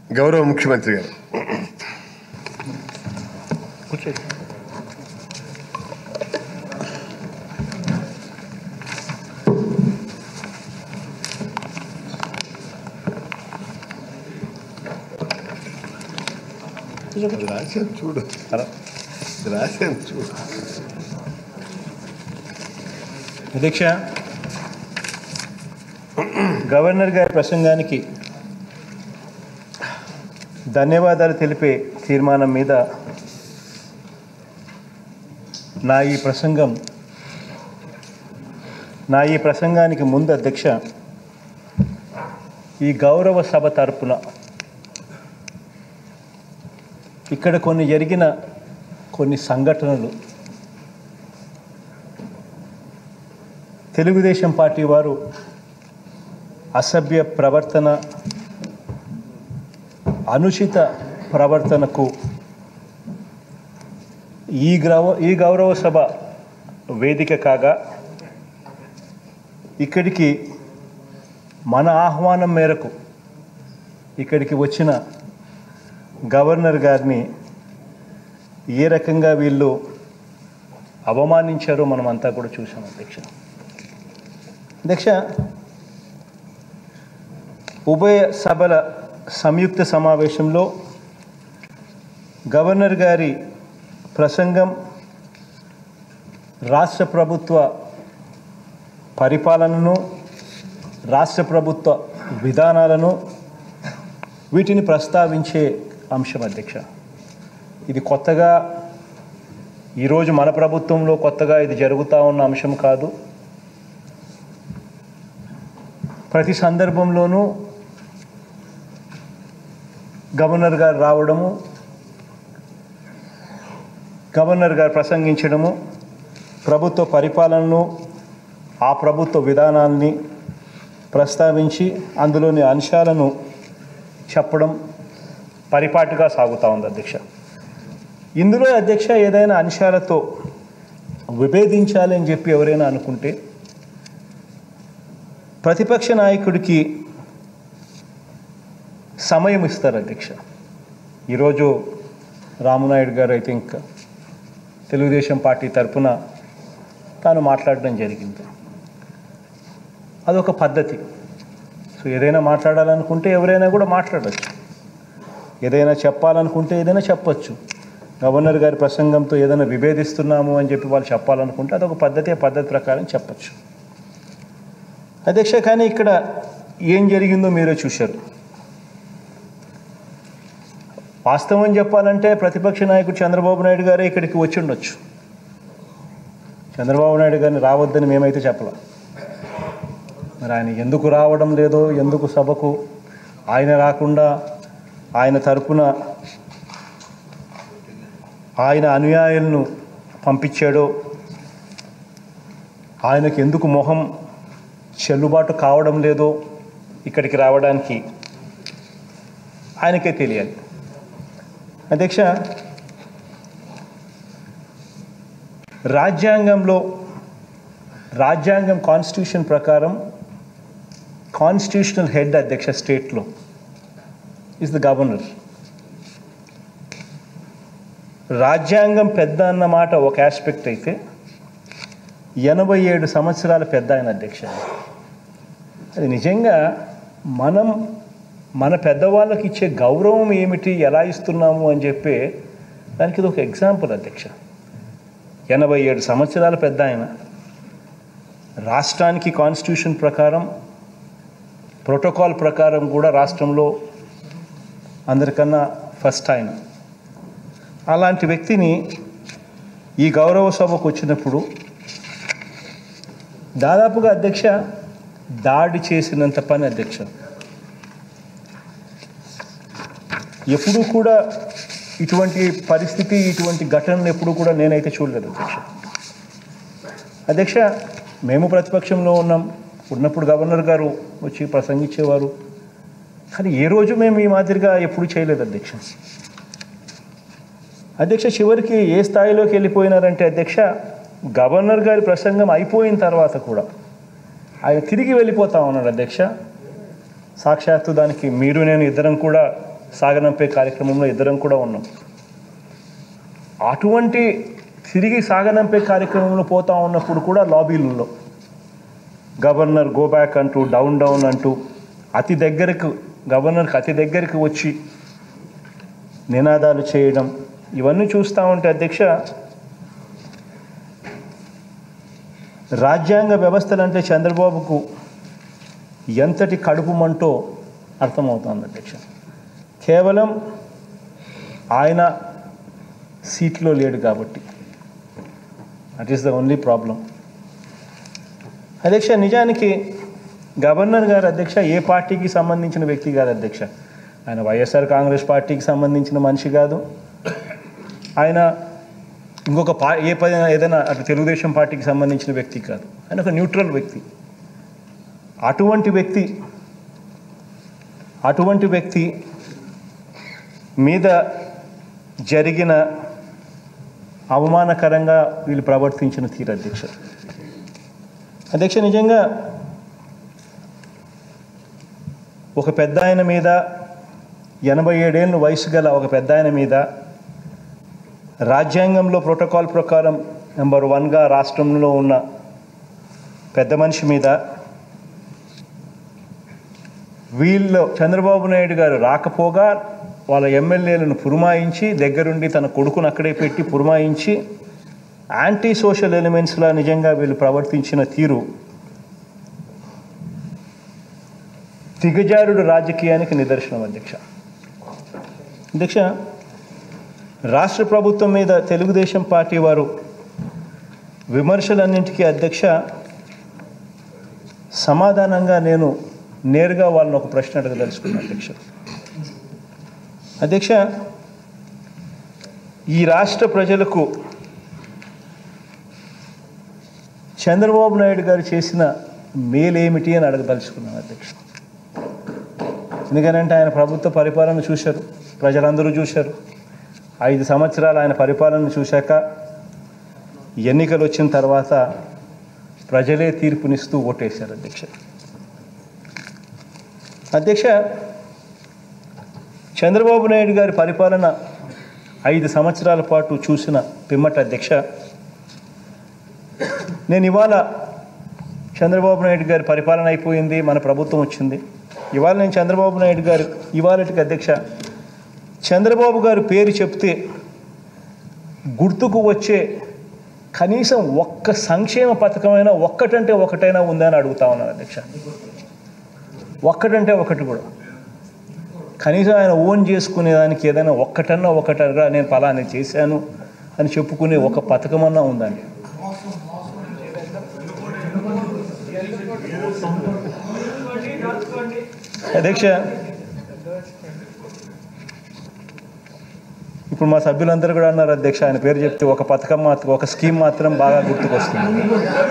గౌరవ ముఖ్యమంత్రి గారు రాశాను చూడు రాశాను చూడు అధ్యక్ష గవర్నర్ గారి ప్రసంగానికి ధన్యవాదాలు తెలిపే తీర్మానం మీద నా ఈ ప్రసంగం నా ఈ ప్రసంగానికి ముందు అధ్యక్ష ఈ గౌరవ సభ తరపున ఇక్కడ కొన్ని జరిగిన కొన్ని సంఘటనలు తెలుగుదేశం పార్టీ వారు అసభ్య ప్రవర్తన అనుచిత ప్రవర్తనకు ఈ గ్రవ ఈ గౌరవ సభ వేదిక కాగా ఇక్కడికి మన ఆహ్వానం మేరకు ఇక్కడికి వచ్చిన గవర్నర్ గారిని ఏ రకంగా వీళ్ళు అవమానించారో మనం అంతా కూడా చూసాం అధ్యక్ష అధ్యక్ష ఉభయ సభల సంయుక్త సమావేశంలో గవర్నర్ గారి ప్రసంగం రాష్ట్ర ప్రభుత్వ పరిపాలనను రాష్ట్ర ప్రభుత్వ విధానాలను వీటిని ప్రస్తావించే అంశం అధ్యక్ష ఇది కొత్తగా ఈరోజు మన ప్రభుత్వంలో కొత్తగా ఇది జరుగుతూ ఉన్న అంశం కాదు ప్రతి సందర్భంలోనూ గవర్నర్ గారు రావడము గవర్నర్ గారు ప్రసంగించడము ప్రభుత్వ పరిపాలనను ఆ ప్రభుత్వ విధానాల్ని ప్రస్తావించి అందులోని అంశాలను చెప్పడం పరిపాటిగా సాగుతూ ఉంది అధ్యక్ష ఇందులో అధ్యక్ష ఏదైనా అంశాలతో విభేదించాలి అని చెప్పి ఎవరైనా అనుకుంటే ప్రతిపక్ష నాయకుడికి సమయం ఇస్తారు అధ్యక్ష ఈరోజు రామునాయుడు గారు ఐ థింక్ తెలుగుదేశం పార్టీ తరఫున తాను మాట్లాడడం జరిగింది అదొక పద్ధతి సో ఏదైనా మాట్లాడాలనుకుంటే ఎవరైనా కూడా మాట్లాడచ్చు ఏదైనా చెప్పాలనుకుంటే ఏదైనా చెప్పచ్చు గవర్నర్ గారి ప్రసంగంతో ఏదైనా విభేదిస్తున్నాము అని చెప్పి వాళ్ళు చెప్పాలనుకుంటే అదొక పద్ధతి ఆ పద్ధతి ప్రకారం చెప్పచ్చు అధ్యక్ష కానీ ఇక్కడ ఏం జరిగిందో మీరే చూశారు వాస్తవం చెప్పాలంటే ప్రతిపక్ష నాయకుడు చంద్రబాబు నాయుడు గారే ఇక్కడికి వచ్చి ఉండొచ్చు చంద్రబాబు నాయుడు గారిని రావద్దని మేమైతే చెప్పలేం మరి ఆయన ఎందుకు రావడం లేదో ఎందుకు సభకు ఆయన రాకుండా ఆయన తరపున ఆయన అనుయాయులను పంపించాడో ఆయనకు ఎందుకు మొహం చెల్లుబాటు కావడం లేదో ఇక్కడికి రావడానికి ఆయనకే తెలియాలి అధ్యక్ష రాజ్యాంగంలో రాజ్యాంగం కాన్స్టిట్యూషన్ ప్రకారం కాన్స్టిట్యూషనల్ హెడ్ అధ్యక్ష స్టేట్లో ఇస్ ద గవర్నర్ రాజ్యాంగం పెద్ద అన్న మాట ఒక ఆస్పెక్ట్ అయితే ఎనభై ఏడు సంవత్సరాల పెద్ద ఆయన అధ్యక్ష అది నిజంగా మనం మన పెద్దవాళ్ళకి ఇచ్చే గౌరవం ఏమిటి ఎలా ఇస్తున్నాము అని చెప్పి దానికి ఇది ఒక ఎగ్జాంపుల్ అధ్యక్ష ఎనభై ఏడు సంవత్సరాల పెద్ద ఆయన రాష్ట్రానికి కాన్స్టిట్యూషన్ ప్రకారం ప్రోటోకాల్ ప్రకారం కూడా రాష్ట్రంలో అందరికన్నా ఫస్ట్ ఆయన అలాంటి వ్యక్తిని ఈ గౌరవ సభకు వచ్చినప్పుడు దాదాపుగా అధ్యక్ష దాడి చేసినంత పని అధ్యక్ష ఎప్పుడూ కూడా ఇటువంటి పరిస్థితి ఇటువంటి ఘటనలు ఎప్పుడూ కూడా నేనైతే చూడలేదు అధ్యక్ష అధ్యక్ష మేము ప్రతిపక్షంలో ఉన్నాం ఉన్నప్పుడు గవర్నర్ గారు వచ్చి ప్రసంగించేవారు కానీ ఏ రోజు మేము ఈ మాదిరిగా ఎప్పుడు చేయలేదు అధ్యక్ష అధ్యక్ష చివరికి ఏ స్థాయిలోకి వెళ్ళిపోయినారంటే అధ్యక్ష గవర్నర్ గారి ప్రసంగం అయిపోయిన తర్వాత కూడా ఆయన తిరిగి వెళ్ళిపోతా ఉన్నాడు అధ్యక్ష సాక్షాత్తు దానికి మీరు నేను ఇద్దరం కూడా సాగనంపే కార్యక్రమంలో ఇద్దరం కూడా ఉన్నాం అటువంటి తిరిగి సాగనంపే కార్యక్రమంలో పోతా ఉన్నప్పుడు కూడా లాబీలలో గవర్నర్ గో బ్యాక్ అంటూ డౌన్ డౌన్ అంటూ అతి దగ్గరకు గవర్నర్కి అతి దగ్గరికి వచ్చి నినాదాలు చేయడం ఇవన్నీ చూస్తూ ఉంటే అధ్యక్ష రాజ్యాంగ వ్యవస్థలంటే చంద్రబాబుకు ఎంతటి కడుపు మంటో అర్థమవుతోంది అధ్యక్ష కేవలం ఆయన సీట్లో లేడు కాబట్టి that is the only problem అధ్యక్ష నిజానికి గవర్నర్ గారు అధ్యక్ష ఏ పార్టీకి సంబంధించిన వ్యక్తి కాదు అధ్యక్ష ఆయన వైఎస్ఆర్ కాంగ్రెస్ పార్టీకి సంబంధించిన మనిషి కాదు ఆయన ఇంకొక పా ఏ పది ఏదైనా అటు తెలుగుదేశం పార్టీకి సంబంధించిన వ్యక్తి కాదు ఆయన ఒక న్యూట్రల్ వ్యక్తి అటువంటి వ్యక్తి అటువంటి వ్యక్తి మీద జరిగిన అవమానకరంగా వీళ్ళు ప్రవర్తించిన తీరు అధ్యక్ష అధ్యక్ష నిజంగా ఒక పెద్ద ఆయన మీద ఎనభై ఏడేళ్ళు వయసు గల ఒక పెద్ద ఆయన మీద రాజ్యాంగంలో ప్రోటోకాల్ ప్రకారం నెంబర్ వన్గా రాష్ట్రంలో ఉన్న పెద్ద మనిషి మీద వీళ్ళు చంద్రబాబు నాయుడు గారు రాకపోగా వాళ్ళ ఎమ్మెల్యేలను పురమాయించి దగ్గరుండి తన కొడుకును అక్కడే పెట్టి పురమాయించి యాంటీ సోషల్ ఎలిమెంట్స్లా నిజంగా వీళ్ళు ప్రవర్తించిన తీరు దిగజారుడు రాజకీయానికి నిదర్శనం అధ్యక్ష అధ్యక్ష రాష్ట్ర ప్రభుత్వం మీద తెలుగుదేశం పార్టీ వారు విమర్శలన్నింటికీ అధ్యక్ష సమాధానంగా నేను నేరుగా వాళ్ళని ఒక ప్రశ్న అడగదలుచుకున్నాను అధ్యక్ష అధ్యక్ష ఈ రాష్ట్ర ప్రజలకు చంద్రబాబు నాయుడు గారు చేసిన మేలేమిటి అని అడగదలుచుకున్నాను అధ్యక్ష ఎందుకనంటే ఆయన ప్రభుత్వ పరిపాలన చూశారు ప్రజలందరూ చూశారు ఐదు సంవత్సరాలు ఆయన పరిపాలన చూశాక ఎన్నికలు వచ్చిన తర్వాత ప్రజలే తీర్పునిస్తూ ఓటేశారు అధ్యక్ష అధ్యక్ష చంద్రబాబు నాయుడు గారి పరిపాలన ఐదు సంవత్సరాల పాటు చూసిన పిమ్మట అధ్యక్ష నేను ఇవాళ చంద్రబాబు నాయుడు గారి పరిపాలన అయిపోయింది మన ప్రభుత్వం వచ్చింది ఇవాళ నేను చంద్రబాబు నాయుడు గారు ఇవాళటికి అధ్యక్ష చంద్రబాబు గారు పేరు చెప్తే గుర్తుకు వచ్చే కనీసం ఒక్క సంక్షేమ పథకమైనా ఒక్కటంటే ఒకటైనా ఉందని అడుగుతా ఉన్నాను అధ్యక్ష ఒక్కటంటే ఒకటి కూడా కనీసం ఆయన ఓన్ చేసుకునే దానికి ఏదైనా ఒక్కటన్నా ఒకటగా నేను ఫలాని చేశాను అని చెప్పుకునే ఒక పథకమన్నా ఉందండి అధ్యక్ష ఇప్పుడు మా సభ్యులందరూ కూడా అన్నారు అధ్యక్ష ఆయన పేరు చెప్తే ఒక పథకం మాత్రం ఒక స్కీమ్ మాత్రం బాగా గుర్తుకొస్తుంది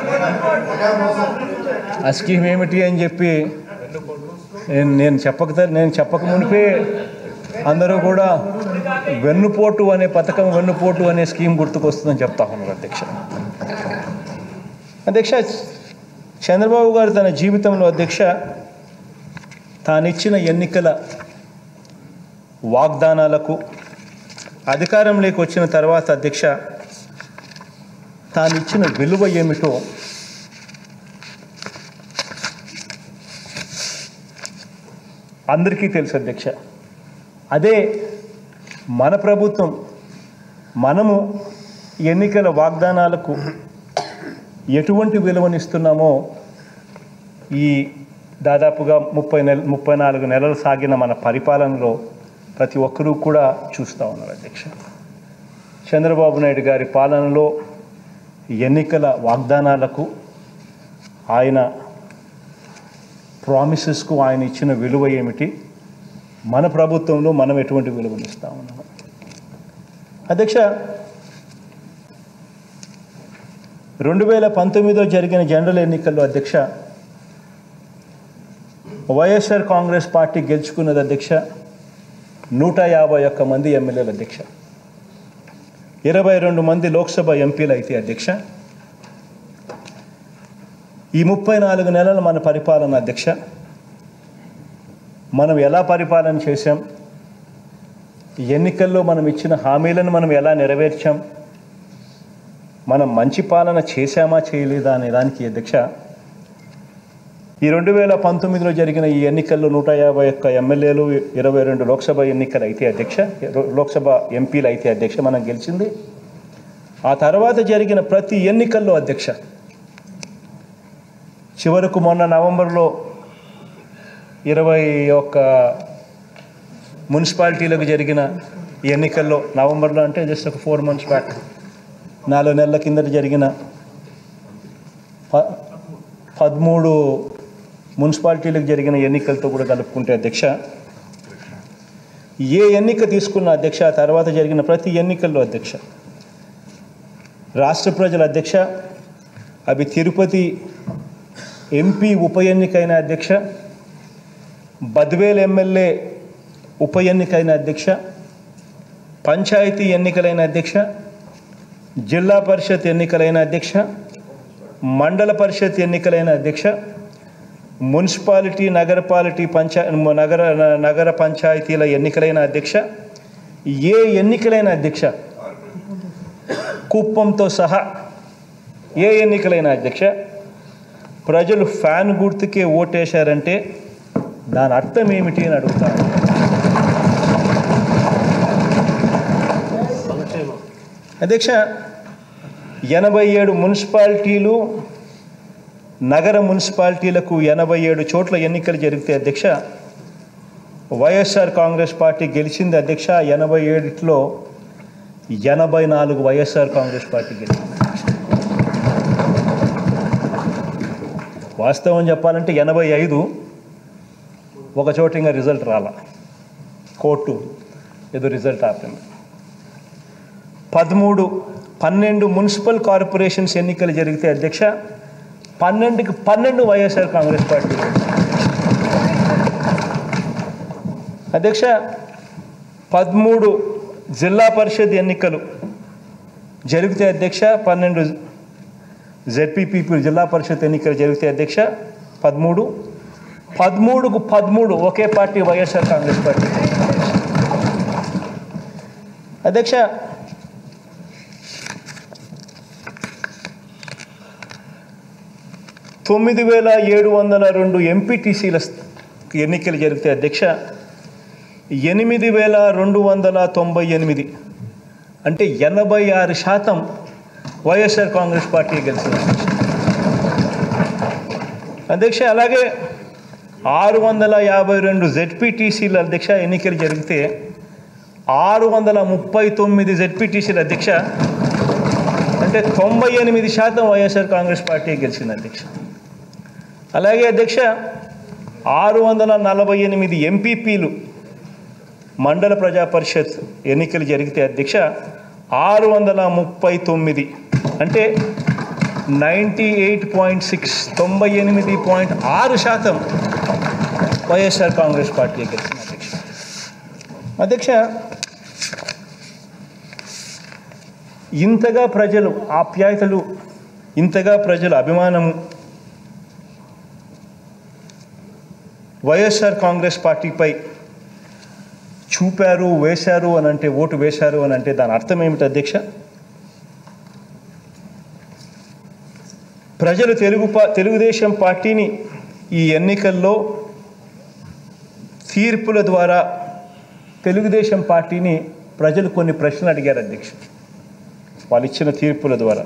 ఆ స్కీమ్ ఏమిటి అని చెప్పి నేను నేను చెప్పక నేను చెప్పక మునిపే అందరూ కూడా వెన్నుపోటు అనే పథకం వెన్నుపోటు అనే స్కీమ్ గుర్తుకొస్తుందని చెప్తా ఉన్నారు అధ్యక్ష అధ్యక్ష చంద్రబాబు గారు తన జీవితంలో అధ్యక్ష తానిచ్చిన ఎన్నికల వాగ్దానాలకు అధికారంలోకి వచ్చిన తర్వాత అధ్యక్ష తానిచ్చిన విలువ ఏమిటో అందరికీ తెలుసు అధ్యక్ష అదే మన ప్రభుత్వం మనము ఎన్నికల వాగ్దానాలకు ఎటువంటి విలువనిస్తున్నామో ఈ దాదాపుగా ముప్పై నెల ముప్పై నాలుగు నెలలు సాగిన మన పరిపాలనలో ప్రతి ఒక్కరూ కూడా చూస్తూ ఉన్నారు అధ్యక్ష చంద్రబాబు నాయుడు గారి పాలనలో ఎన్నికల వాగ్దానాలకు ఆయన ప్రామిసెస్కు ఆయన ఇచ్చిన విలువ ఏమిటి మన ప్రభుత్వంలో మనం ఎటువంటి విలువనిస్తా ఉన్నాము అధ్యక్ష రెండు వేల పంతొమ్మిదిలో జరిగిన జనరల్ ఎన్నికల్లో అధ్యక్ష వైఎస్ఆర్ కాంగ్రెస్ పార్టీ గెలుచుకున్నది అధ్యక్ష నూట యాభై ఒక్క మంది ఎమ్మెల్యేలు అధ్యక్ష ఇరవై రెండు మంది లోక్సభ ఎంపీలు అయితే అధ్యక్ష ఈ ముప్పై నాలుగు నెలల మన పరిపాలన అధ్యక్ష మనం ఎలా పరిపాలన చేశాం ఎన్నికల్లో మనం ఇచ్చిన హామీలను మనం ఎలా నెరవేర్చాం మనం మంచి పాలన చేశామా చేయలేదా అనే దానికి అధ్యక్ష ఈ రెండు వేల పంతొమ్మిదిలో జరిగిన ఈ ఎన్నికల్లో నూట యాభై ఒక్క ఎమ్మెల్యేలు ఇరవై రెండు లోక్సభ ఎన్నికలు అయితే అధ్యక్ష లోక్సభ ఎంపీలు అయితే అధ్యక్ష మనం గెలిచింది ఆ తర్వాత జరిగిన ప్రతి ఎన్నికల్లో అధ్యక్ష చివరకు మొన్న నవంబర్లో ఇరవై ఒక్క మున్సిపాలిటీలకు జరిగిన ఈ ఎన్నికల్లో నవంబర్లో అంటే జస్ట్ ఒక ఫోర్ మంత్స్ బ్యాక్ నాలుగు నెలల కిందట జరిగిన ప పదమూడు మున్సిపాలిటీలకు జరిగిన ఎన్నికలతో కూడా కలుపుకుంటే అధ్యక్ష ఏ ఎన్నిక తీసుకున్న అధ్యక్ష ఆ తర్వాత జరిగిన ప్రతి ఎన్నికల్లో అధ్యక్ష రాష్ట్ర ప్రజల అధ్యక్ష అవి తిరుపతి ఎంపీ ఉప ఎన్నికైన అధ్యక్ష బద్వేల్ ఎమ్మెల్యే ఉప ఎన్నికైన అధ్యక్ష పంచాయతీ ఎన్నికలైన అధ్యక్ష జిల్లా పరిషత్ ఎన్నికలైన అధ్యక్ష మండల పరిషత్ ఎన్నికలైన అధ్యక్ష మున్సిపాలిటీ నగరపాలిటీ పంచా నగర నగర పంచాయతీల ఎన్నికలైన అధ్యక్ష ఏ ఎన్నికలైన అధ్యక్ష కుప్పంతో సహా ఏ ఎన్నికలైన అధ్యక్ష ప్రజలు ఫ్యాన్ గుర్తుకే ఓటేశారంటే దాని అర్థం ఏమిటి అని అడుగుతాను అధ్యక్ష ఎనభై ఏడు మున్సిపాలిటీలు నగర మున్సిపాలిటీలకు ఎనభై ఏడు చోట్ల ఎన్నికలు జరిగితే అధ్యక్ష వైఎస్ఆర్ కాంగ్రెస్ పార్టీ గెలిచింది అధ్యక్ష ఎనభై ఏడిట్లో ఎనభై నాలుగు వైఎస్ఆర్ కాంగ్రెస్ పార్టీ గెలిచింది వాస్తవం చెప్పాలంటే ఎనభై ఐదు ఒక చోట ఇంకా రిజల్ట్ రాల కోర్టు ఏదో రిజల్ట్ ఆపింది పదమూడు పన్నెండు మున్సిపల్ కార్పొరేషన్స్ ఎన్నికలు జరిగితే అధ్యక్ష పన్నెండుకి పన్నెండు వైఎస్ఆర్ కాంగ్రెస్ పార్టీ అధ్యక్ష పదమూడు జిల్లా పరిషత్ ఎన్నికలు జరిగితే అధ్యక్ష పన్నెండు జెడ్పీపీ జిల్లా పరిషత్ ఎన్నికలు జరిగితే అధ్యక్ష పదమూడు పదమూడుకు పదమూడు ఒకే పార్టీ వైఎస్ఆర్ కాంగ్రెస్ పార్టీ అధ్యక్ష తొమ్మిది వేల ఏడు వందల రెండు ఎంపీటీసీల ఎన్నికలు జరిగితే అధ్యక్ష ఎనిమిది వేల రెండు వందల తొంభై ఎనిమిది అంటే ఎనభై ఆరు శాతం వైఎస్ఆర్ కాంగ్రెస్ పార్టీ గెలిచింది అధ్యక్ష అలాగే ఆరు వందల యాభై రెండు జెడ్పీటీసీల అధ్యక్ష ఎన్నికలు జరిగితే ఆరు వందల ముప్పై తొమ్మిది జెడ్పీటీసీల అధ్యక్ష అంటే తొంభై ఎనిమిది శాతం వైఎస్ఆర్ కాంగ్రెస్ పార్టీ గెలిచింది అధ్యక్ష అలాగే అధ్యక్ష ఆరు వందల నలభై ఎనిమిది ఎంపీపీలు మండల ప్రజా పరిషత్ ఎన్నికలు జరిగితే అధ్యక్ష ఆరు వందల ముప్పై తొమ్మిది అంటే నైంటీ ఎయిట్ పాయింట్ సిక్స్ తొంభై ఎనిమిది పాయింట్ ఆరు శాతం వైఎస్ఆర్ కాంగ్రెస్ పార్టీ గెలిచింది అధ్యక్ష అధ్యక్ష ఇంతగా ప్రజలు ఆప్యాయతలు ఇంతగా ప్రజల అభిమానము వైఎస్ఆర్ కాంగ్రెస్ పార్టీపై చూపారు వేశారు అని అంటే ఓటు వేశారు అని అంటే దాని అర్థం ఏమిటి అధ్యక్ష ప్రజలు తెలుగు పా తెలుగుదేశం పార్టీని ఈ ఎన్నికల్లో తీర్పుల ద్వారా తెలుగుదేశం పార్టీని ప్రజలు కొన్ని ప్రశ్నలు అడిగారు అధ్యక్ష వాళ్ళు ఇచ్చిన తీర్పుల ద్వారా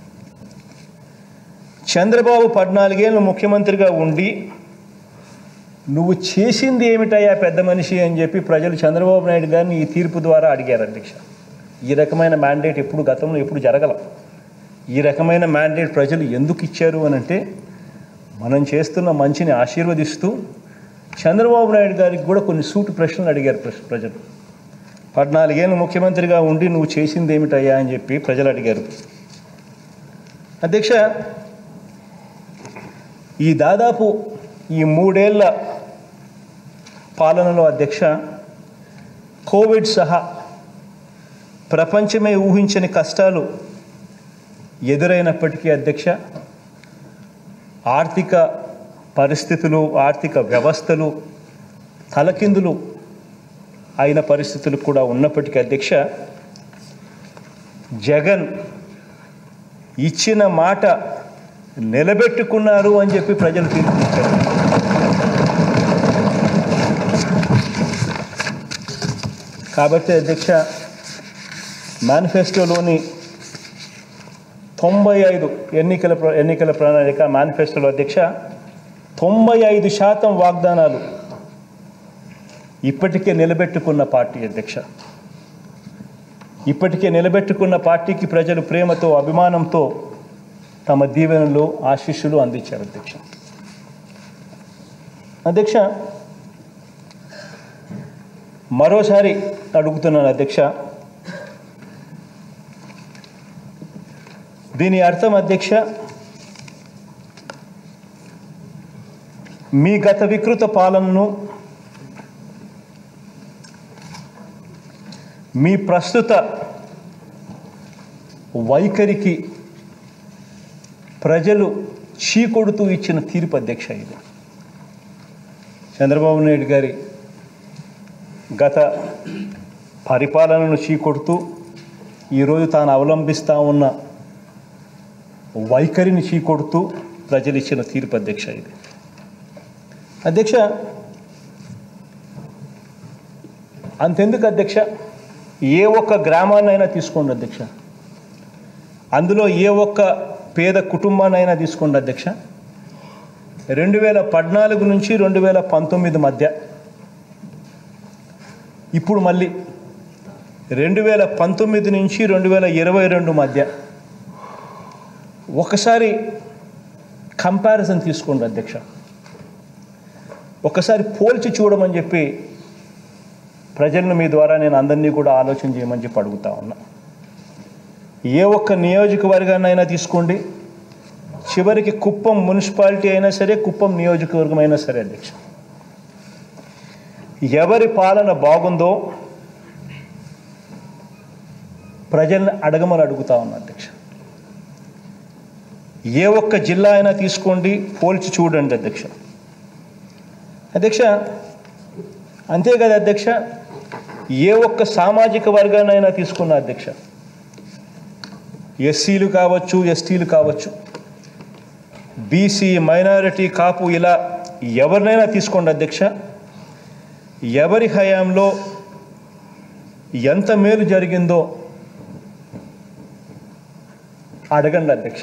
చంద్రబాబు పద్నాలుగేళ్ళు ముఖ్యమంత్రిగా ఉండి నువ్వు చేసింది ఏమిటయ్యా పెద్ద మనిషి అని చెప్పి ప్రజలు చంద్రబాబు నాయుడు గారిని ఈ తీర్పు ద్వారా అడిగారు అధ్యక్ష ఈ రకమైన మ్యాండేట్ ఎప్పుడు గతంలో ఎప్పుడు జరగల ఈ రకమైన మ్యాండేట్ ప్రజలు ఎందుకు ఇచ్చారు అని అంటే మనం చేస్తున్న మంచిని ఆశీర్వదిస్తూ చంద్రబాబు నాయుడు గారికి కూడా కొన్ని సూటి ప్రశ్నలు అడిగారు ప్రజ- ప్రజలు పద్నాలుగేళ్ళు ముఖ్యమంత్రిగా ఉండి నువ్వు చేసింది ఏమిటయ్యా అని చెప్పి ప్రజలు అడిగారు అధ్యక్ష ఈ దాదాపు ఈ మూడేళ్ల పాలనలో అధ్యక్ష కోవిడ్ సహా ప్రపంచమే ఊహించని కష్టాలు ఎదురైనప్పటికీ అధ్యక్ష ఆర్థిక పరిస్థితులు ఆర్థిక వ్యవస్థలు తలకిందులు అయిన పరిస్థితులు కూడా ఉన్నప్పటికీ అధ్యక్ష జగన్ ఇచ్చిన మాట నిలబెట్టుకున్నారు అని చెప్పి ప్రజలు తీర్పునిచ్చారు కాబట్టి అధ్యక్ష మేనిఫెస్టోలోని తొంభై ఐదు ఎన్నికల ప్ర- ఎన్నికల ప్రణాళిక మేనిఫెస్టోలో అధ్యక్ష తొంభై ఐదు శాతం వాగ్దానాలు ఇప్పటికే నిలబెట్టుకున్న పార్టీ అధ్యక్ష ఇప్పటికే నిలబెట్టుకున్న పార్టీకి ప్రజలు ప్రేమతో అభిమానంతో తమ దీవెనలు ఆశీస్సులు అందించారు అధ్యక్ష అధ్యక్ష మరోసారి అడుగుతున్నాను అధ్యక్ష దీని అర్థం అధ్యక్ష మీ గత వికృత పాలనను మీ ప్రస్తుత వైఖరికి ప్రజలు చీకొడుతూ ఇచ్చిన తీర్పు అధ్యక్ష ఇది చంద్రబాబు నాయుడు గారి గత పరిపాలనను చీకొడుతూ ఈరోజు తాను అవలంబిస్తూ ఉన్న వైఖరిని చీకొడుతూ ప్రజలు ఇచ్చిన తీర్పు అధ్యక్ష ఇది అధ్యక్ష అంతెందుకు అధ్యక్ష ఏ ఒక్క గ్రామాన్నైనా తీసుకోండి అధ్యక్ష అందులో ఏ ఒక్క పేద కుటుంబాన్నైనా తీసుకోండి అధ్యక్ష రెండు వేల పద్నాలుగు నుంచి రెండు వేల పంతొమ్మిది మధ్య ఇప్పుడు మళ్ళీ రెండు వేల పంతొమ్మిది నుంచి రెండు వేల ఇరవై రెండు మధ్య ఒకసారి కంపారిజన్ తీసుకోండి అధ్యక్ష ఒకసారి పోల్చి చూడమని చెప్పి ప్రజలను మీ ద్వారా నేను అందరినీ కూడా ఆలోచన చేయమని చెప్పి అడుగుతా ఉన్నా ఏ ఒక్క నియోజకవర్గాన్నైనా తీసుకోండి చివరికి కుప్పం మున్సిపాలిటీ అయినా సరే కుప్పం నియోజకవర్గం అయినా సరే అధ్యక్ష ఎవరి పాలన బాగుందో ప్రజల్ని అడగమని అడుగుతా ఉన్నా అధ్యక్ష ఏ ఒక్క జిల్లా అయినా తీసుకోండి పోల్చి చూడండి అధ్యక్ష అధ్యక్ష అంతే కదా అధ్యక్ష ఏ ఒక్క సామాజిక వర్గాన్నైనా తీసుకున్న అధ్యక్ష ఎస్సీలు కావచ్చు ఎస్టీలు కావచ్చు బీసీ మైనారిటీ కాపు ఇలా ఎవరినైనా తీసుకోండి అధ్యక్ష ఎవరి హయాంలో ఎంత మేలు జరిగిందో అడగండి అధ్యక్ష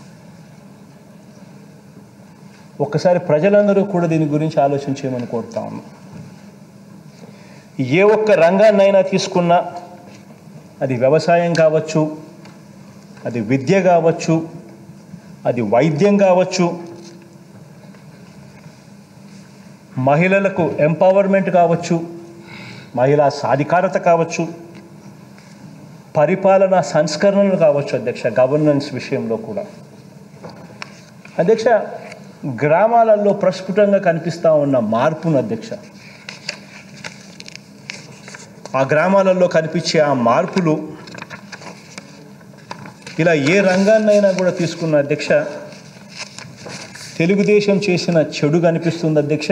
ఒక్కసారి ప్రజలందరూ కూడా దీని గురించి ఆలోచన చేయమని కోరుతా ఉన్నాం ఏ ఒక్క రంగాన్నైనా తీసుకున్నా అది వ్యవసాయం కావచ్చు అది విద్య కావచ్చు అది వైద్యం కావచ్చు మహిళలకు ఎంపవర్మెంట్ కావచ్చు మహిళా సాధికారత కావచ్చు పరిపాలన సంస్కరణలు కావచ్చు అధ్యక్ష గవర్నెన్స్ విషయంలో కూడా అధ్యక్ష గ్రామాలలో ప్రస్ఫుటంగా కనిపిస్తూ ఉన్న మార్పును అధ్యక్ష ఆ గ్రామాలలో కనిపించే ఆ మార్పులు ఇలా ఏ రంగాన్నైనా కూడా తీసుకున్న అధ్యక్ష తెలుగుదేశం చేసిన చెడు కనిపిస్తుంది అధ్యక్ష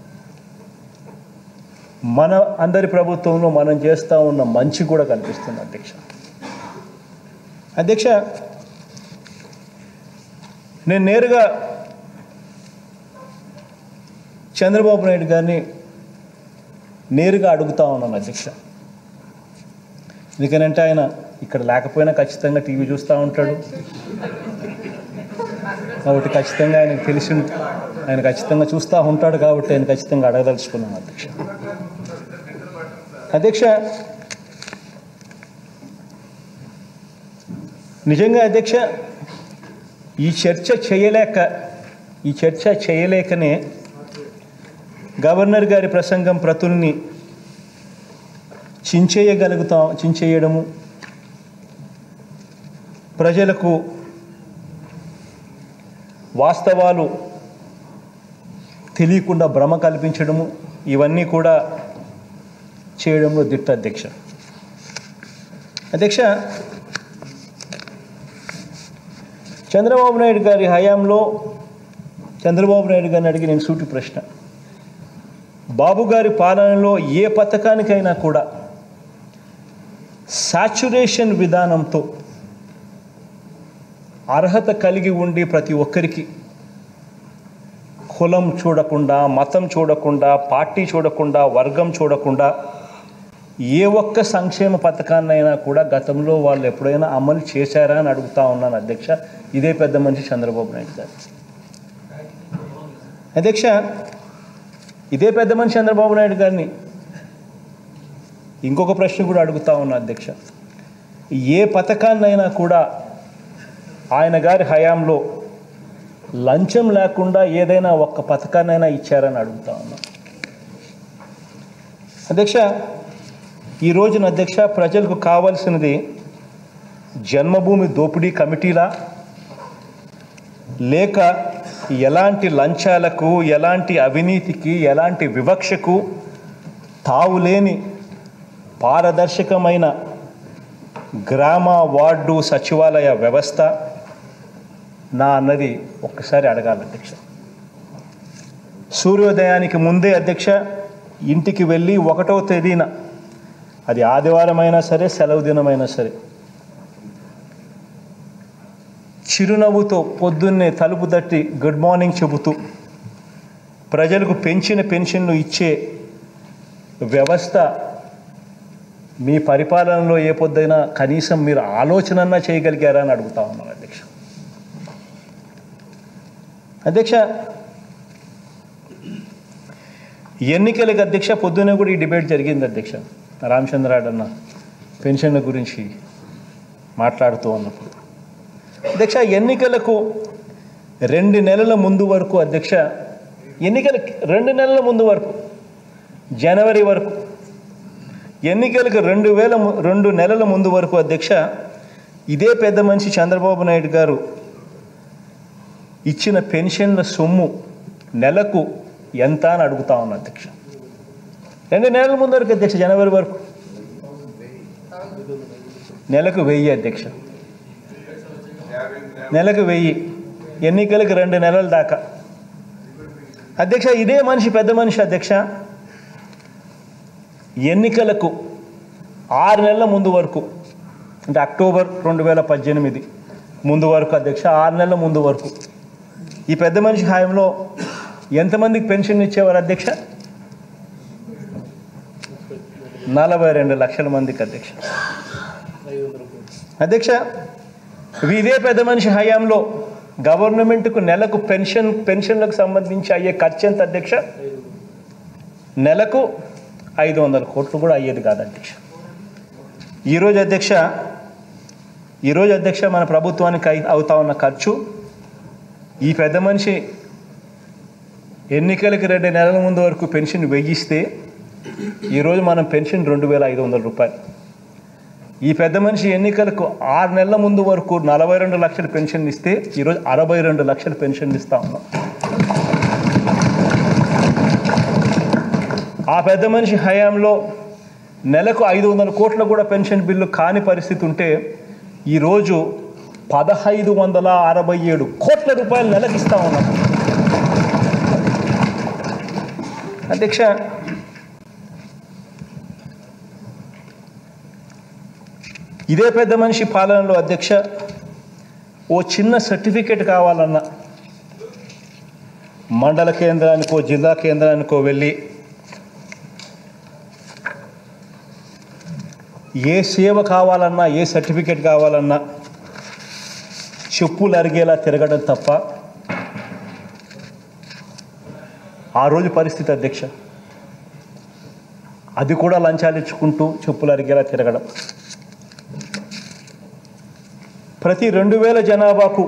మన అందరి ప్రభుత్వంలో మనం చేస్తూ ఉన్న మంచి కూడా కనిపిస్తుంది అధ్యక్ష అధ్యక్ష నేను నేరుగా చంద్రబాబు నాయుడు గారిని నేరుగా అడుగుతా ఉన్నాను అధ్యక్ష ఎందుకనంటే ఆయన ఇక్కడ లేకపోయినా ఖచ్చితంగా టీవీ చూస్తూ ఉంటాడు కాబట్టి ఖచ్చితంగా ఆయనకు తెలిసి ఉం- ఆయన ఖచ్చితంగా చూస్తూ ఉంటాడు కాబట్టి ఆయన ఖచ్చితంగా అడగదలుచుకున్నాను అధ్యక్ష అధ్యక్ష నిజంగా అధ్యక్ష ఈ చర్చ చేయలేక ఈ చర్చ చేయలేకనే గవర్నర్ గారి ప్రసంగం ప్రతుల్ని చించేయగలుగుతాం చించేయడము ప్రజలకు వాస్తవాలు తెలియకుండా భ్రమ కల్పించడము ఇవన్నీ కూడా చేయడంలో దిట్ట అధ్యక్ష అధ్యక్ష చంద్రబాబు నాయుడు గారి హయాంలో చంద్రబాబు నాయుడు గారిని అడిగి నేను సూటి ప్రశ్న బాబు గారి పాలనలో ఏ పథకానికైనా కూడా సాచురేషన్ విధానంతో అర్హత కలిగి ఉండి ప్రతి ఒక్కరికి కులం చూడకుండా మతం చూడకుండా పార్టీ చూడకుండా వర్గం చూడకుండా ఏ ఒక్క సంక్షేమ పథకాన్నైనా కూడా గతంలో వాళ్ళు ఎప్పుడైనా అమలు చేశారా అని అడుగుతా ఉన్నాను అధ్యక్ష ఇదే పెద్ద మనిషి చంద్రబాబు నాయుడు గారు అధ్యక్ష ఇదే పెద్ద మనిషి చంద్రబాబు నాయుడు గారిని ఇంకొక ప్రశ్న కూడా అడుగుతా ఉన్నా అధ్యక్ష ఏ పథకాన్నైనా కూడా ఆయన గారి హయాంలో లంచం లేకుండా ఏదైనా ఒక్క పథకాన్నైనా ఇచ్చారని అడుగుతా ఉన్నా అధ్యక్ష ఈ రోజున అధ్యక్ష ప్రజలకు కావాల్సినది జన్మభూమి దోపిడీ కమిటీలా లేక ఎలాంటి లంచాలకు ఎలాంటి అవినీతికి ఎలాంటి వివక్షకు తావులేని పారదర్శకమైన గ్రామ వార్డు సచివాలయ వ్యవస్థ నా అన్నది ఒక్కసారి అడగాలి అధ్యక్ష సూర్యోదయానికి ముందే అధ్యక్ష ఇంటికి వెళ్ళి ఒకటో తేదీన అది ఆదివారమైనా సరే సెలవు దినమైనా సరే చిరునవ్వుతో పొద్దున్నే తలుపు తట్టి గుడ్ మార్నింగ్ చెబుతూ ప్రజలకు పెంచిన పెన్షన్లు ఇచ్చే వ్యవస్థ మీ పరిపాలనలో ఏ పొద్దైనా కనీసం మీరు ఆలోచనన్నా చేయగలిగారా అని అడుగుతా ఉన్నాను అధ్యక్ష అధ్యక్ష ఎన్నికలకు అధ్యక్ష పొద్దునే కూడా ఈ డిబేట్ జరిగింది అధ్యక్ష రామచంద్రాడు అన్న పెన్షన్ల గురించి మాట్లాడుతూ ఉన్నప్పుడు అధ్యక్ష ఎన్నికలకు రెండు నెలల ముందు వరకు అధ్యక్ష ఎన్నికలకి రెండు నెలల ముందు వరకు జనవరి వరకు ఎన్నికలకు రెండు వేల ము- రెండు నెలల ముందు వరకు అధ్యక్ష ఇదే పెద్ద మనిషి చంద్రబాబు నాయుడు గారు ఇచ్చిన పెన్షన్ల సొమ్ము నెలకు ఎంత అని అడుగుతా ఉన్నా అధ్యక్ష రెండు నెలల ముందు వరకు అధ్యక్ష జనవరి వరకు నెలకు వెయ్యి అధ్యక్ష నెలకు వెయ్యి ఎన్నికలకు రెండు నెలల దాకా అధ్యక్ష ఇదే మనిషి పెద్ద మనిషి అధ్యక్ష ఎన్నికలకు ఆరు నెలల ముందు వరకు అంటే అక్టోబర్ రెండు వేల పద్దెనిమిది ముందు వరకు అధ్యక్ష ఆరు నెలల ముందు వరకు ఈ పెద్ద మనిషి హాయంలో ఎంతమందికి పెన్షన్ ఇచ్చేవారు అధ్యక్ష నలభై రెండు లక్షల మందికి అధ్యక్ష అధ్యక్ష ఇదే పెద్ద మనిషి హయాంలో గవర్నమెంట్కు నెలకు పెన్షన్ పెన్షన్లకు సంబంధించి అయ్యే ఖర్చు ఎంత అధ్యక్ష నెలకు ఐదు వందల కోట్లు కూడా అయ్యేది కాదు అధ్యక్ష ఈరోజు అధ్యక్ష ఈరోజు అధ్యక్ష మన ప్రభుత్వానికి అయి అవుతా ఉన్న ఖర్చు ఈ పెద్ద మనిషి ఎన్నికలకి రెండు నెలల ముందు వరకు పెన్షన్ వెయ్యిస్తే ఈరోజు మనం పెన్షన్ రెండు వేల ఐదు వందల రూపాయలు ఈ పెద్ద మనిషి ఎన్నికలకు ఆరు నెలల ముందు వరకు నలభై రెండు లక్షల పెన్షన్ ఇస్తే ఈరోజు అరవై రెండు లక్షల పెన్షన్ ఇస్తా ఉన్నాం ఆ పెద్ద మనిషి హయాంలో నెలకు ఐదు వందల కోట్ల కూడా పెన్షన్ బిల్లు కాని పరిస్థితి ఉంటే ఈరోజు పదహైదు వందల అరవై ఏడు కోట్ల రూపాయలు నెలకు ఇస్తా ఉన్నాం అధ్యక్ష ఇదే పెద్ద మనిషి పాలనలో అధ్యక్ష ఓ చిన్న సర్టిఫికేట్ కావాలన్నా మండల కేంద్రానికో జిల్లా కేంద్రానికో వెళ్ళి ఏ సేవ కావాలన్నా ఏ సర్టిఫికేట్ కావాలన్నా చెప్పులు అరిగేలా తిరగడం తప్ప ఆ రోజు పరిస్థితి అధ్యక్ష అది కూడా లంచాలు ఇచ్చుకుంటూ చెప్పులు అరిగేలా తిరగడం ప్రతి రెండు వేల జనాభాకు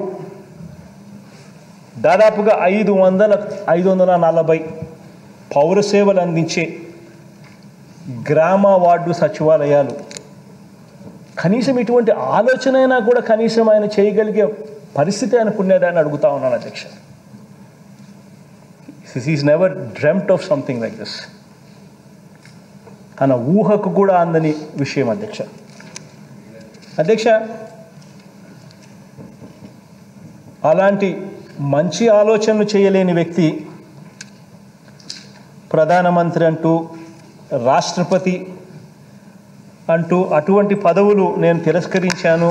దాదాపుగా ఐదు వందల ఐదు వందల నలభై పౌర సేవలు అందించే గ్రామ వార్డు సచివాలయాలు కనీసం ఇటువంటి ఆలోచన అయినా కూడా కనీసం ఆయన చేయగలిగే పరిస్థితి ఆయనకున్నదా అని అడుగుతా ఉన్నాను అధ్యక్ష this is never dreamt of something like this తన ఊహకు కూడా అందని విషయం అధ్యక్ష అధ్యక్ష అలాంటి మంచి ఆలోచనలు చేయలేని వ్యక్తి ప్రధానమంత్రి అంటూ రాష్ట్రపతి అంటూ అటువంటి పదవులు నేను తిరస్కరించాను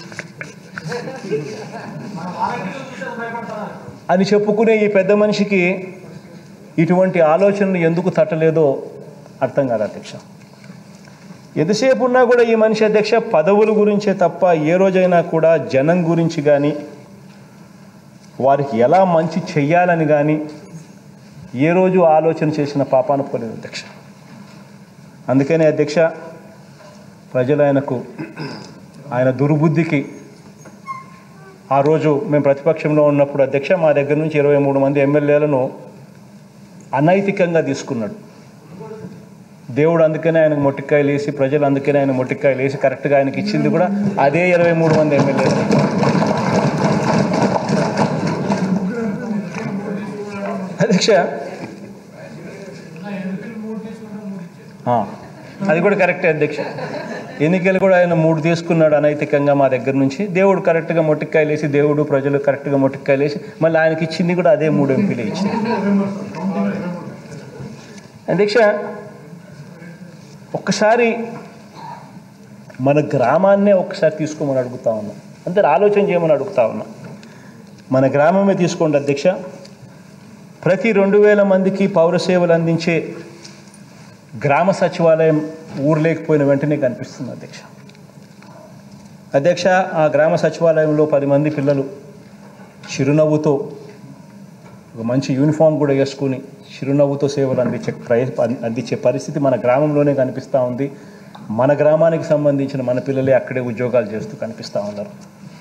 అని చెప్పుకునే ఈ పెద్ద మనిషికి ఇటువంటి ఆలోచనలు ఎందుకు తట్టలేదో అర్థం కాదు అధ్యక్ష ఎంతసేపు ఉన్నా కూడా ఈ మనిషి అధ్యక్ష పదవుల గురించే తప్ప ఏ రోజైనా కూడా జనం గురించి కానీ వారికి ఎలా మంచి చెయ్యాలని కానీ ఏ రోజు ఆలోచన చేసిన పాపాన పోలేదు అధ్యక్ష అందుకనే అధ్యక్ష ప్రజలు ఆయనకు ఆయన దుర్బుద్ధికి ఆ రోజు మేము ప్రతిపక్షంలో ఉన్నప్పుడు అధ్యక్ష మా దగ్గర నుంచి ఇరవై మూడు మంది ఎమ్మెల్యేలను అనైతికంగా తీసుకున్నాడు దేవుడు అందుకనే ఆయనకు మొట్టికాయలు వేసి ప్రజలు అందుకనే ఆయన మొట్టికాయలు వేసి కరెక్ట్గా ఆయనకి ఇచ్చింది కూడా అదే ఇరవై మూడు మంది ఎమ్మెల్యేలు అధ్యక్ష ఆ, అది కూడా కరెక్టే అధ్యక్ష ఎన్నికలు కూడా ఆయన మూడు తీసుకున్నాడు అనైతికంగా మా దగ్గర నుంచి దేవుడు కరెక్ట్గా మొట్టికాయలు వేసి దేవుడు ప్రజలు కరెక్ట్గా మొట్టికాయలు వేసి మళ్ళీ ఆయనకి ఇచ్చింది కూడా అదే మూడు ఎంపీలు ఇచ్చింది అధ్యక్ష ఒక్కసారి మన గ్రామాన్నే ఒక్కసారి తీసుకోమని అడుగుతా ఉన్నాం అంతే ఆలోచన చేయమని అడుగుతా ఉన్నాం మన గ్రామమే తీసుకోండి అధ్యక్ష ప్రతి రెండు వేల మందికి పౌర సేవలు అందించే గ్రామ సచివాలయం ఊరు లేకపోయిన వెంటనే కనిపిస్తుంది అధ్యక్ష అధ్యక్ష ఆ గ్రామ సచివాలయంలో పది మంది పిల్లలు చిరునవ్వుతో ఒక మంచి యూనిఫామ్ కూడా వేసుకుని చిరునవ్వుతో సేవలు అందించే ప్రయ అందించే పరిస్థితి మన గ్రామంలోనే కనిపిస్తూ ఉంది మన గ్రామానికి సంబంధించిన మన పిల్లలే అక్కడే ఉద్యోగాలు చేస్తూ కనిపిస్తూ ఉన్నారు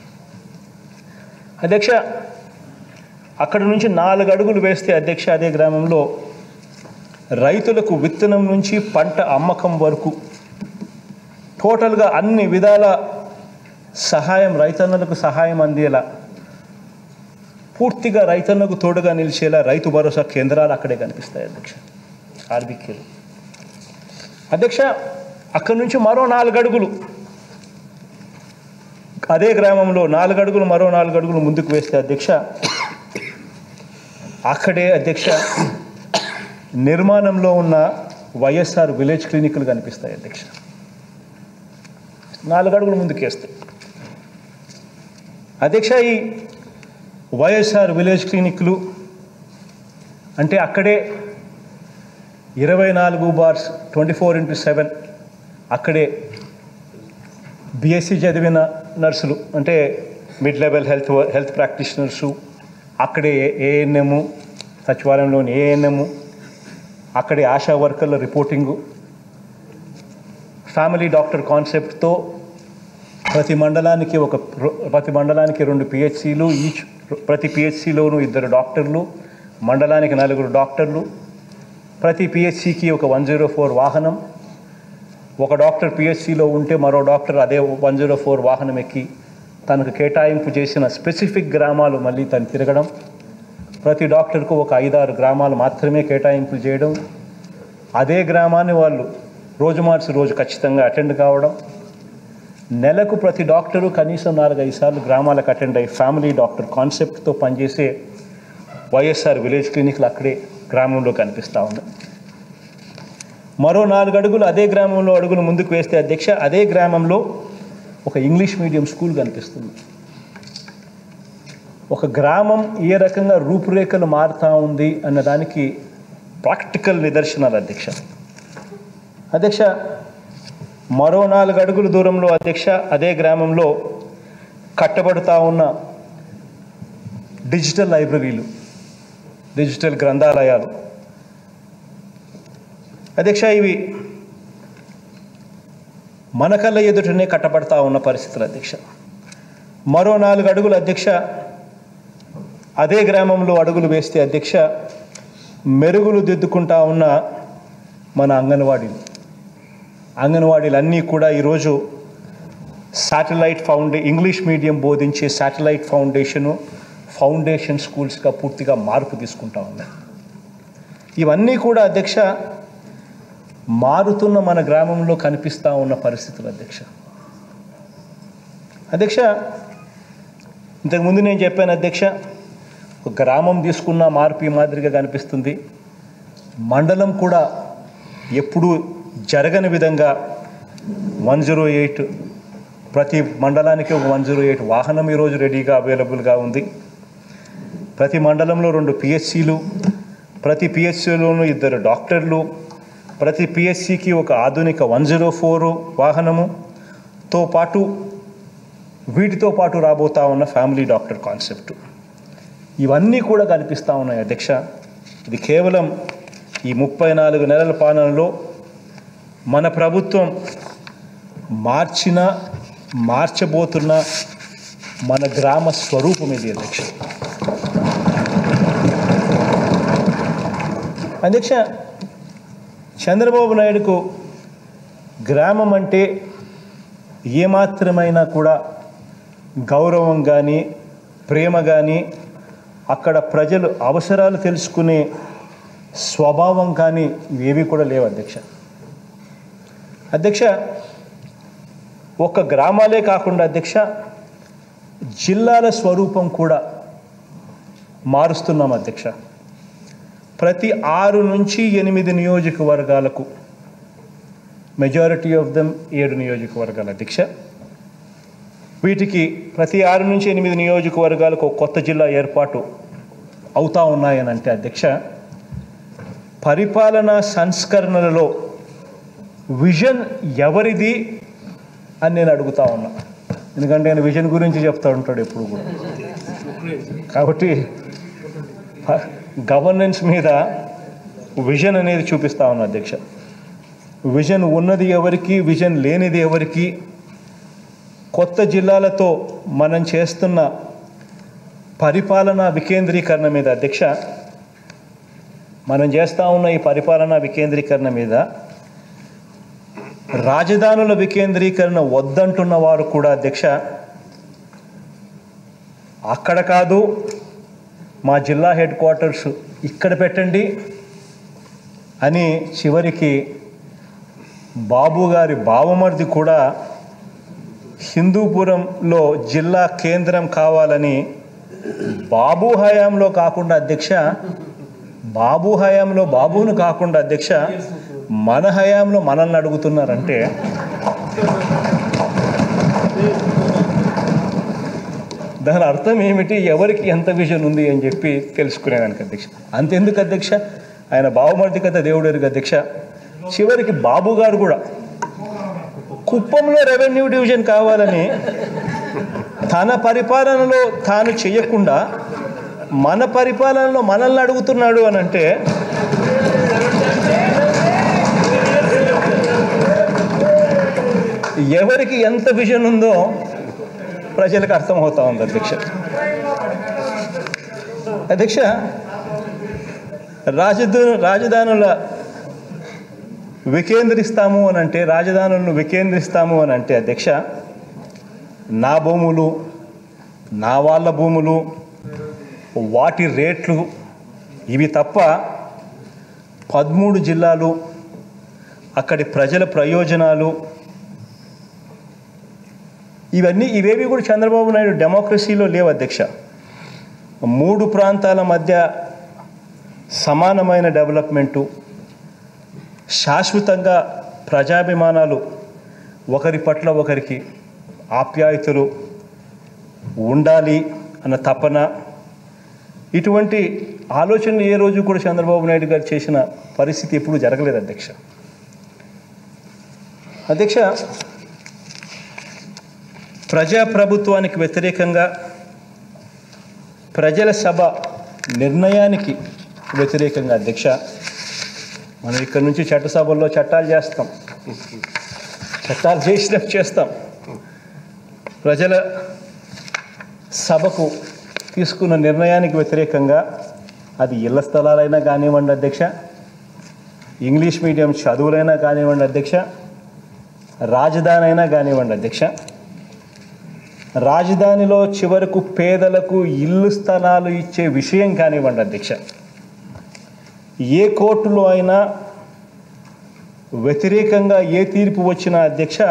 అధ్యక్ష అక్కడ నుంచి నాలుగు అడుగులు వేస్తే అధ్యక్ష అదే గ్రామంలో రైతులకు విత్తనం నుంచి పంట అమ్మకం వరకు టోటల్గా అన్ని విధాల సహాయం రైతన్నలకు సహాయం అందేలా పూర్తిగా రైతన్నకు తోడుగా నిలిచేలా రైతు భరోసా కేంద్రాలు అక్కడే కనిపిస్తాయి అధ్యక్ష ఆర్బికేలు అధ్యక్ష అక్కడి నుంచి మరో నాలుగు అడుగులు అదే గ్రామంలో నాలుగు అడుగులు మరో నాలుగు అడుగులు ముందుకు వేస్తే అధ్యక్ష అక్కడే అధ్యక్ష నిర్మాణంలో ఉన్న వైఎస్ఆర్ విలేజ్ క్లినిక్లు కనిపిస్తాయి అధ్యక్ష నాలుగు అడుగులు ముందుకు వేస్తాయి అధ్యక్ష ఈ వైఎస్ఆర్ విలేజ్ క్లినిక్లు అంటే అక్కడే ఇరవై నాలుగు bars twenty four into seven అక్కడే బీఎస్సీ చదివిన నర్సులు అంటే mid level health health practitioners అక్కడే ఏఎన్ఎం సచివాలయంలోని ఏఎన్ఎం అక్కడే ఆశా వర్కర్ల రిపోర్టింగు ఫ్యామిలీ డాక్టర్ కాన్సెప్ట్తో ప్రతి మండలానికి ఒక రో- ప్రతి మండలానికి రెండు పిహెచ్సిలు ఈచ్ ప్రతి పిహెచ్సిలోనూ ఇద్దరు డాక్టర్లు మండలానికి నలుగురు డాక్టర్లు ప్రతి పిహెచ్సికి ఒక వన్ జీరో ఫోర్ వాహనం ఒక డాక్టర్ పిహెచ్సిలో ఉంటే మరో డాక్టర్ అదే వన్ జీరో ఫోర్ వాహనం ఎక్కి తనకు కేటాయింపు చేసిన స్పెసిఫిక్ గ్రామాలు మళ్ళీ తను తిరగడం ప్రతి డాక్టర్కు ఒక ఐదారు గ్రామాలు మాత్రమే కేటాయింపులు చేయడం అదే గ్రామాన్ని వాళ్ళు రోజు మార్చి రోజు ఖచ్చితంగా అటెండ్ కావడం నెలకు ప్రతి డాక్టరు కనీసం నాలుగైదు సార్లు గ్రామాలకు అటెండ్ అయ్యి ఫ్యామిలీ డాక్టర్ కాన్సెప్ట్తో పనిచేసే వైఎస్ఆర్ విలేజ్ క్లినిక్లు అక్కడే గ్రామంలో కనిపిస్తూ ఉన్నాయి మరో నాలుగు అడుగులు అదే గ్రామంలో అడుగులు ముందుకు వేస్తే అధ్యక్ష అదే గ్రామంలో ఒక ఇంగ్లీష్ మీడియం స్కూల్ కనిపిస్తుంది ఒక గ్రామం ఏ రకంగా రూపురేఖలు మారుతూ ఉంది అన్న దానికి ప్రాక్టికల్ నిదర్శనాలు అధ్యక్ష అధ్యక్ష మరో నాలుగు అడుగుల దూరంలో అధ్యక్ష అదే గ్రామంలో కట్టబడుతూ ఉన్న డిజిటల్ లైబ్రరీలు డిజిటల్ గ్రంథాలయాలు అధ్యక్ష ఇవి మన కళ్ళ ఎదుటనే కట్టబడతా ఉన్న పరిస్థితులు అధ్యక్ష మరో నాలుగు అడుగులు అధ్యక్ష అదే గ్రామంలో అడుగులు వేస్తే అధ్యక్ష మెరుగులు దిద్దుకుంటా ఉన్న మన అంగన్వాడీలు అంగన్వాడీలు అన్నీ కూడా ఈరోజు శాటిలైట్ ఫౌండే ఇంగ్లీష్ మీడియం బోధించే శాటిలైట్ ఫౌండేషను ఫౌండేషన్ స్కూల్స్గా పూర్తిగా మార్పు తీసుకుంటా ఉన్నాయి ఇవన్నీ కూడా అధ్యక్ష మారుతున్న మన గ్రామంలో కనిపిస్తూ ఉన్న పరిస్థితులు అధ్యక్ష అధ్యక్ష ఇంతకుముందు నేను చెప్పాను అధ్యక్ష ఒక గ్రామం తీసుకున్న మార్పు ఈ మాదిరిగా కనిపిస్తుంది మండలం కూడా ఎప్పుడూ జరగని విధంగా వన్ జీరో ఎయిట్ ప్రతి మండలానికి ఒక వన్ జీరో ఎయిట్ వాహనం ఈరోజు రెడీగా అవైలబుల్గా ఉంది ప్రతి మండలంలో రెండు పిహెచ్సిలు ప్రతి పిహెచ్సిలోనూ ఇద్దరు డాక్టర్లు ప్రతి పిహెచ్సికి ఒక ఆధునిక వన్ జీరో ఫోర్ వాహనముతో పాటు వీటితో పాటు రాబోతా ఉన్న ఫ్యామిలీ డాక్టర్ కాన్సెప్ట్ ఇవన్నీ కూడా కనిపిస్తూ ఉన్నాయి అధ్యక్ష ఇది కేవలం ఈ ముప్పై నాలుగు నెలల పాలనలో మన ప్రభుత్వం మార్చిన మార్చబోతున్న మన గ్రామ స్వరూపం ఇది అధ్యక్ష అధ్యక్ష చంద్రబాబు నాయుడుకు గ్రామం అంటే ఏమాత్రమైనా కూడా గౌరవం కానీ ప్రేమ కానీ అక్కడ ప్రజలు అవసరాలు తెలుసుకునే స్వభావం కానీ ఇవేవి కూడా లేవు అధ్యక్ష అధ్యక్ష ఒక్క గ్రామాలే కాకుండా అధ్యక్ష జిల్లాల స్వరూపం కూడా మారుస్తున్నాం అధ్యక్ష ప్రతి ఆరు నుంచి ఎనిమిది నియోజకవర్గాలకు మెజారిటీ ఆఫ్ దెమ్ ఏడు నియోజకవర్గాల అధ్యక్ష వీటికి ప్రతి ఆరు నుంచి ఎనిమిది నియోజకవర్గాలకు ఒక కొత్త జిల్లా ఏర్పాటు అవుతా ఉన్నాయని అంటే అధ్యక్ష పరిపాలనా సంస్కరణలలో విజన్ ఎవరిది అని నేను అడుగుతా ఉన్నా ఎందుకంటే ఆయన విజన్ గురించి చెప్తా ఉంటాడు ఎప్పుడు కూడా కాబట్టి గవర్నెన్స్ మీద విజన్ అనేది చూపిస్తా ఉన్నా అధ్యక్ష విజన్ ఉన్నది ఎవరికి విజన్ లేనిది ఎవరికి కొత్త జిల్లాలతో మనం చేస్తున్న పరిపాలనా వికేంద్రీకరణ మీద అధ్యక్ష మనం చేస్తూ ఉన్న ఈ పరిపాలనా వికేంద్రీకరణ మీద రాజధానుల వికేంద్రీకరణ వద్దంటున్న వారు కూడా అధ్యక్ష అక్కడ కాదు మా జిల్లా హెడ్ క్వార్టర్స్ ఇక్కడ పెట్టండి అని చివరికి బాబు గారి బావమరిది కూడా హిందూపురంలో జిల్లా కేంద్రం కావాలని బాబు హయాంలో కాకుండా అధ్యక్ష బాబు హయాంలో బాబును కాకుండా అధ్యక్ష మన హయాంలో మనల్ని అడుగుతున్నారంటే దాని అర్థం ఏమిటి ఎవరికి ఎంత విజన్ ఉంది అని చెప్పి తెలుసుకునేదానికి అధ్యక్ష అంతెందుకు అధ్యక్ష ఆయన బావమర్ది కథ దేవుడు ఎరుగు అధ్యక్ష చివరికి బాబు గారు కూడా కుప్పంలో రెవెన్యూ డివిజన్ కావాలని తన పరిపాలనలో తాను చేయకుండా మన పరిపాలనలో మనల్ని అడుగుతున్నాడు అని అంటే ఎవరికి ఎంత విజన్ ఉందో ప్రజలకు అర్థమవుతా ఉంది అధ్యక్ష అధ్యక్ష రాజధాను రాజధానుల వికేంద్రిస్తాము అని అంటే రాజధానులను వికేంద్రిస్తాము అని అంటే అధ్యక్ష నా భూములు నా వాళ్ళ భూములు వాటి రేట్లు ఇవి తప్ప పదమూడు జిల్లాలు అక్కడి ప్రజల ప్రయోజనాలు ఇవన్నీ ఇవేవి కూడా చంద్రబాబు నాయుడు డెమోక్రసీలో లేవు అధ్యక్ష మూడు ప్రాంతాల మధ్య సమానమైన డెవలప్మెంటు శాశ్వతంగా ప్రజాభిమానాలు ఒకరి పట్ల ఒకరికి ఆప్యాయతలు ఉండాలి అన్న తపన ఇటువంటి ఆలోచనలు ఏ రోజు కూడా చంద్రబాబు నాయుడు గారు చేసిన పరిస్థితి ఎప్పుడు జరగలేదు అధ్యక్ష అధ్యక్ష ప్రజాప్రభుత్వానికి వ్యతిరేకంగా ప్రజల సభ నిర్ణయానికి వ్యతిరేకంగా అధ్యక్ష మనం ఇక్కడ నుంచి చట్టసభల్లో చట్టాలు చేస్తాం చట్టాలు చేసినట్టు చేస్తాం ప్రజల సభకు తీసుకున్న నిర్ణయానికి వ్యతిరేకంగా అది ఇళ్ల స్థలాలైనా కానివ్వండి అధ్యక్ష ఇంగ్లీష్ మీడియం చదువులైనా కానివ్వండి అధ్యక్ష రాజధాని అయినా కానివ్వండి అధ్యక్ష రాజధానిలో చివరకు పేదలకు ఇల్లు స్థలాలు ఇచ్చే విషయం కానివ్వండి అధ్యక్ష ఏ కోర్టులో అయినా వ్యతిరేకంగా ఏ తీర్పు వచ్చినా అధ్యక్ష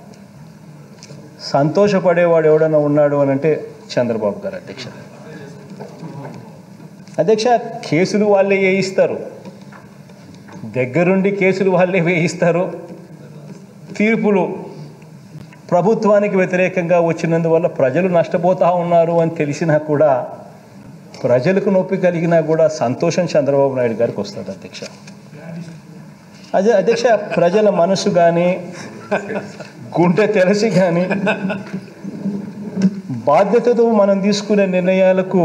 సంతోషపడేవాడు ఎవడన్నా ఉన్నాడు అని అంటే చంద్రబాబు గారు అధ్యక్ష అధ్యక్ష కేసులు వాళ్ళే వేయిస్తారు దగ్గరుండి కేసులు వాళ్ళే వేయిస్తారు తీర్పులు ప్రభుత్వానికి వ్యతిరేకంగా వచ్చినందువల్ల ప్రజలు నష్టపోతూ ఉన్నారు అని తెలిసినా కూడా ప్రజలకు నొప్పి కలిగినా కూడా సంతోషం చంద్రబాబు నాయుడు గారికి వస్తుంది అధ్యక్ష అదే అధ్యక్ష ప్రజల మనసు కానీ గుండె తెలిసి కానీ బాధ్యతతో మనం తీసుకునే నిర్ణయాలకు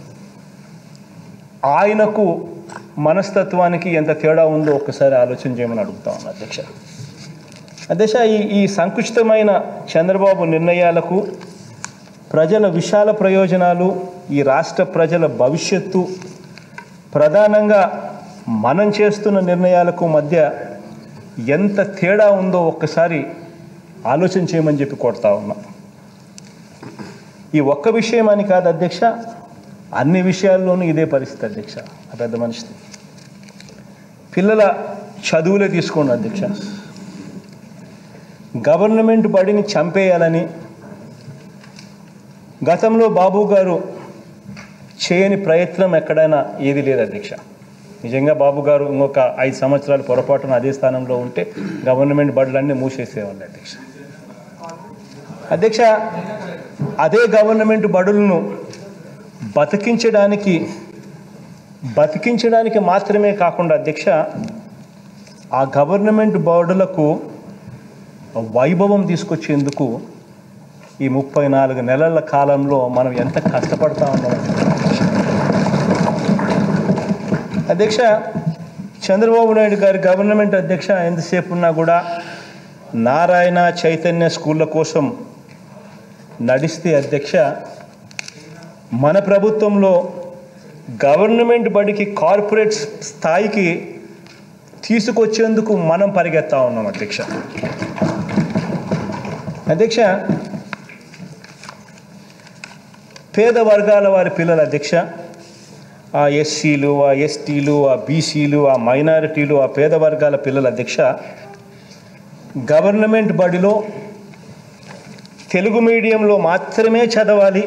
ఆయనకు మనస్తత్వానికి ఎంత తేడా ఉందో ఒక్కసారి ఆలోచన చేయమని అడుగుతా ఉన్నా అధ్యక్ష అధ్యక్ష ఈ ఈ సంకుచితమైన చంద్రబాబు నిర్ణయాలకు ప్రజల విశాల ప్రయోజనాలు ఈ రాష్ట్ర ప్రజల భవిష్యత్తు ప్రధానంగా మనం చేస్తున్న నిర్ణయాలకు మధ్య ఎంత తేడా ఉందో ఒక్కసారి ఆలోచన చేయమని చెప్పి కొడతా ఉన్నా ఈ ఒక్క విషయం అని కాదు అధ్యక్ష అన్ని విషయాల్లోనూ ఇదే పరిస్థితి అధ్యక్ష ఆ పెద్ద మనిషిది పిల్లల చదువులే తీసుకోండి అధ్యక్ష గవర్నమెంట్ బడిని చంపేయాలని గతంలో బాబు గారు చేయని ప్రయత్నం ఎక్కడైనా ఏది లేదు అధ్యక్ష నిజంగా బాబు గారు ఇంకొక ఐదు సంవత్సరాలు పొరపాటున అదే స్థానంలో ఉంటే గవర్నమెంట్ బడులన్నీ మూసేసేవాళ్ళు అధ్యక్ష అధ్యక్ష అదే గవర్నమెంట్ బడులను బతికించడానికి బతికించడానికి మాత్రమే కాకుండా అధ్యక్ష ఆ గవర్నమెంట్ బడులకు వైభవం తీసుకొచ్చేందుకు ఈ ముప్పై నాలుగు నెలల కాలంలో మనం ఎంత కష్టపడతా ఉన్నాం అధ్యక్ష చంద్రబాబు నాయుడు గారి గవర్నమెంట్ అధ్యక్ష ఎంతసేపు ఉన్నా కూడా నారాయణ చైతన్య స్కూళ్ళ కోసం నడిస్తే అధ్యక్ష మన ప్రభుత్వంలో గవర్నమెంట్ బడికి కార్పొరేట్ స్థాయికి తీసుకొచ్చేందుకు మనం పరిగెత్తా ఉన్నాం అధ్యక్ష అధ్యక్ష పేద వర్గాల వారి పిల్లల అధ్యక్ష ఆ ఎస్సీలు ఆ ఎస్టీలు ఆ బీసీలు ఆ మైనారిటీలు ఆ పేద వర్గాల పిల్లల అధ్యక్ష గవర్నమెంట్ బడిలో తెలుగు మీడియంలో మాత్రమే చదవాలి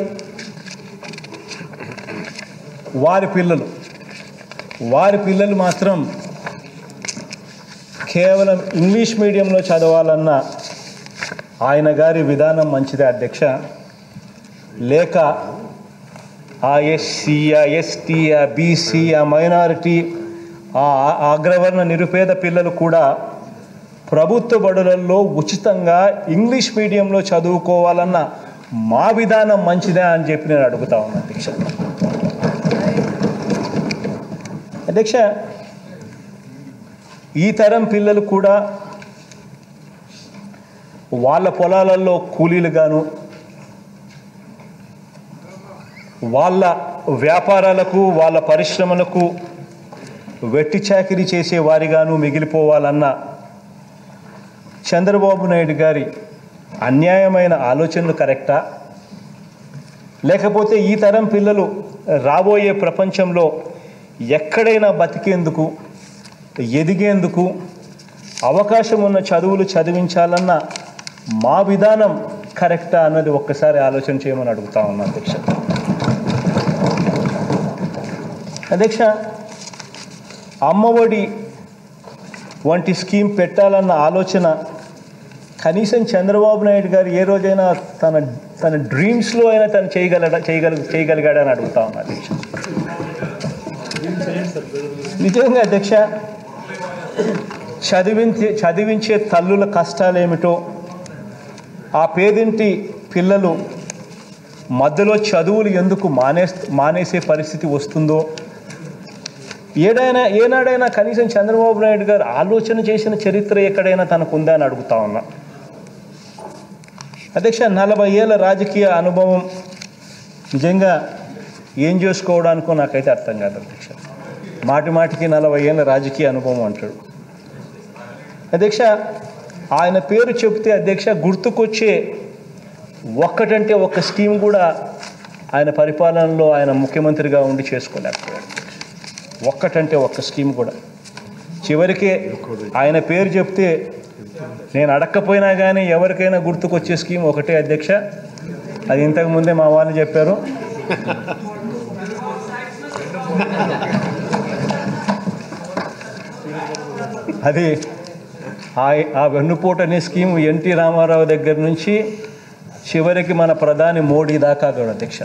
వారి పిల్లలు వారి పిల్లలు మాత్రం కేవలం ఇంగ్లీష్ మీడియంలో చదవాలన్న ఆయన గారి విధానం మంచిదే అధ్యక్ష లేక ఆ ఎస్సీ ఆ ఎస్టీ ఆ బీసీ ఆ మైనారిటీ ఆ అగ్రవర్ణ నిరుపేద పిల్లలు కూడా ప్రభుత్వ బడులలో ఉచితంగా ఇంగ్లీష్ మీడియంలో చదువుకోవాలన్న మా విధానం మంచిదే అని చెప్పి నేను అడుగుతా ఉన్నాను అధ్యక్ష అధ్యక్ష ఈ తరం పిల్లలు కూడా వాళ్ళ పొలాలలో కూలీలుగాను వాళ్ళ వ్యాపారాలకు వాళ్ళ పరిశ్రమలకు వెట్టి చాకిరీ చేసే వారిగాను మిగిలిపోవాలన్న చంద్రబాబు నాయుడు గారి అన్యాయమైన ఆలోచనలు కరెక్టా లేకపోతే ఈ తరం పిల్లలు రాబోయే ప్రపంచంలో ఎక్కడైనా బతికేందుకు ఎదిగేందుకు అవకాశం ఉన్న చదువులు చదివించాలన్న మా విధానం కరెక్టా అన్నది ఒక్కసారి ఆలోచన చేయమని అడుగుతా ఉన్నా అధ్యక్ష అధ్యక్ష అమ్మఒడి వంటి స్కీమ్ పెట్టాలన్న ఆలోచన కనీసం చంద్రబాబు నాయుడు గారు ఏ రోజైనా తన తన డ్రీమ్స్లో అయినా తను చేయగలడా చేయగల చేయగలిగాడని అడుగుతా ఉన్నా అధ్యక్ష నిజంగా అధ్యక్ష చదివించే చదివించే తల్లుల కష్టాలేమిటో ఆ పేదింటి పిల్లలు మధ్యలో చదువులు ఎందుకు మానే మానేసే పరిస్థితి వస్తుందో ఏడైనా ఏనాడైనా కనీసం చంద్రబాబు నాయుడు గారు ఆలోచన చేసిన చరిత్ర ఎక్కడైనా తనకు ఉందా అని అడుగుతా ఉన్నా అధ్యక్ష నలభై ఏళ్ళ రాజకీయ అనుభవం నిజంగా ఏం చేసుకోవడానికో నాకైతే అర్థం కాదు అధ్యక్ష మాటి మాటికి నలభై ఏళ్ళ రాజకీయ అనుభవం అంటాడు అధ్యక్ష ఆయన పేరు చెప్తే అధ్యక్ష గుర్తుకొచ్చే ఒక్కటంటే ఒక్క స్కీమ్ కూడా ఆయన పరిపాలనలో ఆయన ముఖ్యమంత్రిగా ఉండి చేసుకోలేకపోయాడు ఒక్కటంటే ఒక్క స్కీమ్ కూడా చివరికి ఆయన పేరు చెప్తే నేను అడక్కపోయినా కానీ ఎవరికైనా గుర్తుకొచ్చే స్కీమ్ ఒకటే అధ్యక్ష అది ఇంతకు ముందే మా వాళ్ళు చెప్పారు అది ఆ- ఆ వెన్నుపోటు అనే స్కీమ్ ఎన్టీ రామారావు దగ్గర నుంచి చివరికి మన ప్రధాని మోడీ దాకా కూడా అధ్యక్ష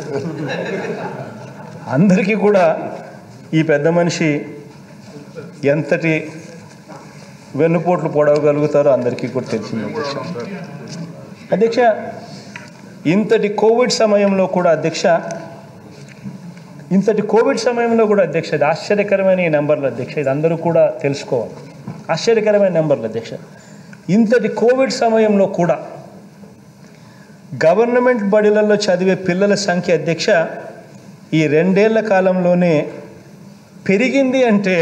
అందరికీ కూడా ఈ పెద్ద మనిషి ఎంతటి వెన్నుపోట్లు పొడవగలుగుతారో అందరికీ కూడా తెలిసింది అధ్యక్ష అధ్యక్ష ఇంతటి కోవిడ్ సమయంలో కూడా అధ్యక్ష ఇంతటి కోవిడ్ సమయంలో కూడా అధ్యక్ష ఇది ఆశ్చర్యకరమైన ఈ నెంబర్లు అధ్యక్ష ఇది అందరూ కూడా తెలుసుకోవాలి ఆశ్చర్యకరమైన నెంబర్లు అధ్యక్ష ఇంతటి కోవిడ్ సమయంలో కూడా గవర్నమెంట్ బడులలో చదివే పిల్లల సంఖ్య అధ్యక్ష ఈ రెండేళ్ల కాలంలోనే పెరిగింది అంటే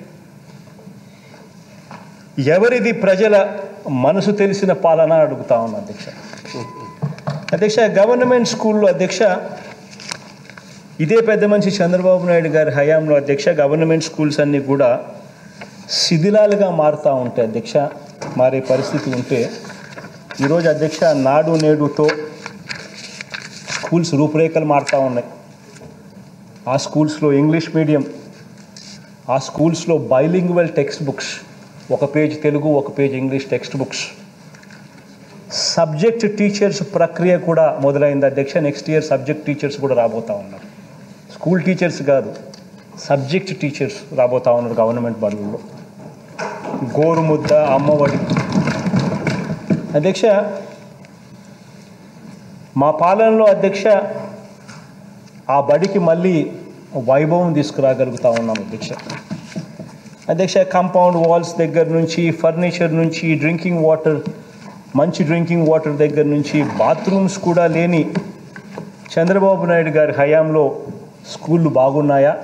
ఎవరిది ప్రజల మనసు తెలిసిన పాలన అడుగుతా ఉన్నా అధ్యక్ష అధ్యక్ష గవర్నమెంట్ స్కూల్లో అధ్యక్ష ఇదే పెద్ద మనిషి చంద్రబాబు నాయుడు గారి హయాంలో అధ్యక్ష గవర్నమెంట్ స్కూల్స్ అన్నీ కూడా శిథిలాలుగా మారుతూ ఉంటాయి అధ్యక్ష మారే పరిస్థితి ఉంటే ఈరోజు అధ్యక్ష నాడు నేడుతో స్కూల్స్ రూపురేఖలు మారుతూ ఉన్నాయి ఆ స్కూల్స్లో ఇంగ్లీష్ మీడియం ఆ స్కూల్స్లో బైలింగ్వెల్ టెక్స్ట్ బుక్స్ ఒక పేజ్ తెలుగు ఒక page English text books subject teachers ప్రక్రియ కూడా మొదలైంది అధ్యక్ష నెక్స్ట్ ఇయర్ సబ్జెక్ట్ టీచర్స్ కూడా రాబోతా ఉన్నారు స్కూల్ టీచర్స్ కాదు సబ్జెక్ట్ టీచర్స్ రాబోతా ఉన్నారు గవర్నమెంట్ బడుల్లో గోరుముద్ద అమ్మఒడి అధ్యక్ష మా పాలనలో అధ్యక్ష ఆ బడికి మళ్ళీ వైభవం తీసుకురాగలుగుతా ఉన్నాం అధ్యక్ష అధ్యక్ష కాంపౌండ్ వాల్స్ దగ్గర నుంచి ఫర్నిచర్ నుంచి డ్రింకింగ్ వాటర్ మంచి డ్రింకింగ్ వాటర్ దగ్గర నుంచి బాత్రూమ్స్ కూడా లేని చంద్రబాబు నాయుడు గారి హయాంలో స్కూళ్ళు బాగున్నాయా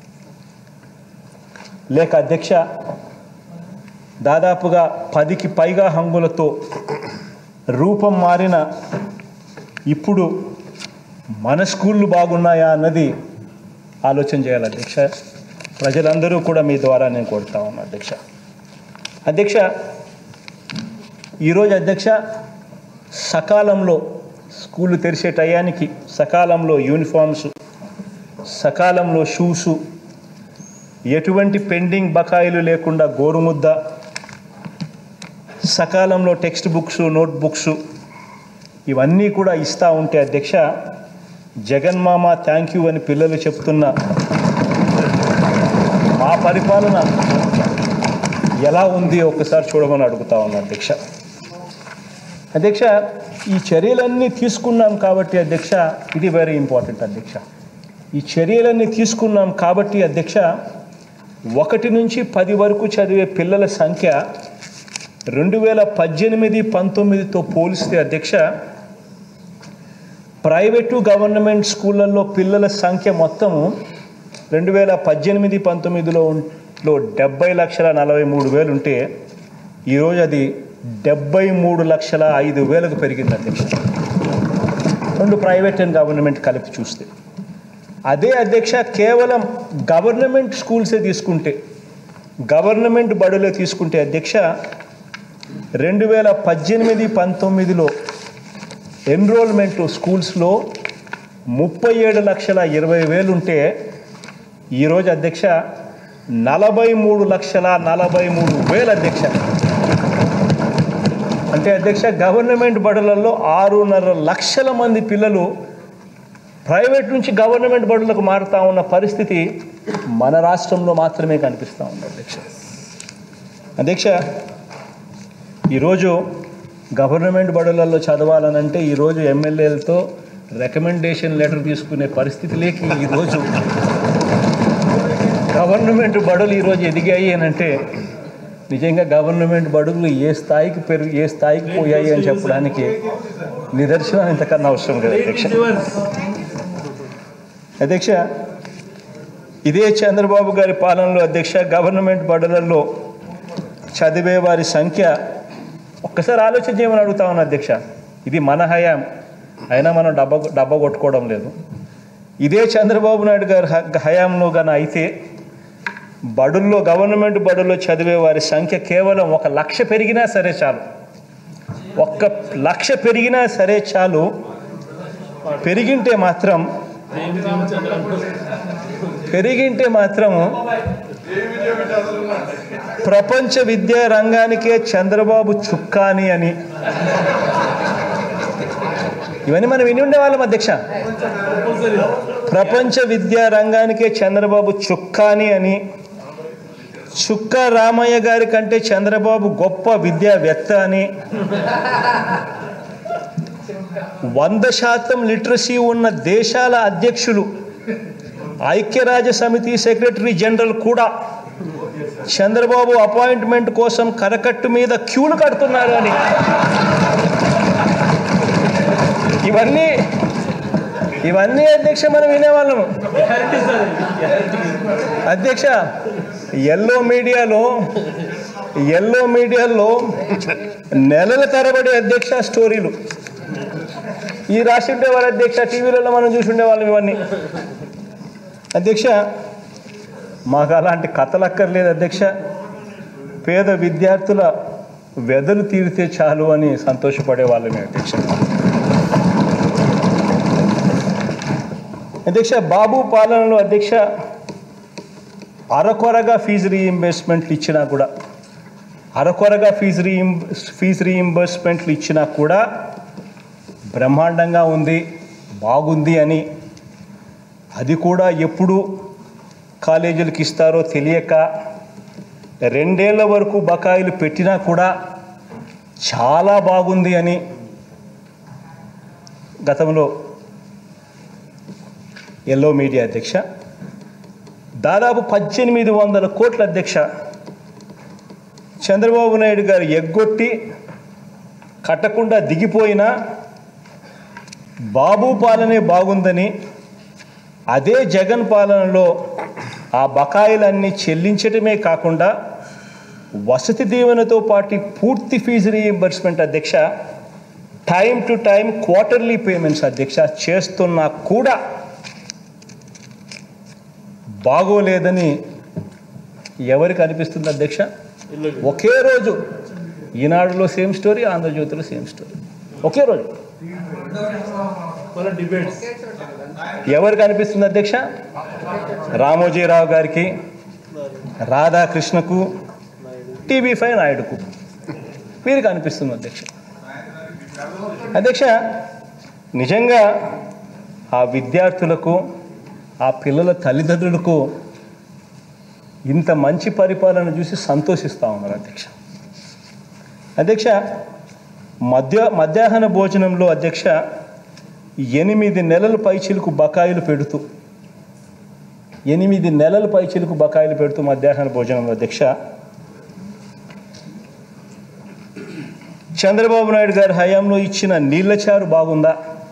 లేక అధ్యక్ష దాదాపుగా పదికి పైగా హంగులతో రూపం మారిన ఇప్పుడు మన స్కూళ్ళు బాగున్నాయా అన్నది ఆలోచన చేయాలి అధ్యక్ష ప్రజలందరూ కూడా మీ ద్వారా నేను కోరుతా ఉన్నా అధ్యక్ష అధ్యక్ష ఈరోజు అధ్యక్ష సకాలంలో స్కూళ్ళు తెరిచే టయానికి సకాలంలో యూనిఫామ్స్ సకాలంలో షూసు ఎటువంటి పెండింగ్ బకాయిలు లేకుండా గోరుముద్ద సకాలంలో టెక్స్ట్ బుక్స్ నోట్ బుక్స్ ఇవన్నీ కూడా ఇస్తూ ఉంటే అధ్యక్ష జగన్మామ థ్యాంక్ యూ అని పిల్లలు చెప్తున్న మా పరిపాలన ఎలా ఉంది ఒక్కసారి చూడమని అడుగుతా ఉన్నా అధ్యక్ష అధ్యక్ష ఈ చర్యలన్నీ తీసుకున్నాం కాబట్టి అధ్యక్ష ఇది వెరీ ఇంపార్టెంట్ అధ్యక్ష ఈ చర్యలన్నీ తీసుకున్నాం కాబట్టి అధ్యక్ష ఒకటి నుంచి పది వరకు చదివే పిల్లల సంఖ్య రెండు వేల పద్దెనిమిది పంతొమ్మిదితో పోలిస్తే అధ్యక్ష ప్రైవేటు గవర్నమెంట్ స్కూళ్ళల్లో పిల్లల సంఖ్య మొత్తము రెండు వేల పద్దెనిమిది పంతొమ్మిదిలో ఉన్- లో డెబ్బై లక్షల నలభై మూడు వేలు ఉంటే ఈరోజు అది డెబ్బై మూడు లక్షల ఐదు వేలకు పెరిగింది అధ్యక్ష రెండు ప్రైవేట్ అండ్ గవర్నమెంట్ కలిపి చూస్తే అదే అధ్యక్ష కేవలం గవర్నమెంట్ స్కూల్సే తీసుకుంటే గవర్నమెంట్ బడులే తీసుకుంటే అధ్యక్ష రెండు వేల పద్దెనిమిది పంతొమ్మిదిలో ఎన్రోల్మెంట్ స్కూల్స్లో ముప్పై ఏడు లక్షల ఇరవై వేలు ఉంటే ఈరోజు అధ్యక్ష నలభై మూడు లక్షల నలభై మూడు వేలు అధ్యక్ష అంటే అధ్యక్ష గవర్నమెంట్ బడులలో ఆరున్నర లక్షల మంది పిల్లలు ప్రైవేట్ నుంచి గవర్నమెంట్ బడులకు మారుతా ఉన్న పరిస్థితి మన రాష్ట్రంలో మాత్రమే కనిపిస్తూ ఉంది అధ్యక్ష అధ్యక్ష ఈరోజు గవర్నమెంట్ బడులలో చదవాలనంటే ఈరోజు ఎమ్మెల్యేలతో రికమెండేషన్ లెటర్ తీసుకునే పరిస్థితి లేక ఈరోజు గవర్నమెంట్ బడులు ఈరోజు ఎదిగాయి అని అంటే నిజంగా గవర్నమెంట్ బడులు ఏ స్థాయికి పెరుగు ఏ స్థాయికి పోయాయి అని చెప్పడానికి నిదర్శనం ఇంతకన్నా అవసరం లేదు అధ్యక్ష అధ్యక్ష ఇదే చంద్రబాబు గారి పాలనలో అధ్యక్ష గవర్నమెంట్ బడులలో చదివే వారి సంఖ్య ఒక్కసారి ఆలోచన చేయమని అడుగుతా ఉన్నా అధ్యక్ష ఇది మన హయాం అయినా మనం డబ్బ డబ్బ కొట్టుకోవడం లేదు ఇదే చంద్రబాబు నాయుడు గారి హ- హయాంలో గాన అయితే బడుల్లో గవర్నమెంట్ బడుల్లో చదివే వారి సంఖ్య కేవలం ఒక లక్ష పెరిగినా సరే చాలు ఒక్క లక్ష పెరిగినా సరే చాలు పెరిగింటే మాత్రం పెరిగింటే మాత్రం ప్రపంచ విద్యా రంగానికే చంద్రబాబు చుక్కాని అని ఇవన్నీ మనం విని ఉండేవాళ్ళం అధ్యక్ష ప్రపంచ విద్యా రంగానికే చంద్రబాబు చుక్కాని అని చుక్క రామయ్య గారి కంటే చంద్రబాబు గొప్ప విద్యావేత్త అని వంద శాతం లిటరసీ ఉన్న దేశాల అధ్యక్షులు ఐక్యరాజ్య సమితి సెక్రటరీ జనరల్ కూడా చంద్రబాబు అపాయింట్మెంట్ కోసం కరకట్టు మీద క్యూలు కడుతున్నారు అని ఇవన్నీ ఇవన్నీ అధ్యక్ష మనం వినేవాళ్ళము అధ్యక్ష ఎల్లో మీడియాలో ఎల్లో మీడియాలో నెలల తరబడి అధ్యక్ష స్టోరీలు ఈ రాసి ఉండేవారు అధ్యక్ష టీవీలలో మనం చూసి ఉండేవాళ్ళం ఇవన్నీ అధ్యక్ష మాకు అలాంటి కథలు అక్కర్లేదు అధ్యక్ష పేద విద్యార్థుల వెదలు తీరితే చాలు అని సంతోషపడే వాళ్ళమే అధ్యక్ష అధ్యక్ష బాబు పాలనలో అధ్యక్ష అరకొరగా ఫీజు రీఇంబర్స్మెంట్లు ఇచ్చినా కూడా అరకొరగా ఫీజు రీఇం ఫీజు రీఇంబర్స్మెంట్లు ఇచ్చినా కూడా బ్రహ్మాండంగా ఉంది బాగుంది అని అది కూడా ఎప్పుడు కాలేజీలకు ఇస్తారో తెలియక రెండేళ్ల వరకు బకాయిలు పెట్టినా కూడా చాలా బాగుంది అని గతంలో ఎల్లో మీడియా అధ్యక్ష దాదాపు పద్దెనిమిది వందల కోట్ల అధ్యక్ష చంద్రబాబు నాయుడు గారు ఎగ్గొట్టి కట్టకుండా దిగిపోయినా బాబు పాలనే బాగుందని అదే జగన్ పాలనలో ఆ బకాయిలన్నీ చెల్లించటమే కాకుండా వసతి దీవెనతో పాటు పూర్తి ఫీజు రీయింబర్స్మెంట్ అధ్యక్ష time to time quarterly payments అధ్యక్ష చేస్తున్నా కూడా బాగోలేదని ఎవరికి అనిపిస్తుంది అధ్యక్ష ఒకే రోజు ఈనాడులో సేమ్ స్టోరీ ఆంధ్రజ్యోతిలో సేమ్ స్టోరీ ఒకే రోజు ఎవరికి అనిపిస్తుంది అధ్యక్ష రామోజీరావు గారికి రాధాకృష్ణకు టీవీ ఫైవ్ నాయుడుకు వీరికి అనిపిస్తుంది అధ్యక్ష అధ్యక్ష నిజంగా ఆ విద్యార్థులకు ఆ పిల్లల తల్లిదండ్రులకు ఇంత మంచి పరిపాలన చూసి సంతోషిస్తూ ఉన్నారు అధ్యక్ష అధ్యక్ష మధ్య మధ్యాహ్న భోజనంలో అధ్యక్ష ఎనిమిది నెలల పైచిలకు బకాయిలు పెడుతూ ఎనిమిది నెలల పైచిలకు బకాయిలు పెడుతూ మధ్యాహ్న భోజనంలో అధ్యక్ష చంద్రబాబు నాయుడు గారి హయాంలో ఇచ్చిన నీళ్ళచారు బాగుందా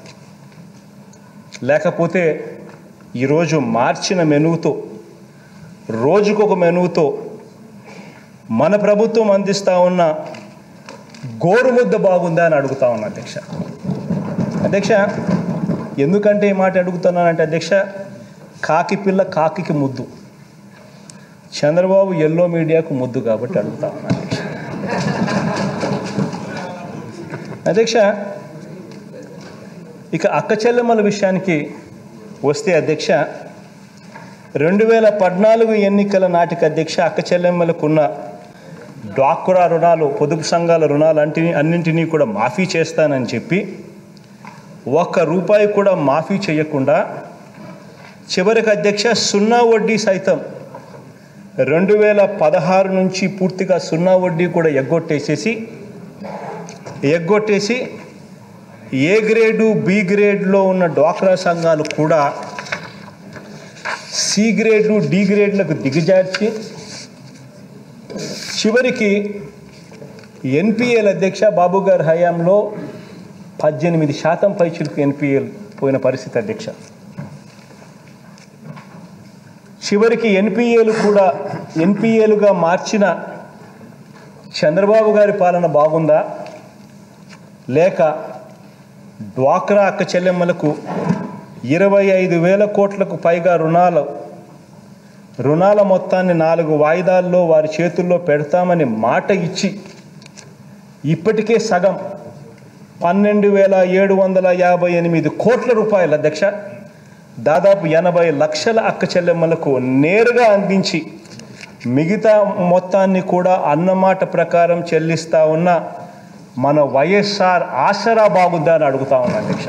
లేకపోతే ఈరోజు మార్చిన మెనువుతో రోజుకొక మెనువుతో మన ప్రభుత్వం అందిస్తూ ఉన్న గోరుముద్ద బాగుందా అని అడుగుతా ఉన్నా అధ్యక్ష అధ్యక్ష ఎందుకంటే ఈ మాట అడుగుతున్నానంటే అధ్యక్ష కాకి పిల్ల కాకికి ముద్దు చంద్రబాబు ఎల్లో మీడియాకు ముద్దు కాబట్టి అడుగుతా ఉన్నా అధ్యక్ష అధ్యక్ష ఇక అక్క చెల్లెమ్మల విషయానికి వస్తే అధ్యక్ష రెండు వేల పద్నాలుగు ఎన్నికల నాటికి అధ్యక్ష అక్క చెల్లెమ్మలకున్న డ్వాక్రా రుణాలు పొదుపు సంఘాల రుణాలు అంటిని అన్నింటినీ కూడా మాఫీ చేస్తానని చెప్పి ఒక్క రూపాయి కూడా మాఫీ చేయకుండా చివరికి అధ్యక్ష సున్నా వడ్డీ సైతం రెండు వేల పదహారు నుంచి పూర్తిగా సున్నా వడ్డీ కూడా ఎగ్గొట్టేసేసి ఎగ్గొట్టేసి ఏ గ్రేడు బి గ్రేడ్లో ఉన్న డ్వాక్రా సంఘాలు కూడా సి గ్రేడు డి గ్రేడ్లకు దిగజార్చి చివరికి ఎన్పిఎల్ అధ్యక్ష బాబు గారి హయాంలో పద్దెనిమిది శాతం పైచులకు ఎన్పిఎల్ పోయిన పరిస్థితి అధ్యక్ష చివరికి ఎన్పిఏలు కూడా ఎన్పిఏలుగా మార్చిన చంద్రబాబు గారి పాలన బాగుందా లేక డ్వాక్రా అక్క చెల్లెమ్మలకు ఇరవై ఐదు వేల కోట్లకు పైగా రుణాలు రుణాల మొత్తాన్ని నాలుగు వాయిదాల్లో వారి చేతుల్లో పెడతామని మాట ఇచ్చి ఇప్పటికే సగం పన్నెండు వేల ఏడు వందల యాభై ఎనిమిది కోట్ల రూపాయల అధ్యక్ష దాదాపు ఎనభై లక్షల అక్క చెల్లెమ్మలకు నేరుగా అందించి మిగతా మొత్తాన్ని కూడా అన్నమాట ప్రకారం చెల్లిస్తా ఉన్న మన వైఎస్ఆర్ ఆసరా బాగుందా అని అడుగుతా ఉన్నా అధ్యక్ష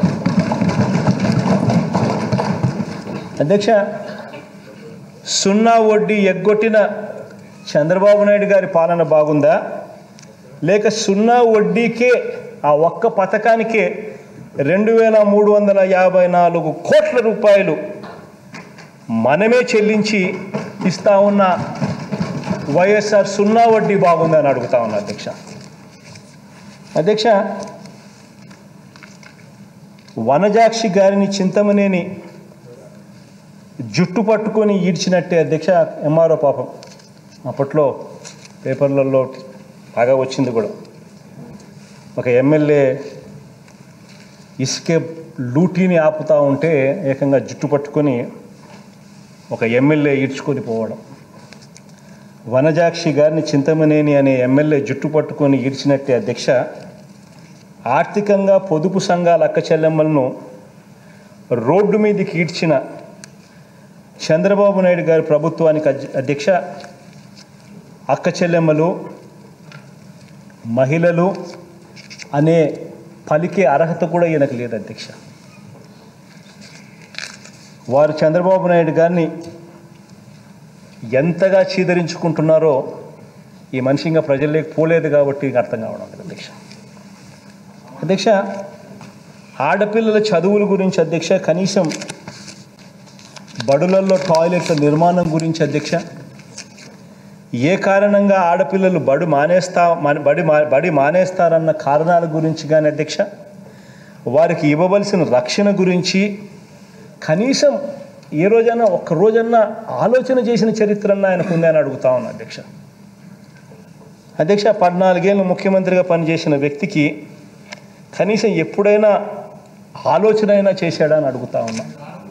అధ్యక్ష సున్నా వడ్డీ ఎగ్గొట్టిన చంద్రబాబు నాయుడు గారి పాలన బాగుందా లేక సున్నా వడ్డీకే ఆ ఒక్క పథకానికే రెండు వేల మూడు వందల యాభై నాలుగు కోట్ల రూపాయలు మనమే చెల్లించి ఇస్తా ఉన్న వైఎస్ఆర్ సున్నా వడ్డీ బాగుందని అడుగుతా ఉన్నా అధ్యక్ష అధ్యక్ష వనజాక్షి గారిని చింతమనేని జుట్టు పట్టుకొని ఈడ్చినట్టే అధ్యక్ష ఎంఆర్ఓ పాపం అప్పట్లో పేపర్లలో బాగా వచ్చింది కూడా ఒక ఎమ్మెల్యే ఇసుకే లూటీని ఆపుతా ఉంటే ఏకంగా జుట్టు పట్టుకొని ఒక ఎమ్మెల్యే ఈడ్చుకొని పోవడం వనజాక్షి గారిని చింతమనేని అనే ఎమ్మెల్యే జుట్టు పట్టుకొని ఈడ్చినట్టే అధ్యక్ష ఆర్థికంగా పొదుపు సంఘాల అక్క చెల్లెమ్మలను రోడ్డు మీదకి ఈడ్చిన చంద్రబాబు నాయుడు గారి ప్రభుత్వానికి అధ్య- అధ్యక్ష అక్క చెల్లెమ్మలు మహిళలు అనే పలికే అర్హత కూడా ఈయనకు లేదు అధ్యక్ష వారు చంద్రబాబు నాయుడు గారిని ఎంతగా చీదరించుకుంటున్నారో ఈ మనిషి ఇంకా ప్రజల్లోకి పోలేదు కాబట్టి ఇంకా అర్థం కావడం లేదు అధ్యక్ష అధ్యక్ష ఆడపిల్లల చదువుల గురించి అధ్యక్ష కనీసం బడులలో టాయిలెట్ల నిర్మాణం గురించి అధ్యక్ష ఏ కారణంగా ఆడపిల్లలు బడు మానేస్తా మన- బడి మా బడి మానేస్తారన్న కారణాల గురించి కానీ అధ్యక్ష వారికి ఇవ్వవలసిన రక్షణ గురించి కనీసం ఏ రోజైనా ఒక్క రోజన్నా ఆలోచన చేసిన చరిత్రన్న ఆయనకు ఉందని అడుగుతా ఉన్నా అధ్యక్ష అధ్యక్ష పద్నాలుగేళ్ళు ముఖ్యమంత్రిగా పనిచేసిన వ్యక్తికి కనీసం ఎప్పుడైనా ఆలోచన అయినా చేశాడా అని అడుగుతా ఉన్నా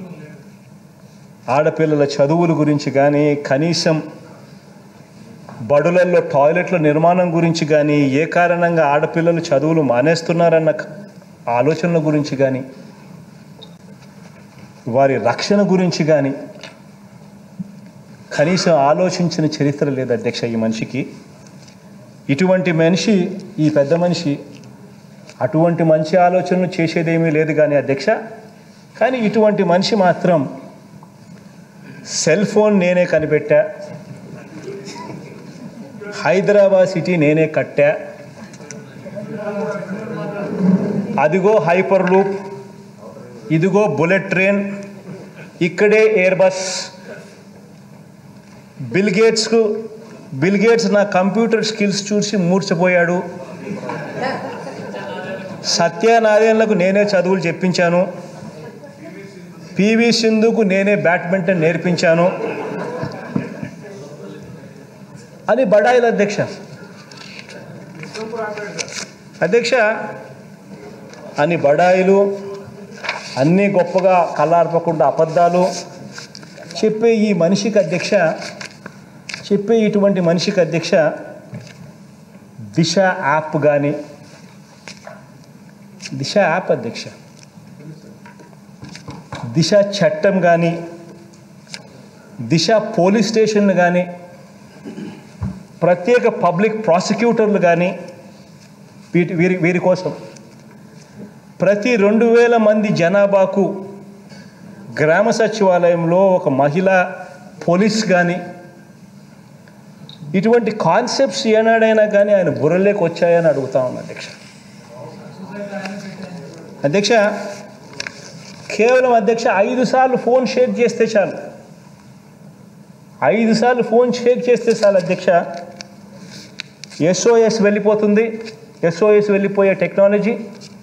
ఆడపిల్లల చదువుల గురించి కానీ కనీసం బడులలో టాయిలెట్ల నిర్మాణం గురించి కానీ ఏ కారణంగా ఆడపిల్లలు చదువులు మానేస్తున్నారన్న క- ఆలోచనల గురించి కానీ వారి రక్షణ గురించి కానీ కనీసం ఆలోచించిన చరిత్ర లేదు అధ్యక్ష ఈ మనిషికి ఇటువంటి మనిషి ఈ పెద్ద మనిషి అటువంటి మంచి ఆలోచనలు చేసేదేమీ లేదు కానీ అధ్యక్ష కానీ ఇటువంటి మనిషి మాత్రం సెల్ ఫోన్ నేనే కనిపెట్టా హైదరాబాద్ సిటీ నేనే కట్టా అదిగో హైపర్ లూప్ ఇదిగో బుల్లెట్ ట్రైన్ ఇక్కడే ఎయిర్ బస్ బిల్ గేట్స్కు బిల్ గేట్స్ నా కంప్యూటర్ స్కిల్స్ చూసి మూర్చపోయాడు సత్యనారాయణలకు నేనే చదువులు చెప్పించాను పివి సింధుకు నేనే బ్యాడ్మింటన్ నేర్పించాను అని బడాయిల అధ్యక్ష అధ్యక్ష అని బడాయిలు అన్నీ గొప్పగా కళ్ళార్పకుండా అబద్ధాలు చెప్పే ఈ మనిషికి అధ్యక్ష చెప్పే ఇటువంటి మనిషికి అధ్యక్ష దిశ యాప్ కానీ దిశ యాప్ అధ్యక్ష దిశ చట్టం కానీ దిశ పోలీస్ స్టేషన్లు కానీ ప్రత్యేక పబ్లిక్ ప్రాసిక్యూటర్లు కానీ వీటి వీరి వీరి కోసం ప్రతి రెండు వేల మంది జనాభాకు గ్రామ సచివాలయంలో ఒక మహిళా పోలీస్ కానీ ఇటువంటి కాన్సెప్ట్స్ ఏనాడైనా కానీ ఆయన బుర్రలోకి వచ్చాయని అడుగుతా ఉన్నా అధ్యక్ష అధ్యక్ష కేవలం అధ్యక్ష ఐదు సార్లు ఫోన్ షేక్ చేస్తే చాలు ఐదు సార్లు ఫోన్ షేక్ చేస్తే చాలు అధ్యక్ష ఎస్ఓఎస్ వెళ్ళిపోతుంది ఎస్ఓఎస్ వెళ్ళిపోయే టెక్నాలజీ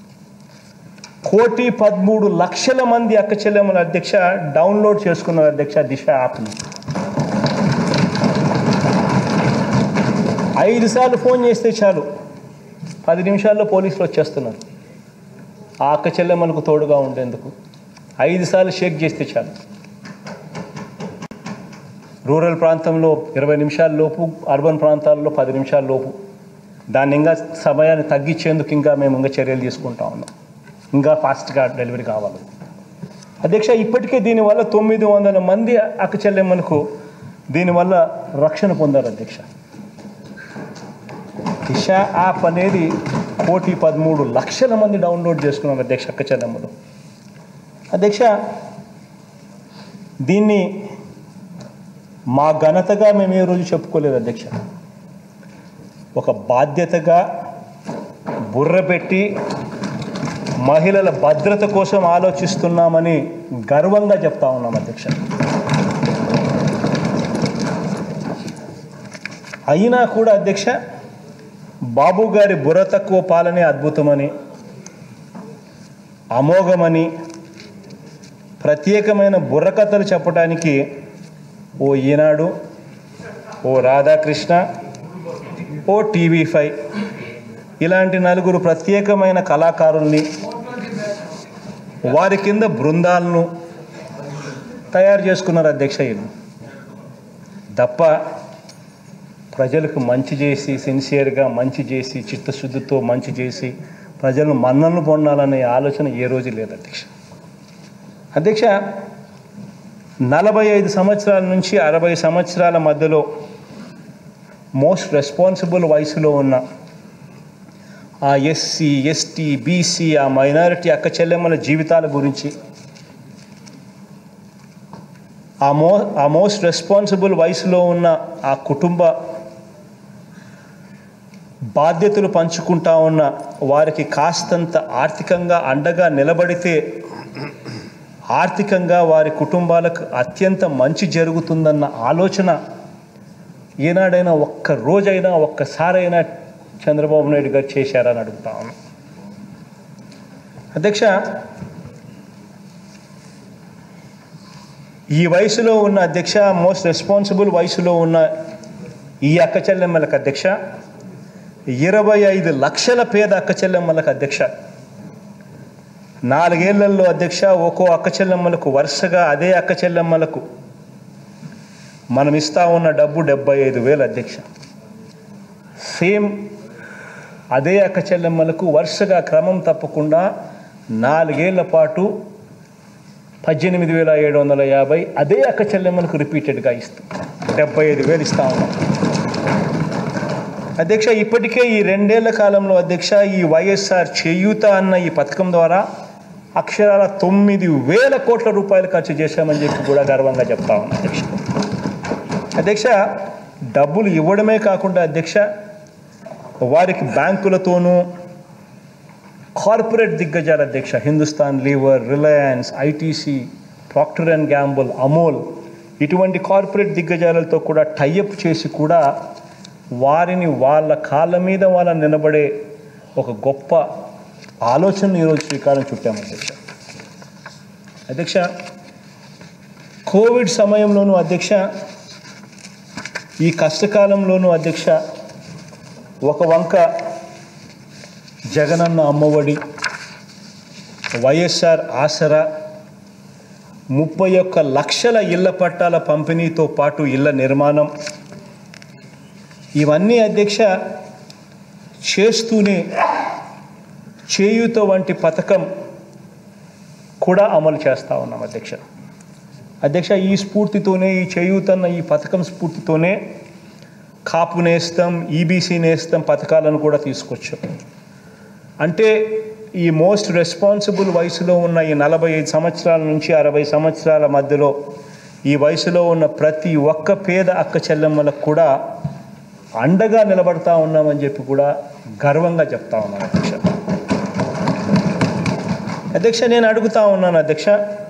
కోటి పదమూడు లక్షల మంది అక్క చెల్లెమ్మల అధ్యక్ష డౌన్లోడ్ చేసుకున్నారు అధ్యక్ష దిశ యాప్ని ఐదు సార్లు ఫోన్ చేస్తే చాలు పది నిమిషాల్లో పోలీసులు వచ్చేస్తున్నారు ఆ అక్క చెల్లెమ్మలకు తోడుగా ఉండేందుకు ఐదు సార్లు షేక్ చేస్తే చాలు రూరల్ ప్రాంతంలో ఇరవై నిమిషాల లోపు అర్బన్ ప్రాంతాల్లో పది నిమిషాల లోపు దాన్ని ఇంకా సమయాన్ని తగ్గించేందుకు ఇంకా మేము ఇంకా చర్యలు తీసుకుంటా ఉన్నాం ఇంకా ఫాస్ట్గా డెలివరీ కావాలి అధ్యక్ష ఇప్పటికే దీనివల్ల తొమ్మిది వందల మంది అక్క చెల్లెమ్మలకు దీనివల్ల రక్షణ పొందారు అధ్యక్ష దిశ యాప్ అనేది కోటి పదమూడు లక్షల మంది డౌన్లోడ్ చేసుకున్నారు అధ్యక్ష అక్క చెల్లెమ్మలు అధ్యక్ష దీన్ని మా ఘనతగా మేము ఏ రోజు చెప్పుకోలేదు అధ్యక్ష ఒక బాధ్యతగా బుర్ర పెట్టి మహిళల భద్రత కోసం ఆలోచిస్తున్నామని గర్వంగా చెప్తా ఉన్నాం అధ్యక్ష అయినా కూడా అధ్యక్ష బాబు గారి బుర్ర తక్కువ పాలనే అద్భుతమని అమోఘమని ప్రత్యేకమైన బుర్రకథలు చెప్పడానికి ఓ ఈనాడు ఓ రాధాకృష్ణ ఓ టీవీ ఫైవ్ ఇలాంటి నలుగురు ప్రత్యేకమైన కళాకారుల్ని వారి కింద బృందాలను తయారు చేసుకున్నారు అధ్యక్ష వీళ్ళు తప్ప ప్రజలకు మంచి చేసి సిన్సియర్గా మంచి చేసి చిత్తశుద్ధితో మంచి చేసి ప్రజలను మన్నలను పొందాలనే ఆలోచన ఏ రోజు లేదు అధ్యక్ష అధ్యక్ష నలభై ఐదు సంవత్సరాల నుంచి అరవై సంవత్సరాల మధ్యలో మోస్ట్ రెస్పాన్సిబుల్ వయసులో ఉన్న ఆ ఎస్సీ ఎస్టీ బీసీ ఆ మైనారిటీ అక్క చెల్లెమ్మల జీవితాల గురించి ఆ మో ఆ మోస్ట్ రెస్పాన్సిబుల్ వయసులో ఉన్న ఆ కుటుంబ బాధ్యతలు పంచుకుంటా ఉన్న వారికి కాస్తంత ఆర్థికంగా అండగా నిలబడితే ఆర్థికంగా వారి కుటుంబాలకు అత్యంత మంచి జరుగుతుందన్న ఆలోచన ఏనాడైనా ఒక్క రోజైనా ఒక్కసారైనా చంద్రబాబు నాయుడు గారు చేశారని అడుగుతా ఉన్నాను అధ్యక్ష ఈ వయసులో ఉన్న అధ్యక్ష మోస్ట్ రెస్పాన్సిబుల్ వయసులో ఉన్న ఈ అక్క చెల్లెమ్మలకు అధ్యక్ష ఇరవై ఐదు లక్షల పేద అక్క చెల్లెమ్మలకు అధ్యక్ష నాలుగేళ్లలో అధ్యక్ష ఒక్కో అక్క చెల్లెమ్మలకు వరుసగా అదే అక్క చెల్లెమ్మలకు మనం ఇస్తా ఉన్న డబ్బు డెబ్బై ఐదు వేలు అధ్యక్ష సేమ్ అదే అక్క చెల్లెమ్మలకు వరుసగా క్రమం తప్పకుండా నాలుగేళ్ల పాటు పద్దెనిమిది వేల ఏడు వందల యాభై అదే అక్క చెల్లెమ్మలకు రిపీటెడ్గా ఇస్తాం డెబ్బై ఐదు వేలు ఇస్తా ఉన్నాం అధ్యక్ష ఇప్పటికే ఈ రెండేళ్ల కాలంలో అధ్యక్ష ఈ వైఎస్ఆర్ చేయూత అన్న ఈ పథకం ద్వారా అక్షరాల తొమ్మిది వేల కోట్ల రూపాయలు ఖర్చు చేశామని చెప్పి కూడా గర్వంగా చెప్తా ఉన్నాం అధ్యక్ష అధ్యక్ష డబ్బులు ఇవ్వడమే కాకుండా అధ్యక్ష వారికి బ్యాంకులతోనూ కార్పొరేట్ దిగ్గజాల అధ్యక్ష Hindustan Lever Reliance ITC Procter and Gamble Amul ఇటువంటి కార్పొరేట్ దిగ్గజాలతో కూడా టైఅప్ చేసి కూడా వారిని వాళ్ళ కాళ్ళ మీద వాళ్ళ నిలబడే ఒక గొప్ప ఆలోచనను ఈరోజు శ్రీకారం చుట్టాము అధ్యక్ష అధ్యక్ష కోవిడ్ సమయంలోనూ అధ్యక్ష ఈ కష్టకాలంలోనూ అధ్యక్ష ఒక వంక జగనన్న అమ్మఒడి వైఎస్ఆర్ ఆసరా ముప్పై ఒక్క లక్షల ఇళ్ల పట్టాల పంపిణీతో పాటు ఇళ్ల నిర్మాణం ఇవన్నీ అధ్యక్ష చేస్తూనే చేయూత వంటి పథకం కూడా అమలు చేస్తూ ఉన్నాం అధ్యక్ష అధ్యక్ష ఈ స్ఫూర్తితోనే ఈ చేయూతన్న ఈ పథకం స్ఫూర్తితోనే కాపు నేస్తం ఈబీసీ నేస్తం పథకాలను కూడా తీసుకొచ్చాం అంటే ఈ మోస్ట్ రెస్పాన్సిబుల్ వయసులో ఉన్న ఈ నలభై ఐదు సంవత్సరాల నుంచి అరవై సంవత్సరాల మధ్యలో ఈ వయసులో ఉన్న ప్రతి ఒక్క పేద అక్క చెల్లెమ్మలకు కూడా అండగా నిలబడతా ఉన్నామని చెప్పి కూడా గర్వంగా చెప్తా ఉన్నాను అధ్యక్ష అధ్యక్ష నేను అడుగుతా ఉన్నాను అధ్యక్ష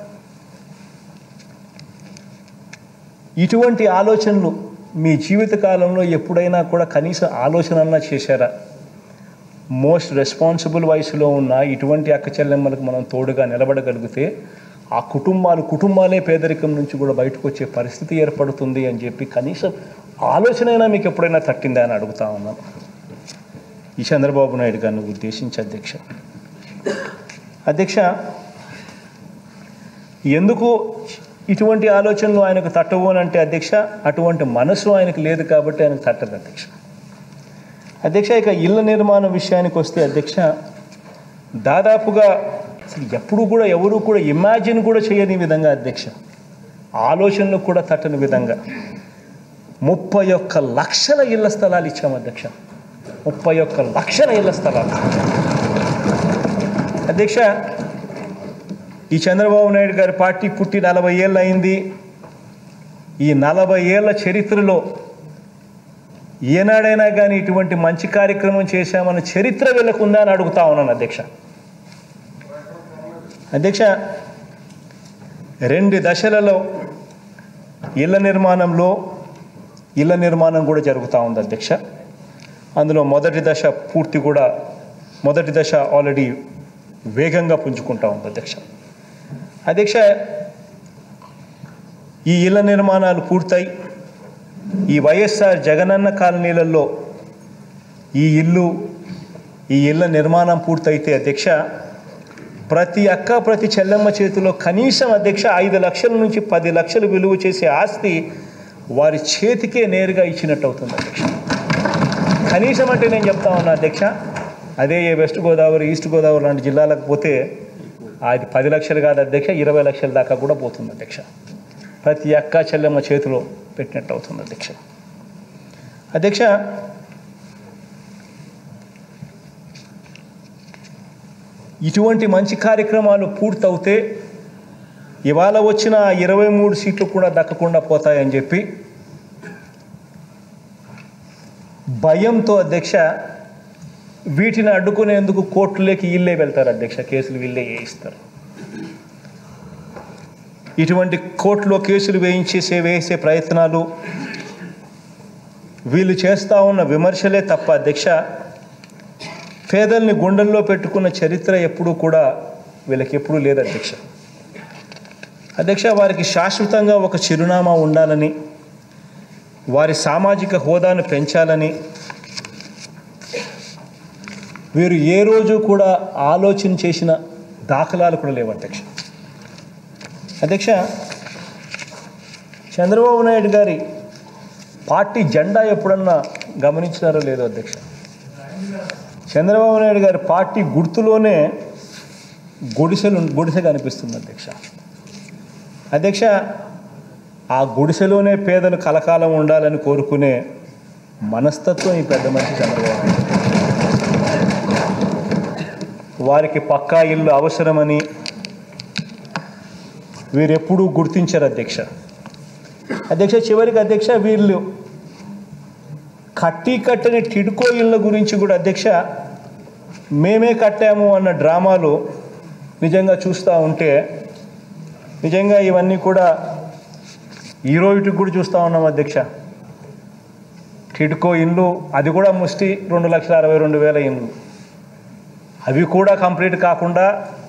ఇటువంటి ఆలోచనలు మీ జీవిత కాలంలో ఎప్పుడైనా కూడా కనీసం ఆలోచన అన్నా చేశారా మోస్ట్ రెస్పాన్సిబుల్ వయసులో ఉన్న ఇటువంటి అక్క చెల్లెమ్మలకు మనం తోడుగా నిలబడగలిగితే ఆ కుటుంబాలు కుటుంబాలే పేదరికం నుంచి కూడా బయటకు వచ్చే పరిస్థితి ఏర్పడుతుంది అని చెప్పి కనీసం ఆలోచన అయినా మీకు ఎప్పుడైనా తట్టిందా అని అడుగుతా ఉన్నాను ఈ చంద్రబాబు నాయుడు గారిని ఉద్దేశించి అధ్యక్ష అధ్యక్ష ఎందుకు ఇటువంటి ఆలోచనలు ఆయనకు తట్టవు అని అంటే అధ్యక్ష అటువంటి మనసు ఆయనకు లేదు కాబట్టి ఆయనకు తట్టదు అధ్యక్ష అధ్యక్ష ఇక ఇళ్ళ నిర్మాణ విషయానికి వస్తే అధ్యక్ష దాదాపుగా అసలు ఎప్పుడు కూడా ఎవరు కూడా ఇమాజిన్ కూడా చేయని విధంగా అధ్యక్ష ఆలోచనలు కూడా తట్టని విధంగా ముప్పై ఒక్క లక్షల ఇళ్ల స్థలాలు ఇచ్చాము అధ్యక్ష ముప్పై ఒక్క లక్షల ఇళ్ల స్థలాలు అధ్యక్ష ఈ చంద్రబాబు నాయుడు గారి పార్టీ పుట్టి నలభై ఏళ్ళు అయింది ఈ నలభై ఏళ్ళ చరిత్రలో ఏనాడైనా కానీ ఇటువంటి మంచి కార్యక్రమం చేశామన్న చరిత్ర వెళ్ళకుందా అని అడుగుతా ఉన్నాను అధ్యక్ష అధ్యక్ష రెండు దశలలో ఇళ్ల నిర్మాణంలో ఇళ్ల నిర్మాణం కూడా జరుగుతూ ఉంది అధ్యక్ష అందులో మొదటి దశ పూర్తి కూడా మొదటి దశ ఆల్రెడీ వేగంగా పుంజుకుంటా ఉంది అధ్యక్ష అధ్యక్ష ఈ ఇళ్ల నిర్మాణాలు పూర్తయి ఈ వైఎస్ఆర్ జగనన్న కాలనీలలో ఈ ఇల్లు ఈ ఇళ్ల నిర్మాణం పూర్తయితే అధ్యక్ష ప్రతి అక్క ప్రతి చెల్లెమ్మ చేతిలో కనీసం అధ్యక్ష ఐదు లక్షల నుంచి పది లక్షలు విలువ చేసే ఆస్తి వారి చేతికే నేరుగా ఇచ్చినట్టు అవుతుంది అధ్యక్ష కనీసం అంటే నేను చెప్తా ఉన్నా అధ్యక్ష అదే ఏ వెస్ట్ గోదావరి ఈస్ట్ గోదావరి లాంటి జిల్లాలకు పోతే అది పది లక్షలు కాదు అధ్యక్ష ఇరవై లక్షల దాకా కూడా పోతుంది అధ్యక్ష ప్రతి అక్క చెల్లెమ్మ చేతిలో పెట్టినట్టు అవుతుంది అధ్యక్ష అధ్యక్ష ఇటువంటి మంచి కార్యక్రమాలు పూర్తవుతే ఇవాళ వచ్చిన ఇరవై మూడు సీట్లు కూడా దక్కకుండా పోతాయని చెప్పి భయంతో అధ్యక్ష వీటిని అడ్డుకునేందుకు కోర్టులోకి వీళ్ళే వెళ్తారు అధ్యక్ష కేసులు వీళ్ళే వేయిస్తారు ఇటువంటి కోర్టులో కేసులు వేయించేసే వేసే ప్రయత్నాలు వీళ్ళు చేస్తూ ఉన్న విమర్శలే తప్ప అధ్యక్ష పేదల్ని గుండెల్లో పెట్టుకున్న చరిత్ర ఎప్పుడూ కూడా వీళ్ళకి ఎప్పుడూ లేదు అధ్యక్ష అధ్యక్ష వారికి శాశ్వతంగా ఒక చిరునామా ఉండాలని వారి సామాజిక హోదాను పెంచాలని వీరు ఏ రోజు కూడా ఆలోచన చేసిన దాఖలాలు కూడా లేవు అధ్యక్ష అధ్యక్ష చంద్రబాబు నాయుడు గారి పార్టీ జెండా ఎప్పుడన్నా గమనించినారో లేదో అధ్యక్ష చంద్రబాబు నాయుడు గారి పార్టీ గుర్తులోనే గుడిసెలు గుడిసె కనిపిస్తుంది అధ్యక్ష అధ్యక్ష ఆ గుడిసెలోనే పేదలు కలకాలం ఉండాలని కోరుకునే మనస్తత్వం ఈ పెద్ద మనిషి చంద్రబాబు నాయుడు వారికి పక్కా ఇల్లు అవసరమని వీరెప్పుడూ గుర్తించారు అధ్యక్ష అధ్యక్ష చివరికి అధ్యక్ష వీళ్ళు కట్టి కట్టని టిడ్కో ఇళ్ళ గురించి కూడా అధ్యక్ష మేమే కట్టాము అన్న డ్రామాలు నిజంగా చూస్తూ ఉంటే నిజంగా ఇవన్నీ కూడా ఈ రోజుకి కూడా చూస్తూ ఉన్నాం అధ్యక్ష టిడ్కో ఇండ్లు అది కూడా ముష్టి రెండు లక్షల అరవై రెండు వేల ఇండ్లు అవి కూడా కంప్లీట్ కాకుండా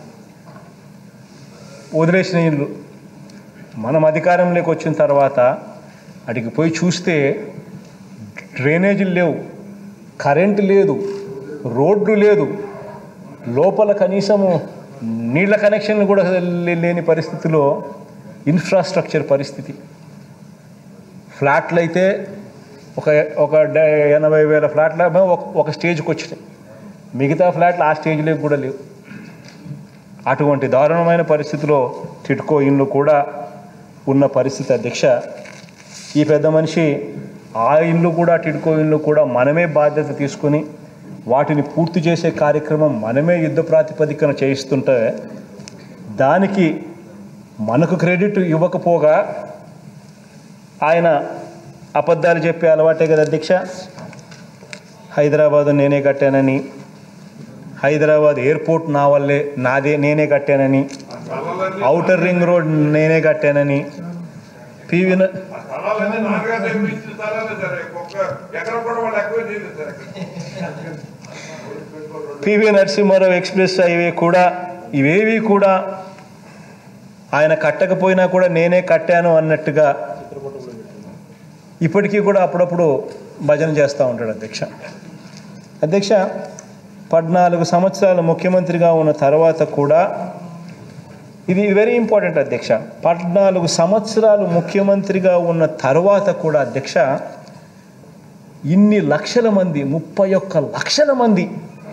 వదిలేసిన ఇల్లు మనం అధికారంలోకి వచ్చిన తర్వాత అడిగి పోయి చూస్తే డ్రైనేజీలు లేవు కరెంటు లేదు రోడ్లు లేదు లోపల కనీసము నీళ్ళ కనెక్షన్లు కూడా లే- లేని పరిస్థితిలో ఇన్ఫ్రాస్ట్రక్చర్ పరిస్థితి ఫ్లాట్లు అయితే ఒక ఒక డ- ఎనభై వేల ఫ్లాట్ల ఒక ఒక స్టేజ్కి వచ్చినాయి మిగతా ఫ్లాట్లు ఆ స్టేజ్లోకి కూడా లేవు అటువంటి దారుణమైన పరిస్థితిలో టిట్కో ఇల్లు కూడా ఉన్న పరిస్థితి అధ్యక్ష ఈ పెద్ద మనిషి ఆ ఇల్లు కూడా టిడ్కో ఇల్లు కూడా మనమే బాధ్యత తీసుకుని వాటిని పూర్తి చేసే కార్యక్రమం మనమే యుద్ధ ప్రాతిపదికన చేయిస్తుంటే దానికి మనకు క్రెడిట్ ఇవ్వకపోగా ఆయన అబద్ధాలు చెప్పే అలవాటే కదా అధ్యక్ష హైదరాబాదు నేనే కట్టానని హైదరాబాద్ ఎయిర్పోర్ట్ నా వల్లే నాదే నేనే కట్టానని ఔటర్ రింగ్ రోడ్ నేనే కట్టానని పివి న- స్థలాలన్నీ నాన్నగారు తెప్పించిన స్థలాలే సార్ ఒక్క ఎకరం కూడా వాళ్ళు ఎక్కువ చేయలేదు సార్ ఇక్కడ. పివి నరసింహారావు ఎక్స్ప్రెస్ హైవే కూడా ఇవేవి కూడా ఆయన కట్టకపోయినా కూడా నేనే కట్టాను అన్నట్టుగా ఇప్పటికీ కూడా అప్పుడప్పుడు భజన చేస్తూ ఉంటాడు అధ్యక్ష అధ్యక్ష పద్నాలుగు సంవత్సరాలు ముఖ్యమంత్రిగా ఉన్న తర్వాత కూడా ఇది వెరీ ఇంపార్టెంట్ అధ్యక్ష పద్నాలుగు సంవత్సరాలు ముఖ్యమంత్రిగా ఉన్న తర్వాత కూడా అధ్యక్ష ఇన్ని లక్షల మంది ముప్పై ఒక్క లక్షల మంది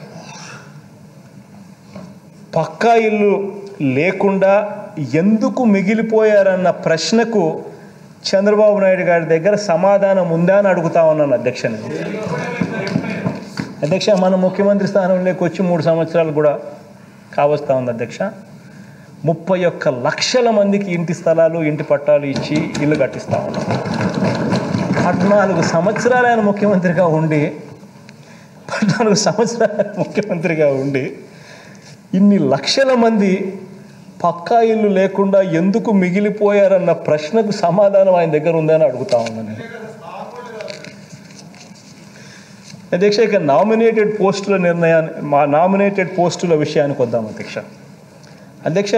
పక్కా ఇల్లు లేకుండా ఎందుకు మిగిలిపోయారన్న ప్రశ్నకు చంద్రబాబు నాయుడు గారి దగ్గర సమాధానం ఉందా అని అడుగుతా ఉన్నాను అధ్యక్ష నేను. అధ్యక్ష మన ముఖ్యమంత్రి స్థానంలోకి వచ్చి మూడు సంవత్సరాలు కూడా కావస్తా ఉంది అధ్యక్ష ముప్పై ఒక్క లక్షల మందికి ఇంటి స్థలాలు ఇంటి పట్టాలు ఇచ్చి ఇల్లు కట్టిస్తా ఉన్నాం పద్నాలుగు సంవత్సరాలు ఆయన ముఖ్యమంత్రిగా ఉండి పద్నాలుగు సంవత్సరాలు ఆయన ముఖ్యమంత్రిగా ఉండి ఇన్ని లక్షల మంది పక్కా ఇల్లు లేకుండా ఎందుకు మిగిలిపోయారన్న ప్రశ్నకు సమాధానం ఆయన దగ్గర ఉందని అడుగుతా ఉన్నాను నేను అధ్యక్ష ఇక నామినేటెడ్ పోస్టుల నిర్ణయాన్ని మా నామినేటెడ్ పోస్టుల విషయానికి వద్దాం అధ్యక్ష అధ్యక్ష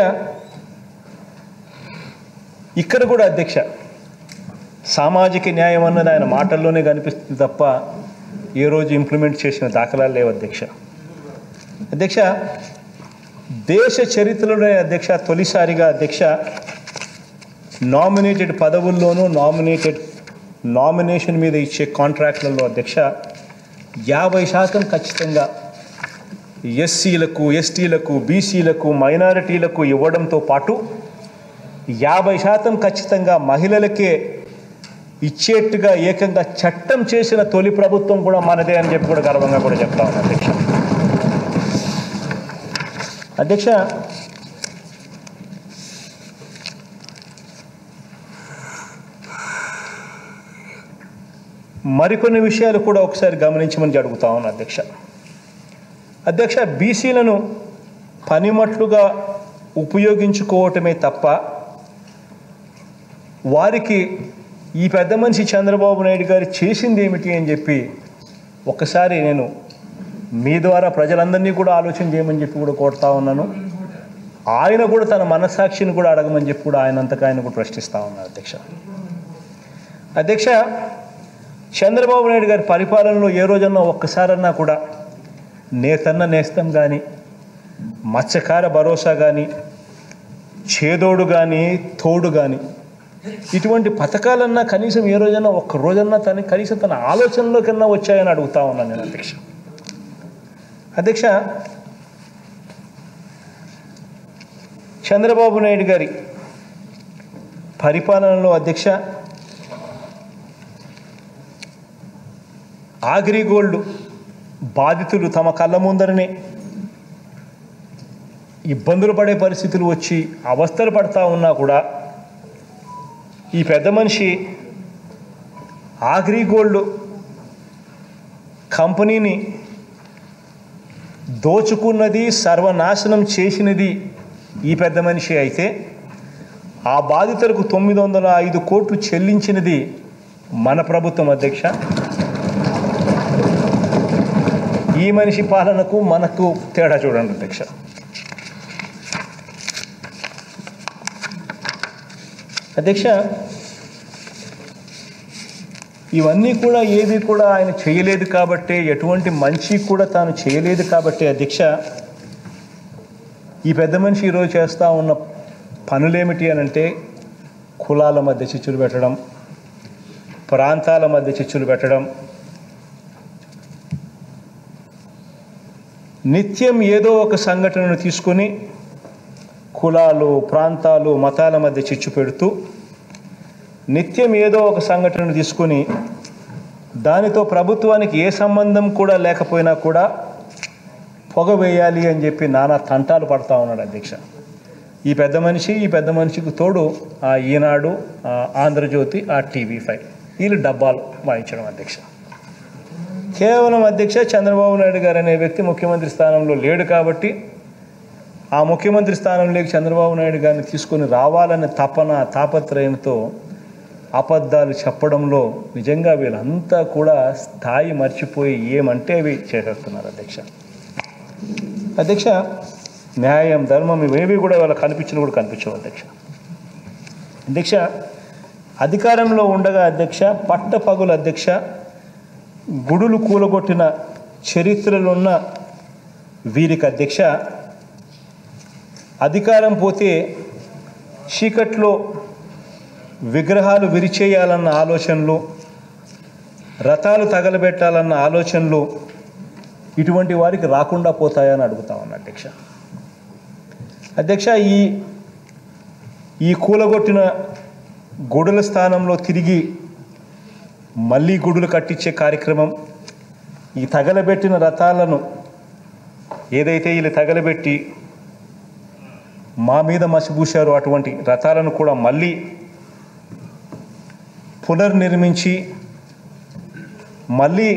ఇక్కడ కూడా అధ్యక్ష సామాజిక న్యాయం అన్నది ఆయన మాటల్లోనే కనిపిస్తుంది తప్ప ఏ రోజు ఇంప్లిమెంట్ చేసిన దాఖలాలు లేవు అధ్యక్ష అధ్యక్ష దేశ చరిత్రలోనే అధ్యక్ష తొలిసారిగా అధ్యక్ష నామినేటెడ్ పదవుల్లోనూ నామినేటెడ్ నామినేషన్ మీద ఇచ్చే కాంట్రాక్ట్లలో అధ్యక్ష యాభై శాతం ఖచ్చితంగా ఎస్సీలకు ఎస్టీలకు బీసీలకు మైనారిటీలకు ఇవ్వడంతో పాటు యాభై శాతం ఖచ్చితంగా మహిళలకే ఇచ్చేట్టుగా ఏకంగా చట్టం చేసిన తొలి ప్రభుత్వం కూడా మనదే అని చెప్పి కూడా గర్వంగా కూడా చెప్తా ఉన్నాను అధ్యక్ష అధ్యక్ష మరికొన్ని విషయాలు కూడా ఒకసారి గమనించమని అడుగుతా ఉన్నాను అధ్యక్ష అధ్యక్ష బీసీలను పనిమట్లుగా ఉపయోగించుకోవటమే తప్ప వారికి ఈ పెద్ద మనిషి చంద్రబాబు నాయుడు గారు చేసింది ఏమిటి అని చెప్పి ఒకసారి నేను మీ ద్వారా ప్రజలందరినీ కూడా ఆలోచన చేయమని చెప్పి కూడా కోరుతా ఉన్నాను ఆయన కూడా తన మనస్సాక్షిని కూడా అడగమని చెప్పి కూడా ఆయన అంతగా ఆయన కూడా ప్రశ్నిస్తూ ఉన్నారు అధ్యక్ష అధ్యక్ష చంద్రబాబు నాయుడు గారి పరిపాలనలో ఏ రోజన్నా ఒక్కసారన్నా కూడా నేతన్న నేస్తం కానీ మత్స్యకార భరోసా కానీ చేదోడు కానీ తోడు కానీ ఇటువంటి పథకాలన్నా కనీసం ఏ రోజైనా ఒక్క రోజన్నా తన కనీసం తన ఆలోచనలోకన్నా వచ్చాయని అడుగుతా ఉన్నాను నేను అధ్యక్ష అధ్యక్ష చంద్రబాబు నాయుడు గారి పరిపాలనలో అధ్యక్ష ఆగ్రిగోల్డ్ బాధితులు తమ కళ్ళ ముందరనే ఇబ్బందులు పడే పరిస్థితులు వచ్చి అవస్థలు పడతా ఉన్నా కూడా ఈ పెద్ద మనిషి ఆగ్రిగోల్డ్ కంపెనీని దోచుకున్నది సర్వనాశనం చేసినది ఈ పెద్ద మనిషి అయితే ఆ బాధితులకు తొమ్మిది వందల ఐదు కోట్లు చెల్లించినది మన ప్రభుత్వం అధ్యక్ష ఈ మనిషి పాలనకు మనకు తేడా చూడండి అధ్యక్ష అధ్యక్ష ఇవన్నీ కూడా ఏవి కూడా ఆయన చేయలేదు కాబట్టి ఎటువంటి మంచి కూడా తాను చేయలేదు కాబట్టి అధ్యక్ష ఈ పెద్ద మనిషి ఈరోజు చేస్తూ ఉన్న పనులేమిటి అని అంటే కులాల మధ్య చిచ్చులు పెట్టడం ప్రాంతాల మధ్య చిచ్చులు పెట్టడం నిత్యం ఏదో ఒక సంఘటనను తీసుకొని కులాలు ప్రాంతాలు మతాల మధ్య చిచ్చు పెడుతూ నిత్యం ఏదో ఒక సంఘటనను తీసుకొని దానితో ప్రభుత్వానికి ఏ సంబంధం కూడా లేకపోయినా కూడా పొగ వేయాలి అని చెప్పి నానా తంటాలు పడతా ఉన్నాడు అధ్యక్ష ఈ పెద్ద మనిషి ఈ పెద్ద మనిషికి తోడు ఆ ఈనాడు ఆ ఆంధ్రజ్యోతి ఆ టీవీ ఫైవ్ వీళ్ళు డబ్బాలు వాయించడం అధ్యక్ష కేవలం అధ్యక్ష చంద్రబాబు నాయుడు గారు అనే వ్యక్తి ముఖ్యమంత్రి స్థానంలో లేడు కాబట్టి ఆ ముఖ్యమంత్రి స్థానంలోకి చంద్రబాబు నాయుడు గారిని తీసుకొని రావాలనే తపన తాపత్రయంతో అబద్ధాలు చెప్పడంలో నిజంగా వీళ్ళంతా కూడా స్థాయి మర్చిపోయి ఏమంటే అవి చేసేస్తున్నారు అధ్యక్ష అధ్యక్ష న్యాయం ధర్మం ఇవేవి కూడా వాళ్ళ కనిపించిన కూడా కనిపించవు అధ్యక్ష అధ్యక్ష అధికారంలో ఉండగా అధ్యక్ష పట్టపగుల అధ్యక్ష గుడులు కూలగొట్టిన చరిత్రలున్న వీరికి అధ్యక్ష అధికారం పోతే చీకట్లో విగ్రహాలు విరిచేయాలన్న ఆలోచనలు రథాలు తగలబెట్టాలన్న ఆలోచనలు ఇటువంటి వారికి రాకుండా పోతాయని అడుగుతా ఉన్నా అధ్యక్ష అధ్యక్ష ఈ ఈ కూలగొట్టిన గుడుల స్థానంలో తిరిగి మళ్ళీ గుడులు కట్టించే కార్యక్రమం ఈ తగలబెట్టిన రథాలను ఏదైతే వీళ్ళు తగలబెట్టి మా మీద మసిపూశారో అటువంటి రథాలను కూడా మళ్ళీ పునర్నిర్మించి మళ్ళీ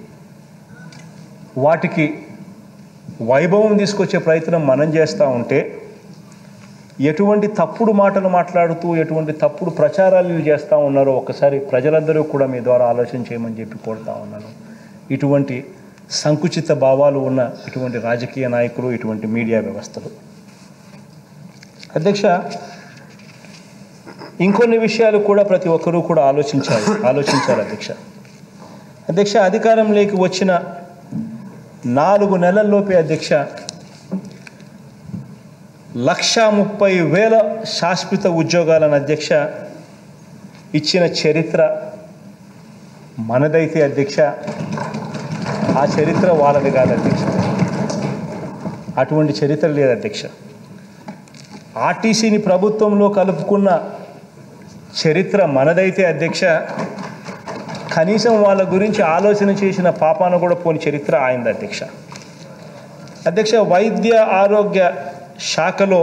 వాటికి వైభవం తీసుకొచ్చే ప్రయత్నం మనం చేస్తూ ఉంటే ఎటువంటి తప్పుడు మాటలు మాట్లాడుతూ ఎటువంటి తప్పుడు ప్రచారాలు వీళ్ళు చేస్తూ ఉన్నారో ఒకసారి ప్రజలందరూ కూడా మీ ద్వారా ఆలోచన చేయమని చెప్పి కోరుతా ఉన్నాను ఇటువంటి సంకుచిత భావాలు ఉన్న ఇటువంటి రాజకీయ నాయకులు ఇటువంటి మీడియా వ్యవస్థలు అధ్యక్ష ఇంకొన్ని విషయాలు కూడా ప్రతి ఒక్కరూ కూడా ఆలోచించాలి ఆలోచించాలి అధ్యక్ష అధ్యక్ష అధికారంలోకి వచ్చిన నాలుగు నెలల్లోపే అధ్యక్ష లక్షా ముప్పై వేల శాశ్వత ఉద్యోగాలను అధ్యక్ష ఇచ్చిన చరిత్ర మనదైతే అధ్యక్ష ఆ చరిత్ర వాళ్ళది కాదు అధ్యక్ష అటువంటి చరిత్ర లేదు అధ్యక్ష ఆర్టీసీని ప్రభుత్వంలో కలుపుకున్న చరిత్ర మనదైతే అధ్యక్ష కనీసం వాళ్ళ గురించి ఆలోచన చేసిన పాపాన కూడా పోని చరిత్ర ఆయనది అధ్యక్ష అధ్యక్ష వైద్య ఆరోగ్య శాఖలో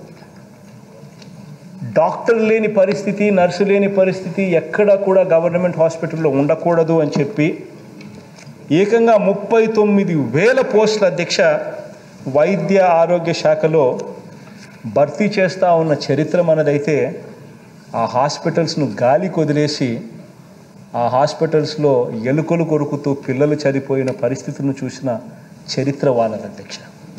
డాక్టర్ లేని పరిస్థితి నర్సు లేని పరిస్థితి ఎక్కడ కూడా గవర్నమెంట్ హాస్పిటల్లో ఉండకూడదు అని చెప్పి ఏకంగా ముప్పై తొమ్మిది వేల పోస్టుల అధ్యక్ష వైద్య ఆరోగ్య శాఖలో భర్తీ చేస్తూ ఉన్న చరిత్ర మనదైతే ఆ హాస్పిటల్స్ను గాలికి వదిలేసి ఆ హాస్పిటల్స్లో ఎలుకలు కొరుకుతూ పిల్లలు చనిపోయిన పరిస్థితులను చూసిన చరిత్ర వాళ్ళది అధ్యక్ష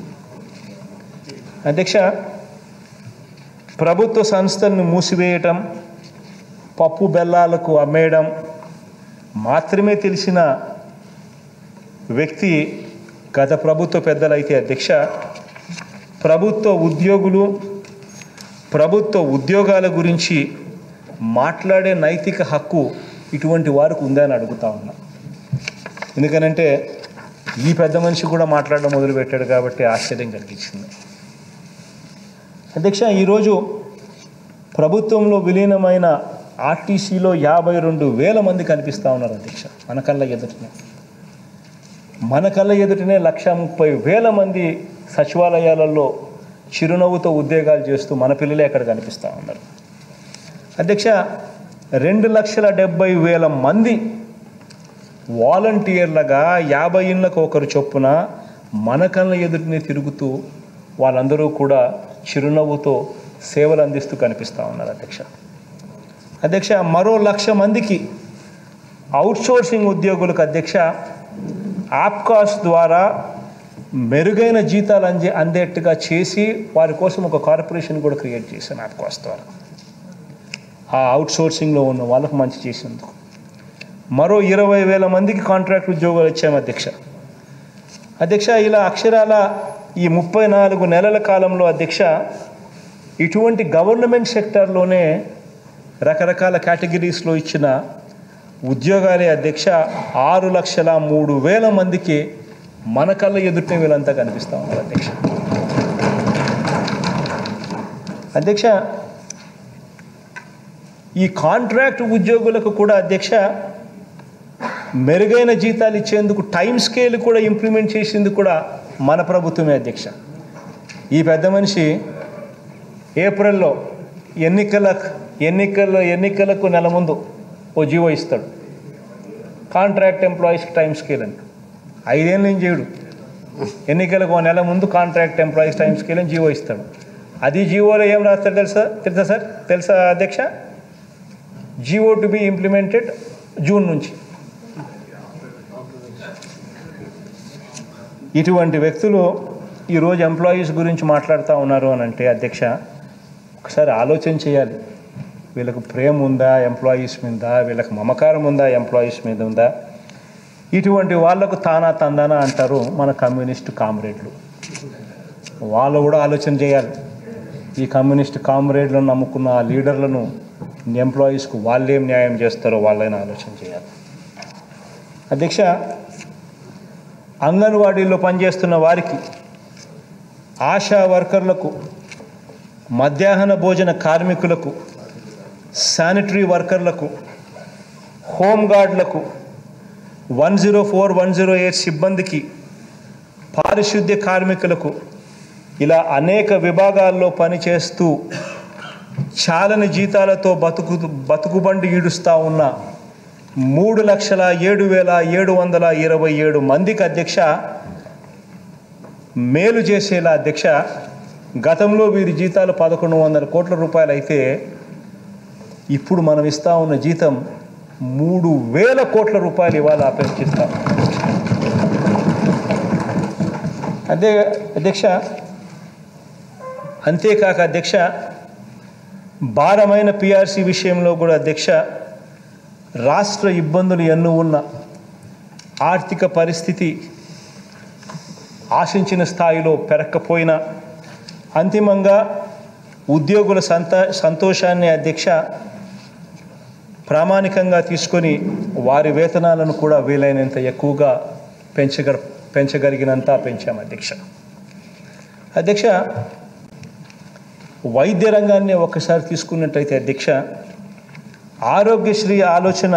అధ్యక్ష ప్రభుత్వ సంస్థలను మూసివేయటం పప్పు బెల్లాలకు అమ్మేయడం మాత్రమే తెలిసిన వ్యక్తి గత ప్రభుత్వ పెద్దలైతే అధ్యక్ష ప్రభుత్వ ఉద్యోగులు ప్రభుత్వ ఉద్యోగాల గురించి మాట్లాడే నైతిక హక్కు ఇటువంటి వారికి ఉందని అడుగుతా ఉన్నా ఎందుకనంటే ఈ పెద్ద మనిషి కూడా మాట్లాడడం మొదలుపెట్టాడు కాబట్టి ఆశ్చర్యం కలిగించింది అధ్యక్ష ఈరోజు ప్రభుత్వంలో విలీనమైన ఆర్టీసీలో యాభై రెండు వేల మంది కనిపిస్తూ ఉన్నారు అధ్యక్ష మన కళ్ళ ఎదుటనే మన కళ్ళ ఎదుటనే లక్ష ముప్పై వేల మంది సచివాలయాలలో చిరునవ్వుతో ఉద్యోగాలు చేస్తూ మన పిల్లలే అక్కడ కనిపిస్తూ ఉన్నారు అధ్యక్ష రెండు లక్షల డెబ్బై వేల మంది వాలంటీర్లుగా యాభై ఇళ్ళకు ఒకరు చొప్పున మన కళ్ళ ఎదుటిని తిరుగుతూ వాళ్ళందరూ కూడా చిరునవ్వుతో సేవలు అందిస్తూ కనిపిస్తూ ఉన్నారు అధ్యక్ష అధ్యక్ష మరో లక్ష మందికి అవుట్సోర్సింగ్ ఉద్యోగులకు అధ్యక్ష ఆప్కాస్ ద్వారా మెరుగైన జీతాలు అందే అందేట్టుగా చేసి వారి కోసం ఒక కార్పొరేషన్ కూడా క్రియేట్ చేశాను ఆప్కాస్ ద్వారా ఆ అవుట్సోర్సింగ్లో ఉన్న వాళ్ళకు మంచి చేసేందుకు మరో ఇరవై వేల మందికి కాంట్రాక్ట్ ఉద్యోగాలు ఇచ్చాము అధ్యక్ష అధ్యక్ష ఇలా అక్షరాల ఈ ముప్పై నాలుగు నెలల కాలంలో అధ్యక్ష ఇటువంటి గవర్నమెంట్ సెక్టార్లోనే రకరకాల కేటగిరీస్లో ఇచ్చిన ఉద్యోగాలే అధ్యక్ష ఆరు లక్షల మూడు వేల మందికి మన కళ్ళ ఎదుటిన వీళ్ళంతా కనిపిస్తూ ఉన్నారు అధ్యక్ష అధ్యక్ష ఈ కాంట్రాక్ట్ ఉద్యోగులకు కూడా అధ్యక్ష మెరుగైన జీతాలు ఇచ్చేందుకు టైం స్కేల్ కూడా ఇంప్లిమెంట్ చేసింది కూడా మన ప్రభుత్వమే అధ్యక్ష ఈ పెద్ద మనిషి ఏప్రిల్లో ఎన్నికల ఎన్నికల ఎన్నికలకు నెల ముందు ఓ జీవో ఇస్తాడు కాంట్రాక్ట్ ఎంప్లాయీస్కి టైం స్కేల్ అని ఐదేళ్ళు నేను చేయడు ఎన్నికలకు ఓ నెల ముందు కాంట్రాక్ట్ ఎంప్లాయీస్ టైం స్కేల్ అని జీవో ఇస్తాడు అది జీవోలో ఏం రాస్తాడు తెలుసా తెలుసా సార్ తెలుసా అధ్యక్ష GO to be implemented June నుంచి ఇటువంటి వ్యక్తులు ఈరోజు ఎంప్లాయీస్ గురించి మాట్లాడుతూ ఉన్నారు అని అంటే అధ్యక్ష ఒకసారి ఆలోచన చేయాలి వీళ్ళకు ప్రేమ ఉందా ఎంప్లాయీస్ మీద వీళ్ళకి మమకారం ఉందా ఎంప్లాయీస్ మీద ఉందా ఇటువంటి వాళ్లకు తానా తందానా అంటారు మన కమ్యూనిస్ట్ కామ్రేడ్లు వాళ్ళు కూడా ఆలోచన చేయాలి ఈ కమ్యూనిస్ట్ కామ్రేడ్లను నమ్ముకున్న ఆ లీడర్లను ఎంప్లాయీస్కు వాళ్ళేం న్యాయం చేస్తారో వాళ్ళైనా ఆలోచన చేయాలి అధ్యక్ష అంగన్వాడీల్లో పనిచేస్తున్న వారికి ఆశా వర్కర్లకు మధ్యాహ్న భోజన కార్మికులకు శానిటరీ వర్కర్లకు హోంగార్డులకు one zero four one zero eight సిబ్బందికి పారిశుద్ధ్య కార్మికులకు ఇలా అనేక విభాగాల్లో పనిచేస్తూ చాలని జీతాలతో బతుకు బతుకుబండి ఈడుస్తూ ఉన్న మూడు లక్షల ఏడు వేల ఏడు వందల ఇరవై ఏడు మందికి అధ్యక్ష మేలు చేసేలా అధ్యక్ష గతంలో వీరి జీతాలు పదకొండు వందల కోట్ల రూపాయలు అయితే ఇప్పుడు మనం ఇస్తా ఉన్న జీతం మూడు వేల కోట్ల రూపాయలు ఇవాళ అపేక్షిస్తాం అదే అధ్యక్ష అంతేకాక అధ్యక్ష భారమైన పిఆర్సీ విషయంలో కూడా అధ్యక్ష రాష్ట్ర ఇబ్బందులు ఎన్నో ఉన్న ఆర్థిక పరిస్థితి ఆశించిన స్థాయిలో పెరగకపోయినా అంతిమంగా ఉద్యోగుల సంత సంతోషాన్ని అధ్యక్ష ప్రామాణికంగా తీసుకొని వారి వేతనాలను కూడా వీలైనంత ఎక్కువగా పెంచగ పెంచగలిగినంత పెంచాం అధ్యక్ష అధ్యక్ష వైద్య రంగాన్ని ఒక్కసారి తీసుకున్నట్టయితే అధ్యక్ష ఆరోగ్యశ్రీ ఆలోచన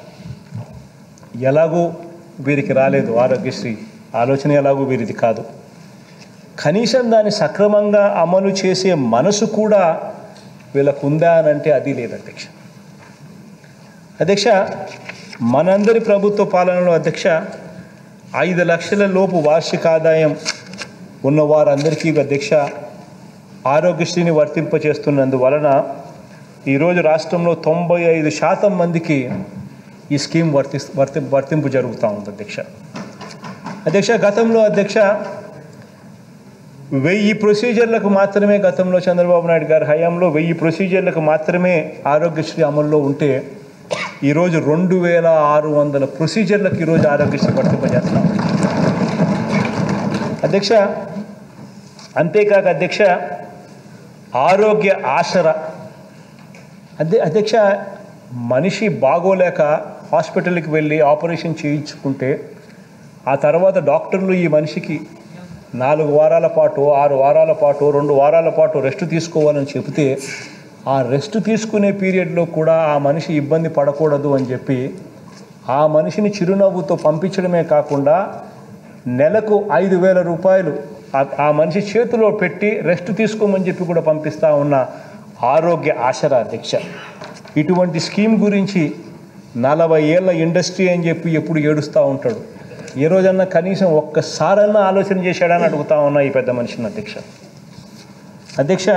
ఎలాగో వీరికి రాలేదు ఆరోగ్యశ్రీ ఆలోచన ఎలాగో వీరిది కాదు కనీసం దాన్ని సక్రమంగా అమలు చేసే మనసు కూడా వీళ్ళకు ఉందా అని అంటే అది లేదు అధ్యక్ష అధ్యక్ష మనందరి ప్రభుత్వ పాలనలో అధ్యక్ష ఐదు లక్షల లోపు వార్షిక ఆదాయం ఉన్న వారందరికీ అధ్యక్ష ఆరోగ్యశ్రీని వర్తింపచేస్తున్నందువలన ఈరోజు రాష్ట్రంలో తొంభై ఐదు శాతం మందికి ఈ స్కీమ్ వర్తి వర్తి వర్తింపు జరుగుతూ ఉంది అధ్యక్ష అధ్యక్ష గతంలో అధ్యక్ష వెయ్యి ప్రొసీజర్లకు మాత్రమే గతంలో చంద్రబాబు నాయుడు గారి హయాంలో వెయ్యి ప్రొసీజర్లకు మాత్రమే ఆరోగ్యశ్రీ అమల్లో ఉంటే ఈరోజు రెండు వేల ఆరు వందల ప్రొసీజర్లకు ఈరోజు ఆరోగ్యశ్రీ వర్తింపజేస్తాం అధ్యక్ష అంతేకాక అధ్యక్ష ఆరోగ్య ఆసర అదే అధ్యక్ష మనిషి బాగోలేక హాస్పిటల్కి వెళ్ళి ఆపరేషన్ చేయించుకుంటే ఆ తర్వాత డాక్టర్లు ఈ మనిషికి నాలుగు వారాల పాటు ఆరు వారాల పాటు రెండు వారాల పాటు రెస్ట్ తీసుకోవాలని చెబితే ఆ రెస్ట్ తీసుకునే పీరియడ్లో కూడా ఆ మనిషి ఇబ్బంది పడకూడదు అని చెప్పి ఆ మనిషిని చిరునవ్వుతో పంపించడమే కాకుండా నెలకు ఐదు వేల రూపాయలు ఆ- ఆ మనిషి చేతిలో పెట్టి రెస్ట్ తీసుకోమని చెప్పి కూడా పంపిస్తూ ఉన్న ఆరోగ్య ఆశరా అధ్యక్ష ఇటువంటి స్కీమ్ గురించి నలభై ఏళ్ళ ఇండస్ట్రీ అని చెప్పి ఎప్పుడు ఏడుస్తూ ఉంటాడు ఏ రోజన్నా కనీసం ఒక్కసారన్నా ఆలోచన చేశాడని అడుగుతా ఉన్నా ఈ పెద్ద మనిషిని అధ్యక్ష అధ్యక్ష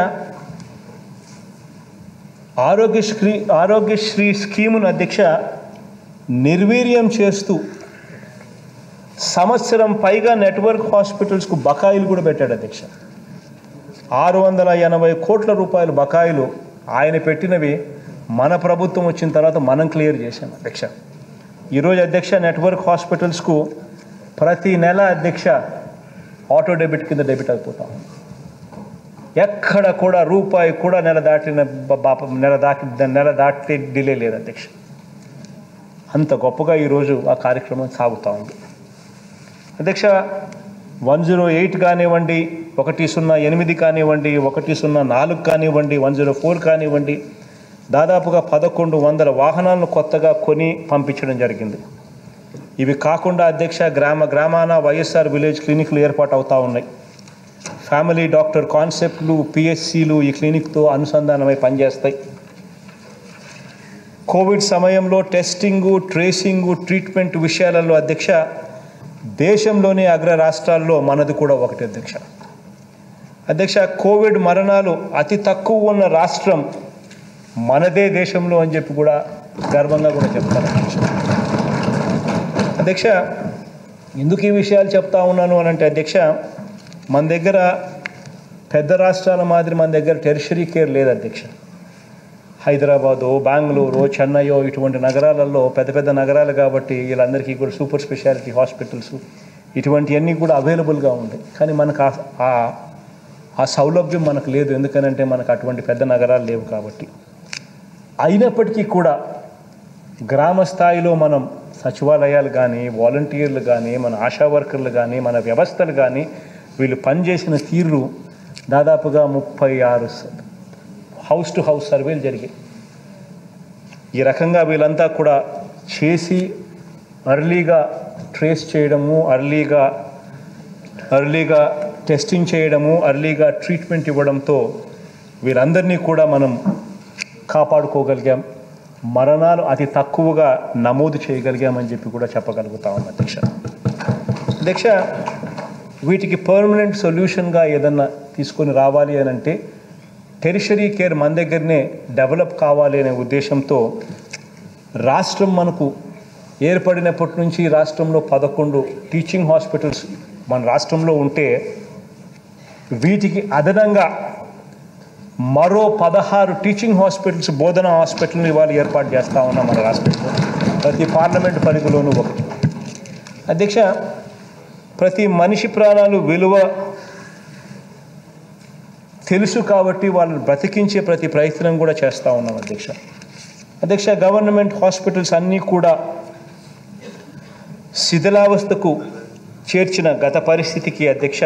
ఆరోగ్యశ్రీ ఆరోగ్యశ్రీ స్కీమును అధ్యక్ష నిర్వీర్యం చేస్తూ సంవత్సరం పైగా నెట్వర్క్ హాస్పిటల్స్కు బకాయిలు కూడా పెట్టాడు అధ్యక్ష ఆరు వందల ఎనభై కోట్ల రూపాయల బకాయిలు ఆయన పెట్టినవి మన ప్రభుత్వం వచ్చిన తర్వాత మనం క్లియర్ చేశాం అధ్యక్ష ఈరోజు అధ్యక్ష నెట్వర్క్ హాస్పిటల్స్కు ప్రతి నెల అధ్యక్ష ఆటో డెబిట్ కింద డెబిట్ అయిపోతాం ఎక్కడ కూడా రూపాయి కూడా నెల దాటిన బ- బాప నెల దాటి నెల దాటి డిలే లేదు అధ్యక్ష అంత గొప్పగా ఈరోజు ఆ కార్యక్రమం సాగుతూ ఉంది అధ్యక్ష వన్ జీరో ఎయిట్ కానివ్వండి ఒకటి సున్నా ఎనిమిది కానివ్వండి ఒకటి సున్నా నాలుగు కానివ్వండి వన్ జీరో ఫోర్ కానివ్వండి దాదాపుగా పదకొండు వందల వాహనాలను కొత్తగా కొని పంపించడం జరిగింది ఇవి కాకుండా అధ్యక్ష గ్రామ గ్రామాన వైఎస్ఆర్ విలేజ్ క్లినిక్లు ఏర్పాటు అవుతూ ఉన్నాయి ఫ్యామిలీ డాక్టర్ కాన్సెప్ట్లు పిహెచ్సిలు ఈ క్లినిక్తో అనుసంధానమై పనిచేస్తాయి కోవిడ్ సమయంలో టెస్టింగు ట్రేసింగు ట్రీట్మెంట్ విషయాలలో అధ్యక్ష దేశంలోని అగ్ర రాష్ట్రాల్లో మనది కూడా ఒకటి అధ్యక్ష అధ్యక్ష కోవిడ్ మరణాలు అతి తక్కువ ఉన్న రాష్ట్రం మనదే దేశంలో అని చెప్పి కూడా గర్వంగా కూడా చెప్తాను అధ్యక్ష అధ్యక్ష ఎందుకు ఈ విషయాలు చెప్తా ఉన్నాను అని అంటే అధ్యక్ష మన దగ్గర పెద్ద రాష్ట్రాల మాదిరి మన దగ్గర టెరిషరీ కేర్ లేదు అధ్యక్ష హైదరాబాదు బెంగళూరు చెన్నయో ఇటువంటి నగరాలలో పెద్ద పెద్ద నగరాలు కాబట్టి వీళ్ళందరికీ కూడా సూపర్ స్పెషాలిటీ హాస్పిటల్స్ ఇటువంటివన్నీ కూడా అవైలబుల్గా ఉంటాయి కానీ మనకు ఆ- ఆ- ఆ సౌలభ్యం మనకు లేదు ఎందుకనంటే మనకు అటువంటి పెద్ద నగరాలు లేవు కాబట్టి అయినప్పటికీ కూడా గ్రామ స్థాయిలో మనం సచివాలయాలు కానీ వాలంటీర్లు కానీ మన ఆశా వర్కర్లు కానీ మన వ్యవస్థలు కానీ వీళ్ళు పనిచేసిన తీరు దాదాపుగా ముప్పై ఆరు స- హౌస్ టు హౌస్ సర్వేలు జరిగాయి ఈ రకంగా వీళ్ళంతా కూడా చేసి అర్లీగా ట్రేస్ చేయడము అర్లీగా అర్లీగా టెస్టింగ్ చేయడము అర్లీగా ట్రీట్మెంట్ ఇవ్వడంతో వీరందరినీ కూడా మనం కాపాడుకోగలిగాం మరణాలు అతి తక్కువగా నమోదు చేయగలిగామని చెప్పి కూడా చెప్పగలుగుతాం అధ్యక్ష అధ్యక్ష వీటికి పర్మనెంట్ సొల్యూషన్గా ఏదన్నా తీసుకొని రావాలి అని అంటే టెరిషరీ కేర్ మన దగ్గరనే డెవలప్ కావాలి అనే ఉద్దేశంతో రాష్ట్రం మనకు ఏర్పడినప్పటి నుంచి రాష్ట్రంలో పదకొండు టీచింగ్ హాస్పిటల్స్ మన రాష్ట్రంలో ఉంటే వీటికి అదనంగా మరో పదహారు టీచింగ్ హాస్పిటల్స్ బోధన హాస్పిటల్ని ఇవాళ ఏర్పాటు చేస్తూ ఉన్నాం మన రాష్ట్రంలో ప్రతి పార్లమెంట్ పరిధిలోనూ ఒకటి అధ్యక్ష ప్రతి మనిషి ప్రాణాలు విలువ తెలుసు కాబట్టి వాళ్ళని బ్రతికించే ప్రతి ప్రయత్నం కూడా చేస్తూ ఉన్నాం అధ్యక్ష అధ్యక్ష గవర్నమెంట్ హాస్పిటల్స్ అన్నీ కూడా శిథిలావస్థకు చేర్చిన గత పరిస్థితికి అధ్యక్ష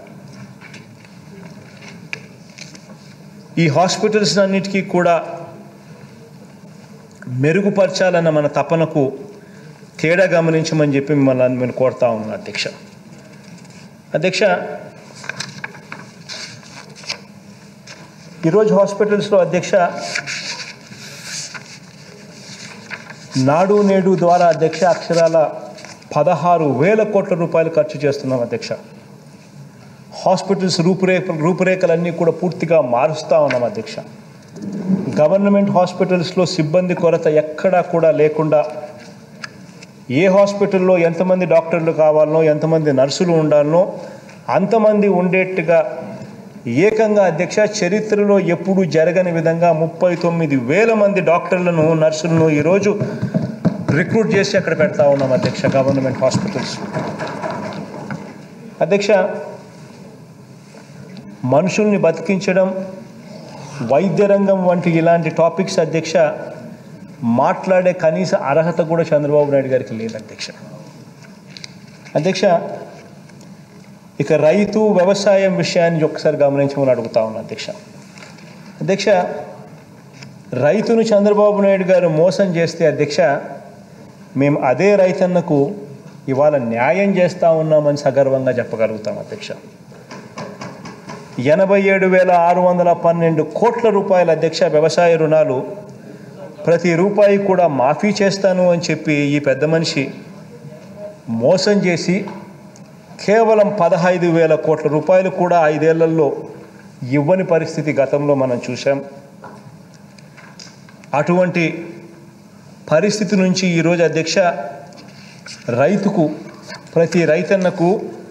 ఈ హాస్పిటల్స్ అన్నిటికీ కూడా మెరుగుపరచాలన్న మన తపనకు తేడా గమనించమని చెప్పి మిమ్మల్ని నేను కోరుతా ఉన్నాను అధ్యక్ష అధ్యక్ష ఈరోజు హాస్పిటల్స్లో అధ్యక్ష నాడు నేడు ద్వారా అధ్యక్ష అక్షరాల పదహారు వేల కోట్ల రూపాయలు ఖర్చు చేస్తున్నాం అధ్యక్ష హాస్పిటల్స్ రూపురేఖ రూపురేఖలన్నీ కూడా పూర్తిగా మారుస్తూ ఉన్నాం అధ్యక్ష గవర్నమెంట్ హాస్పిటల్స్లో సిబ్బంది కొరత ఎక్కడా కూడా లేకుండా ఏ హాస్పిటల్లో ఎంతమంది డాక్టర్లు కావాలనో ఎంతమంది నర్సులు ఉండాలనో అంతమంది ఉండేట్టుగా ఏకంగా అధ్యక్ష చరిత్రలో ఎప్పుడూ జరగని విధంగా ముప్పై తొమ్మిది వేల మంది డాక్టర్లను నర్సులను ఈరోజు రిక్రూట్ చేసి అక్కడ పెడతా ఉన్నాం అధ్యక్ష గవర్నమెంట్ హాస్పిటల్స్ అధ్యక్ష మనుషుల్ని బతికించడం వైద్య రంగం వంటి ఇలాంటి టాపిక్స్ అధ్యక్ష మాట్లాడే కనీస అర్హత కూడా చంద్రబాబు నాయుడు గారికి లేదు అధ్యక్ష అధ్యక్ష ఇక రైతు వ్యవసాయం విషయాన్ని ఒకసారి గమనించమని అడుగుతా ఉన్నా అధ్యక్ష అధ్యక్ష రైతును చంద్రబాబు నాయుడు గారు మోసం చేస్తే అధ్యక్ష మేము అదే రైతన్నకు ఇవాళ న్యాయం చేస్తూ ఉన్నామని సగర్వంగా చెప్పగలుగుతాం అధ్యక్ష ఎనభై ఏడు వేల ఆరు వందల పన్నెండు కోట్ల రూపాయల అధ్యక్ష వ్యవసాయ రుణాలు ప్రతి రూపాయి కూడా మాఫీ చేస్తాను అని చెప్పి ఈ పెద్ద మనిషి మోసం చేసి కేవలం పదహైదు వేల కోట్ల రూపాయలు కూడా ఐదేళ్లలో ఇవ్వని పరిస్థితి గతంలో మనం చూసాం అటువంటి పరిస్థితి నుంచి ఈరోజు అధ్యక్ష రైతుకు ప్రతి రైతన్నకు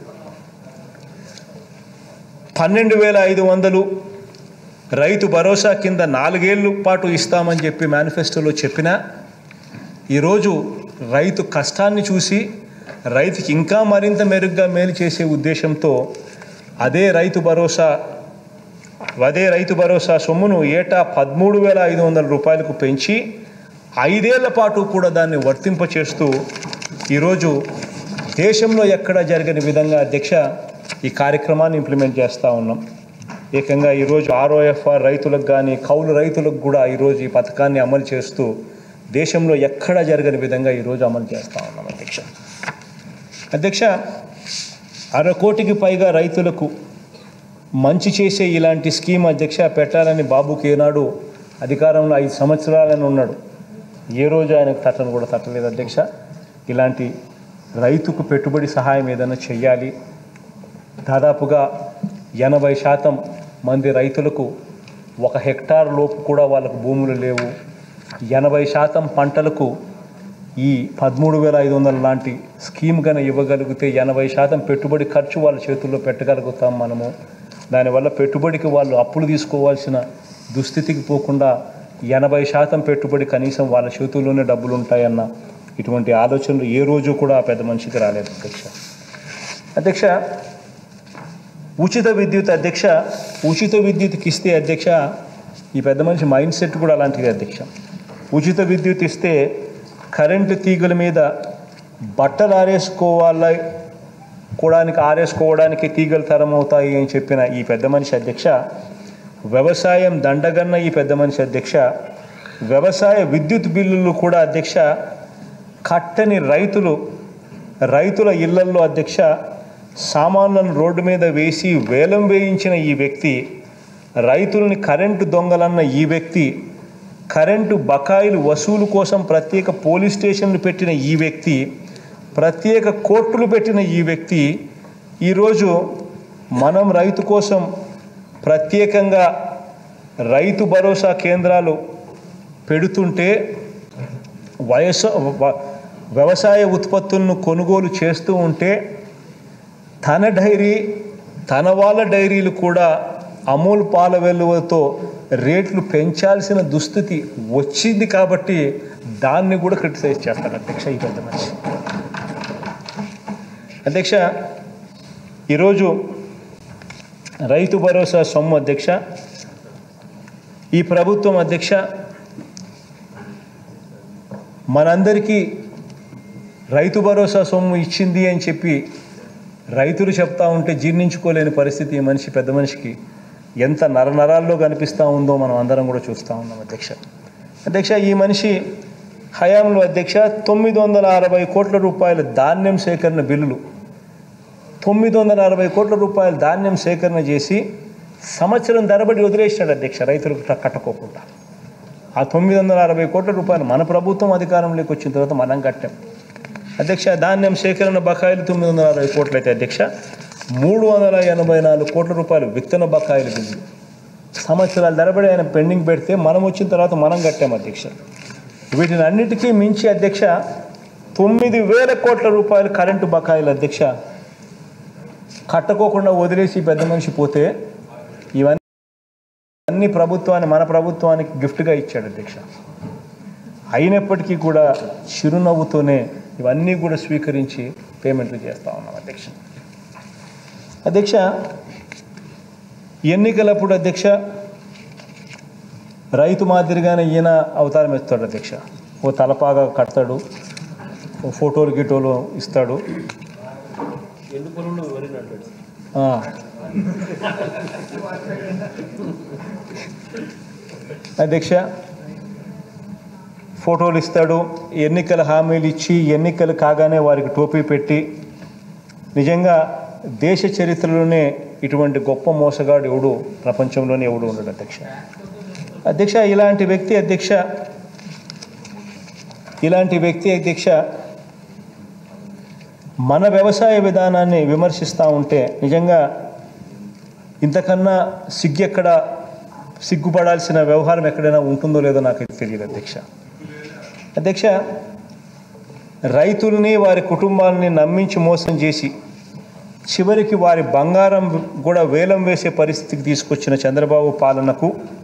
పన్నెండు వేల ఐదు వందలు రైతు భరోసా కింద నాలుగేళ్ళు పాటు ఇస్తామని చెప్పి మేనిఫెస్టోలో చెప్పినా ఈరోజు రైతు కష్టాన్ని చూసి రైతుకి ఇంకా మరింత మెరుగ్గా మేలు చేసే ఉద్దేశంతో అదే రైతు భరోసా అదే రైతు భరోసా సొమ్మును ఏటా పదమూడు వేల ఐదు వందల రూపాయలకు పెంచి ఐదేళ్ల పాటు కూడా దాన్ని వర్తింపచేస్తూ ఈరోజు దేశంలో ఎక్కడ జరగని విధంగా అధ్యక్ష ఈ కార్యక్రమాన్ని ఇంప్లిమెంట్ చేస్తూ ఉన్నాం ఏకంగా ఈరోజు ఆర్ఓఎఫ్ఆర్ రైతులకు కానీ కౌలు రైతులకు కూడా ఈరోజు ఈ పథకాన్ని అమలు చేస్తూ దేశంలో ఎక్కడ జరగని విధంగా ఈరోజు అమలు చేస్తూ ఉన్నాం అధ్యక్ష అధ్యక్ష అరకోటికి పైగా రైతులకు మంచి చేసే ఇలాంటి స్కీమ్ అధ్యక్ష పెట్టాలని బాబుకి ఏనాడు అధికారంలో ఐదు సంవత్సరాలని ఉన్నాడు ఏ రోజు ఆయనకు తట్టను కూడా తట్టలేదు అధ్యక్ష ఇలాంటి రైతుకు పెట్టుబడి సహాయం ఏదైనా చెయ్యాలి దాదాపుగా ఎనభై శాతం మంది రైతులకు ఒక హెక్టార్ లోపు కూడా వాళ్ళకు భూములు లేవు ఎనభై శాతం పంటలకు ఈ పదమూడు వేల ఐదు వందల లాంటి స్కీమ్ కనుక ఇవ్వగలిగితే ఎనభై శాతం పెట్టుబడి ఖర్చు వాళ్ళ చేతుల్లో పెట్టగలుగుతాం మనము దానివల్ల పెట్టుబడికి వాళ్ళు అప్పులు తీసుకోవాల్సిన దుస్థితికి పోకుండా ఎనభై శాతం పెట్టుబడి కనీసం వాళ్ళ చేతుల్లోనే డబ్బులు ఉంటాయన్న ఇటువంటి ఆలోచనలు ఏ రోజు కూడా ఆ పెద్ద మనిషికి రాలేదు అధ్యక్ష అధ్యక్ష ఉచిత విద్యుత్ అధ్యక్ష ఉచిత విద్యుత్కి ఇస్తే అధ్యక్ష ఈ పెద్ద మనిషి మైండ్ సెట్ కూడా అలాంటిది అధ్యక్ష ఉచిత విద్యుత్ ఇస్తే కరెంటు తీగల మీద బట్టలు ఆరేసుకోవాలి కోవడానికి ఆరేసుకోవడానికి తీగలు తరమవుతాయి అని చెప్పిన ఈ పెద్ద మనిషి అధ్యక్ష వ్యవసాయం దండగన్న ఈ పెద్ద మనిషి అధ్యక్ష వ్యవసాయ విద్యుత్ బిల్లులు కూడా అధ్యక్ష కట్టని రైతులు రైతుల ఇళ్లల్లో అధ్యక్ష సామాన్లను రోడ్డు మీద వేసి వేలం వేయించిన ఈ వ్యక్తి రైతులని కరెంటు దొంగలన్న ఈ వ్యక్తి కరెంటు బకాయిలు వసూలు కోసం ప్రత్యేక పోలీస్ స్టేషన్లు పెట్టిన ఈ వ్యక్తి ప్రత్యేక కోర్టులు పెట్టిన ఈ వ్యక్తి ఈరోజు మనం రైతు కోసం ప్రత్యేకంగా రైతు భరోసా కేంద్రాలు పెడుతుంటే వయసు వ- వ్యవసాయ ఉత్పత్తులను కొనుగోలు చేస్తూ ఉంటే తన డైరీ తన వాళ్ళ డైరీలు కూడా అమూల్ పాల వెలువతో రేట్లు పెంచాల్సిన దుస్థితి వచ్చింది కాబట్టి దాన్ని కూడా క్రిటిసైజ్ చేస్తాను అధ్యక్ష ఈ పెద్ద మనిషి అధ్యక్ష ఈరోజు రైతు భరోసా సొమ్ము అధ్యక్ష ఈ ప్రభుత్వం అధ్యక్ష మనందరికీ రైతు భరోసా సొమ్ము ఇచ్చింది అని చెప్పి రైతులు చెప్తా ఉంటే జీర్ణించుకోలేని పరిస్థితి ఈ మనిషి పెద్ద మనిషికి ఎంత నరనరాల్లో కనిపిస్తూ ఉందో మనం అందరం కూడా చూస్తూ ఉన్నాం అధ్యక్ష అధ్యక్ష ఈ మనిషి హయాంలో అధ్యక్ష తొమ్మిది వందల అరవై కోట్ల రూపాయల ధాన్యం సేకరణ బిల్లులు తొమ్మిది వందల అరవై కోట్ల రూపాయల ధాన్యం సేకరణ చేసి సంవత్సరం ధరబడి వదిలేసినాడు అధ్యక్ష రైతులకు ట- కట్టకోకుండా ఆ తొమ్మిది వందల అరవై కోట్ల రూపాయలు మన ప్రభుత్వం అధికారంలోకి వచ్చిన తర్వాత మనం కట్టాం అధ్యక్ష ధాన్యం సేకరణ బకాయిలు తొమ్మిది వందల అరవై కోట్లు అయితే అధ్యక్ష మూడు వందల ఎనభై నాలుగు కోట్ల రూపాయలు విత్తన బకాయిలు బిల్లు సంవత్సరాల ధరబడి ఆయన పెండింగ్ పెడితే మనం వచ్చిన తర్వాత మనం కట్టాం అధ్యక్ష వీటిని అన్నిటికీ మించి అధ్యక్ష తొమ్మిది వేల కోట్ల రూపాయలు కరెంటు బకాయిలు అధ్యక్ష కట్టుకోకుండా వదిలేసి ఈ పెద్ద మనిషి పోతే ఇవన్నీ అన్ని ప్రభుత్వాన్ని మన ప్రభుత్వానికి గిఫ్ట్గా ఇచ్చాడు అధ్యక్ష అయినప్పటికీ కూడా చిరునవ్వుతోనే ఇవన్నీ కూడా స్వీకరించి పేమెంట్లు చేస్తూ ఉన్నాం అధ్యక్ష అధ్యక్ష ఎన్నికలప్పుడు అధ్యక్ష రైతు మాదిరిగానే ఈయన అవతారం ఎత్తాడు అధ్యక్ష ఓ తలపాగా కడతాడు ఓ ఫోటోలు గిటోలు ఇస్తాడు ఆ. అధ్యక్ష ఫోటోలు ఇస్తాడు ఎన్నికల హామీలు ఇచ్చి ఎన్నికలు కాగానే వారికి టోపీ పెట్టి నిజంగా దేశ చరిత్రలోనే ఇటువంటి గొప్ప మోసగాడు ఎవడు ప్రపంచంలోనే ఎవడు ఉండడు అధ్యక్ష అధ్యక్ష ఇలాంటి వ్యక్తి అధ్యక్ష ఇలాంటి వ్యక్తి అధ్యక్ష మన వ్యవసాయ విధానాన్ని విమర్శిస్తూ ఉంటే నిజంగా ఇంతకన్నా సిగ్గు ఎక్కడ సిగ్గుపడాల్సిన వ్యవహారం ఎక్కడైనా ఉంటుందో లేదో నాకు తెలియదు అధ్యక్ష అధ్యక్ష రైతుల్ని వారి కుటుంబాలని నమ్మించి మోసం చేసి చివరికి వారి బంగారం కూడా వేలం వేసే పరిస్థితికి తీసుకొచ్చిన చంద్రబాబు పాలనకు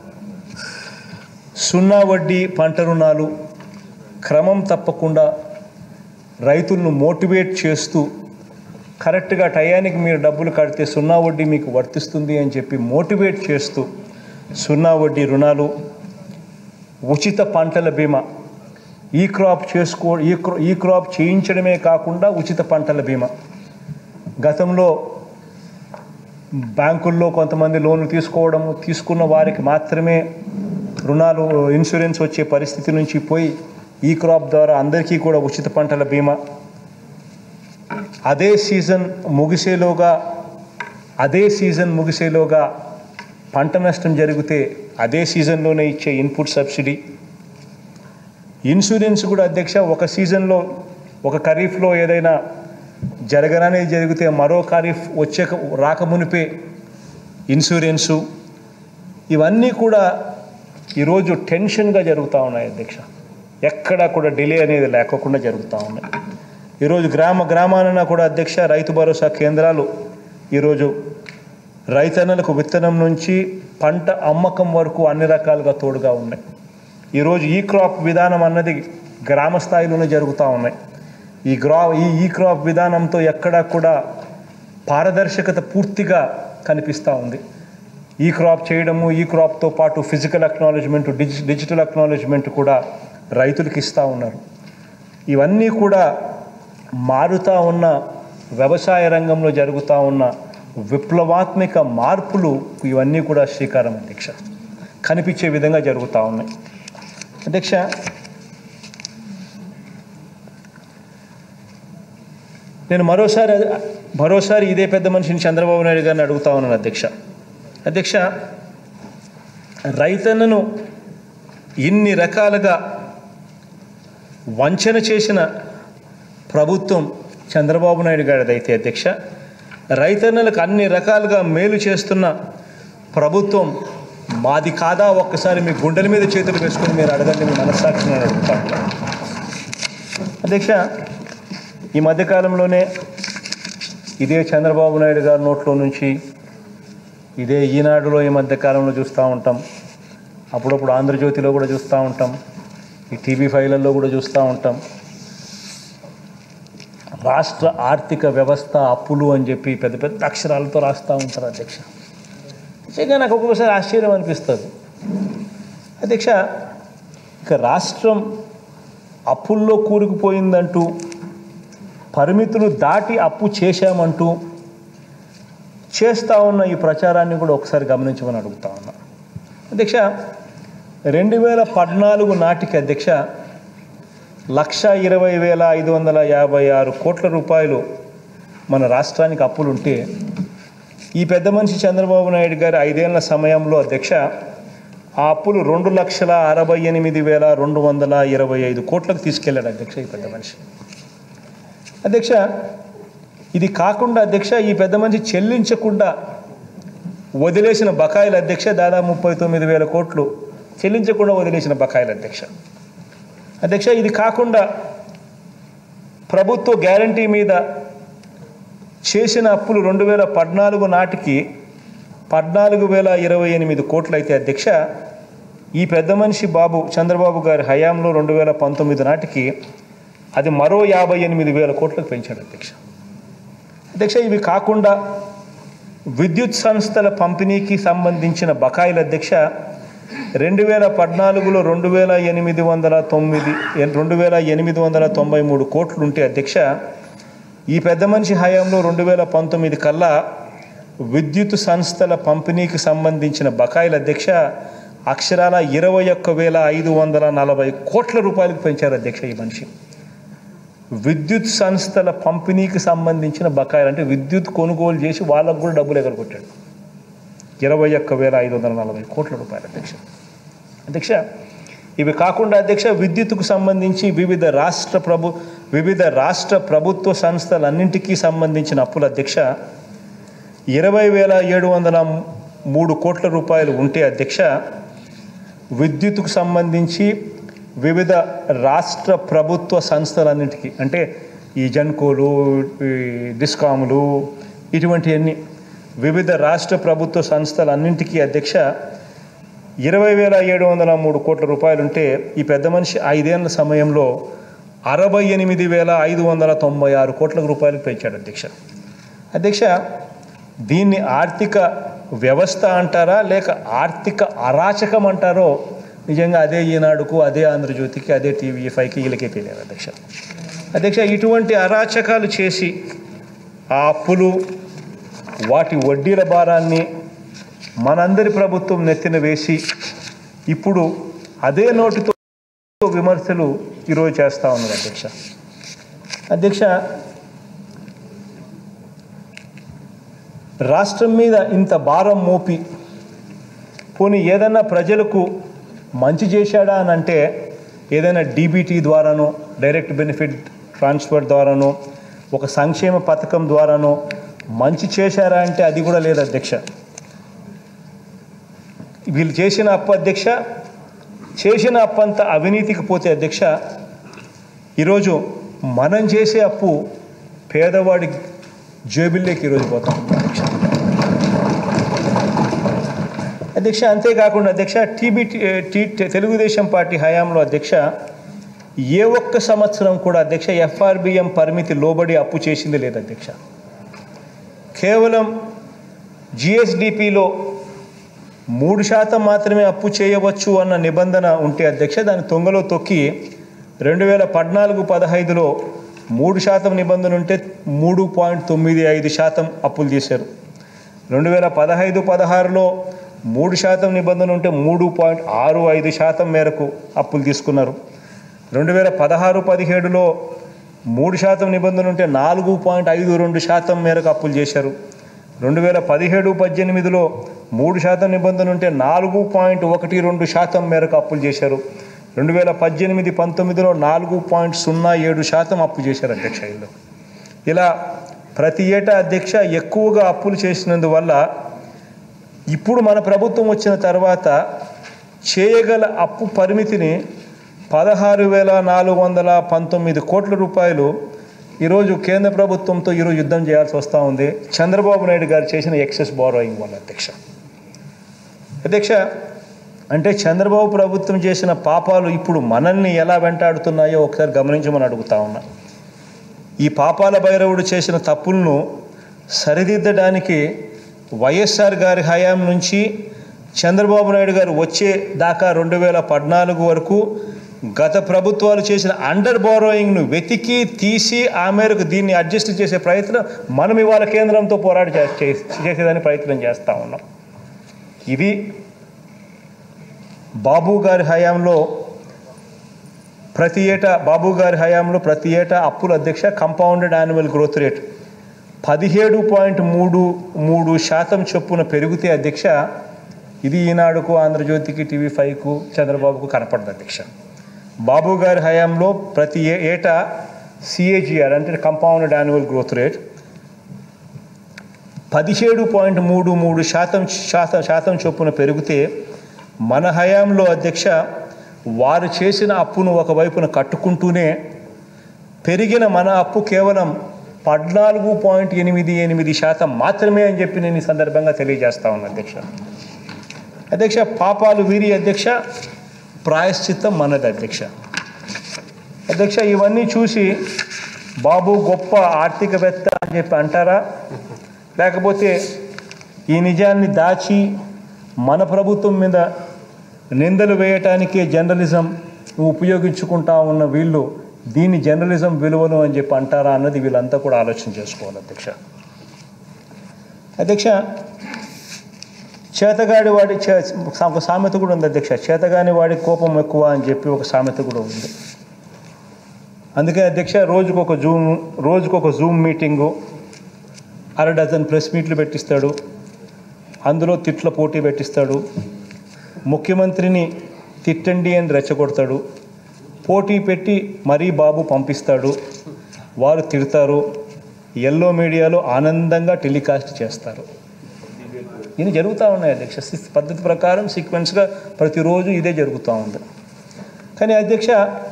సున్నా వడ్డీ పంట రుణాలు క్రమం తప్పకుండా రైతులను మోటివేట్ చేస్తూ కరెక్ట్గా టయానికి మీరు డబ్బులు కడితే సున్నా వడ్డీ మీకు వర్తిస్తుంది అని చెప్పి మోటివేట్ చేస్తూ సున్నా వడ్డీ రుణాలు ఉచిత పంటల బీమా ఈ క్రాప్ చేసుకో ఈ క్రా ఈ క్రాప్ చేయించడమే కాకుండా ఉచిత పంటల బీమా గతంలో బ్యాంకుల్లో కొంతమంది లోన్లు తీసుకోవడము తీసుకున్న వారికి మాత్రమే రుణాలు ఇన్సూరెన్స్ వచ్చే పరిస్థితి నుంచి పోయి ఈ క్రాప్ ద్వారా అందరికీ కూడా ఉచిత పంటల బీమా అదే సీజన్ ముగిసేలోగా అదే సీజన్ ముగిసేలోగా పంట నష్టం జరిగితే అదే సీజన్లోనే ఇచ్చే ఇన్పుట్ సబ్సిడీ ఇన్సూరెన్స్ కూడా అధ్యక్ష ఒక సీజన్లో ఒక ఖరీఫ్లో ఏదైనా జరగననేది జరిగితే మరో ఖరీఫ్ వచ్చే రాకమునిపే ఇన్సూరెన్సు ఇవన్నీ కూడా ఈరోజు టెన్షన్గా జరుగుతూ ఉన్నాయి అధ్యక్ష ఎక్కడా కూడా డిలే అనేది లేకోకుండా జరుగుతూ ఉన్నాయి ఈరోజు గ్రామ గ్రామాన కూడా అధ్యక్ష రైతు భరోసా కేంద్రాలు ఈరోజు రైతన్నలకు విత్తనం నుంచి పంట అమ్మకం వరకు అన్ని రకాలుగా తోడుగా ఉన్నాయి ఈరోజు ఈ క్రాప్ విధానం అన్నది గ్రామ స్థాయిలోనే జరుగుతూ ఉన్నాయి ఈ గ్రా ఈ ఈ క్రాప్ విధానంతో ఎక్కడా కూడా పారదర్శకత పూర్తిగా కనిపిస్తూ ఉంది ఈ క్రాప్ చేయడము ఈ క్రాప్తో పాటు ఫిజికల్ అక్నాలజ్మెంట్ డిజి డిజిటల్ అక్నాలజ్మెంట్ కూడా రైతులకు ఇస్తూ ఉన్నారు ఇవన్నీ కూడా మారుతూ ఉన్న వ్యవసాయ రంగంలో జరుగుతూ ఉన్న విప్లవాత్మక మార్పులు ఇవన్నీ కూడా శ్రీకారం అధ్యక్ష కనిపించే విధంగా జరుగుతూ ఉన్నాయి అధ్యక్ష నేను మరోసారి మరోసారి ఇదే పెద్ద మనిషిని చంద్రబాబు నాయుడు గారిని అడుగుతా ఉన్నాను అధ్యక్ష అధ్యక్ష రైతన్నను ఇన్ని రకాలుగా వంచన చేసిన ప్రభుత్వం చంద్రబాబు నాయుడు గారిదైతే అధ్యక్ష రైతన్నలకు అన్ని రకాలుగా మేలు చేస్తున్న ప్రభుత్వం మాది కాదా ఒక్కసారి మీ గుండెల మీద చేతులు వేసుకొని మీరు అడగండి మీ మనస్సాక్షిని అని అడుగుతాను అధ్యక్ష ఈ మధ్యకాలంలోనే ఇదే చంద్రబాబు నాయుడు గారి నోట్లో నుంచి ఇదే ఈనాడులో ఈ మధ్యకాలంలో చూస్తూ ఉంటాం అప్పుడప్పుడు ఆంధ్రజ్యోతిలో కూడా చూస్తూ ఉంటాం ఈ టీవీ ఫైళ్ళల్లో కూడా చూస్తూ ఉంటాం రాష్ట్ర ఆర్థిక వ్యవస్థ అప్పులు అని చెప్పి పెద్ద పెద్ద అక్షరాలతో రాస్తూ ఉంటారు అధ్యక్ష నిజంగా నాకు ఒక్కొక్కసారి ఆశ్చర్యం అనిపిస్తుంది అధ్యక్ష ఇక రాష్ట్రం అప్పుల్లో కూరుకుపోయిందంటూ పరిమితులు దాటి అప్పు చేశామంటూ చేస్తూ ఉన్న ఈ ప్రచారాన్ని కూడా ఒకసారి గమనించమని అడుగుతా ఉన్నా అధ్యక్ష రెండు వేల పద్నాలుగు నాటికి అధ్యక్ష లక్ష ఇరవై వేల ఐదు వందల యాభై ఆరు కోట్ల రూపాయలు మన రాష్ట్రానికి అప్పులుంటే ఈ పెద్ద మనిషి చంద్రబాబు నాయుడు గారి ఐదేళ్ల సమయంలో అధ్యక్ష ఆ అప్పులు రెండు లక్షల అరవై ఎనిమిది వేల రెండు వందల ఇరవై ఐదు కోట్లకు తీసుకెళ్ళాడు అధ్యక్ష ఈ పెద్ద మనిషి అధ్యక్ష ఇది కాకుండా అధ్యక్ష ఈ పెద్ద మనిషి చెల్లించకుండా వదిలేసిన బకాయిల అధ్యక్ష దాదాపు ముప్పై తొమ్మిది వేల కోట్లు చెల్లించకుండా వదిలేసిన బకాయిల అధ్యక్ష అధ్యక్ష ఇది కాకుండా ప్రభుత్వ గ్యారంటీ మీద చేసిన అప్పులు రెండు వేల పద్నాలుగు నాటికి పద్నాలుగు వేల ఇరవై ఎనిమిది కోట్లు అయితే అధ్యక్ష ఈ పెద్ద మనిషి బాబు చంద్రబాబు గారి హయాంలో రెండు వేల పంతొమ్మిది నాటికి అది మరో యాభై ఎనిమిది వేల కోట్లకు పెంచాడు అధ్యక్ష అధ్యక్ష ఇవి కాకుండా విద్యుత్ సంస్థల పంపిణీకి సంబంధించిన బకాయిల అధ్యక్ష రెండు వేల పద్నాలుగులో రెండు వేల ఎనిమిది వందల తొమ్మిది రెండు వేల ఎనిమిది వందల తొంభై మూడు కోట్లు ఉంటే అధ్యక్ష ఈ పెద్ద మనిషి హయాంలో రెండు వేల పంతొమ్మిది కల్లా విద్యుత్ సంస్థల పంపిణీకి సంబంధించిన బకాయిల అధ్యక్ష అక్షరాల ఇరవై ఒక్క వేల ఐదు వందల నలభై కోట్ల రూపాయలకు పెంచారు అధ్యక్ష ఈ మనిషి విద్యుత్ సంస్థల పంపిణీకి సంబంధించిన బకాయిలు అంటే విద్యుత్ కొనుగోలు చేసి వాళ్ళకు కూడా డబ్బులు ఎగరగొట్టాడు ఇరవై ఒక్క వేల ఐదు వందల నలభై కోట్ల రూపాయలు అధ్యక్ష అధ్యక్ష ఇవి కాకుండా అధ్యక్ష విద్యుత్కు సంబంధించి వివిధ రాష్ట్ర ప్రభు వివిధ రాష్ట్ర ప్రభుత్వ సంస్థలన్నింటికీ సంబంధించిన అప్పుల అధ్యక్ష ఇరవై వేల ఏడు వందల మూడు కోట్ల రూపాయలు ఉంటే అధ్యక్ష విద్యుత్కు సంబంధించి వివిధ రాష్ట్ర ప్రభుత్వ సంస్థలన్నింటికి అంటే ఈ జన్కోలు ఈ డిస్కాములు ఇటువంటివన్నీ వివిధ రాష్ట్ర ప్రభుత్వ సంస్థలన్నింటికీ అధ్యక్ష ఇరవై వేల ఏడు వందల మూడు కోట్ల రూపాయలుంటే ఈ పెద్ద మనిషి ఐదేళ్ల సమయంలో అరవై ఎనిమిది వేల ఐదు వందల తొంభై ఆరు కోట్ల రూపాయలకు పెంచాడు అధ్యక్ష అధ్యక్ష దీన్ని ఆర్థిక వ్యవస్థ అంటారా లేక ఆర్థిక అరాచకం అంటారో నిజంగా అదే ఈనాడుకు అదే ఆంధ్రజ్యోతికి అదే టీవీ ఫైవ్కి వీళ్ళకే తెలియదు అధ్యక్ష అధ్యక్ష ఇటువంటి అరాచకాలు చేసి ఆ అప్పులు వాటి వడ్డీల భారాన్ని మనందరి ప్రభుత్వం నెత్తిన వేసి ఇప్పుడు అదే నోటితో విమర్శలు ఈరోజు చేస్తూ ఉన్నారు అధ్యక్ష అధ్యక్ష రాష్ట్రం మీద ఇంత భారం మోపి పోనీ ఏదైనా ప్రజలకు మంచి చేశాడా అని అంటే ఏదైనా డీబీటీ ద్వారానో డైరెక్ట్ బెనిఫిట్ ట్రాన్స్ఫర్ ద్వారానో ఒక సంక్షేమ పథకం ద్వారానో మంచి చేశారా అంటే అది కూడా లేదు అధ్యక్ష వీళ్ళు చేసిన అప్పు అధ్యక్ష చేసిన అప్పు అంతా అవినీతికి పోతే అధ్యక్ష ఈరోజు మనం చేసే అప్పు పేదవాడి జేబుల్లోకి ఈరోజు పోతాం అధ్యక్ష అధ్యక్ష అంతేకాకుండా అధ్యక్ష టీబీ టీ తెలుగుదేశం పార్టీ హయాంలో అధ్యక్ష ఏ ఒక్క సంవత్సరం కూడా అధ్యక్ష ఎఫ్ఆర్బిఎం పరిమితి లోబడి అప్పు చేసింది లేదు అధ్యక్ష కేవలం జిఎస్డిపిలో మూడు శాతం మాత్రమే అప్పు చేయవచ్చు అన్న నిబంధన ఉంటే అధ్యక్ష దాని తొంగలో తొక్కి రెండు వేల పద్నాలుగు పదహైదులో మూడు శాతం నిబంధన ఉంటే మూడు పాయింట్ తొమ్మిది ఐదు శాతం అప్పులు చేశారు రెండు వేల పదహైదు పదహారులో మూడు శాతం నిబంధన ఉంటే మూడు పాయింట్ ఆరు ఐదు శాతం మేరకు అప్పులు తీసుకున్నారు రెండు వేల పదహారు పదిహేడులో మూడు శాతం నిబంధన ఉంటే నాలుగు పాయింట్ ఐదు రెండు శాతం మేరకు అప్పులు చేశారు రెండు వేల పదిహేడు పద్దెనిమిదిలో మూడు శాతం నిబంధన ఉంటే నాలుగు పాయింట్ ఒకటి రెండు శాతం మేరకు అప్పులు చేశారు రెండు వేల పద్దెనిమిది పంతొమ్మిదిలో నాలుగు పాయింట్ సున్నా ఏడు శాతం అప్పు చేశారు అధ్యక్ష వీళ్ళు ఇలా ప్రతి ఏటా అధ్యక్ష ఎక్కువగా అప్పులు చేసినందువల్ల ఇప్పుడు మన ప్రభుత్వం వచ్చిన తర్వాత చేయగల అప్పు పరిమితిని పదహారు వేల నాలుగు వందల పంతొమ్మిది కోట్ల రూపాయలు ఈరోజు కేంద్ర ప్రభుత్వంతో ఈరోజు యుద్ధం చేయాల్సి వస్తూ ఉంది చంద్రబాబు నాయుడు గారు చేసిన ఎక్సెస్ బారోయింగ్ వల్ల అధ్యక్ష అధ్యక్ష అంటే చంద్రబాబు ప్రభుత్వం చేసిన పాపాలు ఇప్పుడు మనల్ని ఎలా వెంటాడుతున్నాయో ఒకసారి గమనించమని అడుగుతా ఉన్నా ఈ పాపాల భైరవుడు చేసిన తప్పులను సరిదిద్దడానికి వైఎస్ఆర్ గారి హయాం నుంచి చంద్రబాబు నాయుడు గారు వచ్చే దాకా రెండు వేల పద్నాలుగు వరకు గత ప్రభుత్వాలు చేసిన అండర్ బారోయింగ్ను వెతికి తీసి ఆ మేరకు దీన్ని అడ్జస్ట్ చేసే ప్రయత్నం మనం ఇవాళ కేంద్రంతో పోరాడి చే- చే- చేసేదానికి ప్రయత్నం చేస్తూ ఉన్నాం ఇది బాబు గారి హయాంలో ప్రతి ఏటా బాబు గారి హయాంలో ప్రతి ఏటా అప్పుల అధ్యక్ష కంపౌండెడ్ యాన్యువల్ గ్రోత్ రేట్ పదిహేడు పాయింట్ మూడు మూడు శాతం చొప్పున పెరిగితే అధ్యక్ష ఇది ఈనాడుకు ఆంధ్రజ్యోతికి టీవీ ఫైవ్కు చంద్రబాబుకు కనపడదు అధ్యక్ష బాబు గారి హయాంలో ప్రతి ఏ ఏటా సిఏజిఆర్ అంటే కంపౌండెడ్ యాన్యువల్ గ్రోత్ రేట్ పదిహేడు పాయింట్ మూడు మూడు శాతం శాతం శాతం చొప్పున పెరిగితే మన హయాంలో అధ్యక్ష వారు చేసిన అప్పును ఒకవైపున కట్టుకుంటూనే పెరిగిన మన అప్పు కేవలం పద్నాలుగు పాయింట్ ఎనిమిది ఎనిమిది శాతం మాత్రమే అని చెప్పి నేను ఈ సందర్భంగా తెలియజేస్తా ఉన్నాను అధ్యక్ష అధ్యక్ష పాపాలు వీరి అధ్యక్ష ప్రాయశ్చిత్తం మనది అధ్యక్ష అధ్యక్ష ఇవన్నీ చూసి బాబు గొప్ప ఆర్థికవేత్త అని చెప్పి అంటారా లేకపోతే ఈ నిజాన్ని దాచి మన ప్రభుత్వం మీద నిందలు వేయటానికే జర్నలిజం ఉపయోగించుకుంటా ఉన్న వీళ్ళు దీన్ని జర్నలిజం విలువలు అని చెప్పి అంటారా అన్నది వీళ్ళంతా కూడా ఆలోచన చేసుకోవాలి అధ్యక్ష అధ్యక్ష చేతగాడి వాడి చే- ఒక సామెత కూడా ఉంది అధ్యక్ష చేతగాని వాడి కోపం ఎక్కువ అని చెప్పి ఒక సామెత కూడా ఉంది అందుకే అధ్యక్ష రోజుకు ఒక జూమ్ రోజుకు ఒక జూమ్ మీటింగు అర డజన్ ప్రెస్ మీట్లు పెట్టిస్తాడు అందులో తిట్ల పోటీ పెట్టిస్తాడు ముఖ్యమంత్రిని తిట్టండి అని రెచ్చగొడతాడు పోటీ పెట్టి మరీ బాబు పంపిస్తాడు వారు తిడతారు ఎల్లో మీడియాలో ఆనందంగా టెలికాస్ట్ చేస్తారు ఇది జరుగుతూ ఉన్నాయి అధ్యక్ష సి- పద్ధతి ప్రకారం సీక్వెన్స్గా ప్రతిరోజు ఇదే జరుగుతూ ఉంది కానీ అధ్యక్ష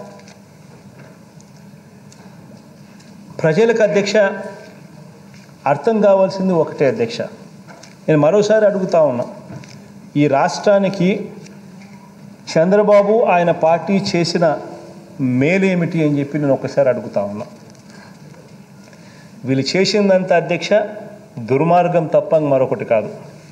ప్రజలకు అధ్యక్ష అర్థం కావాల్సింది ఒకటే అధ్యక్ష నేను మరోసారి అడుగుతా ఉన్నా ఈ రాష్ట్రానికి చంద్రబాబు ఆయన పార్టీ చేసిన మేలేమిటి అని చెప్పి నేను ఒకసారి అడుగుతా ఉన్నా వీళ్ళు చేసిందంతా అధ్యక్ష దుర్మార్గం తప్ప మరొకటి కాదు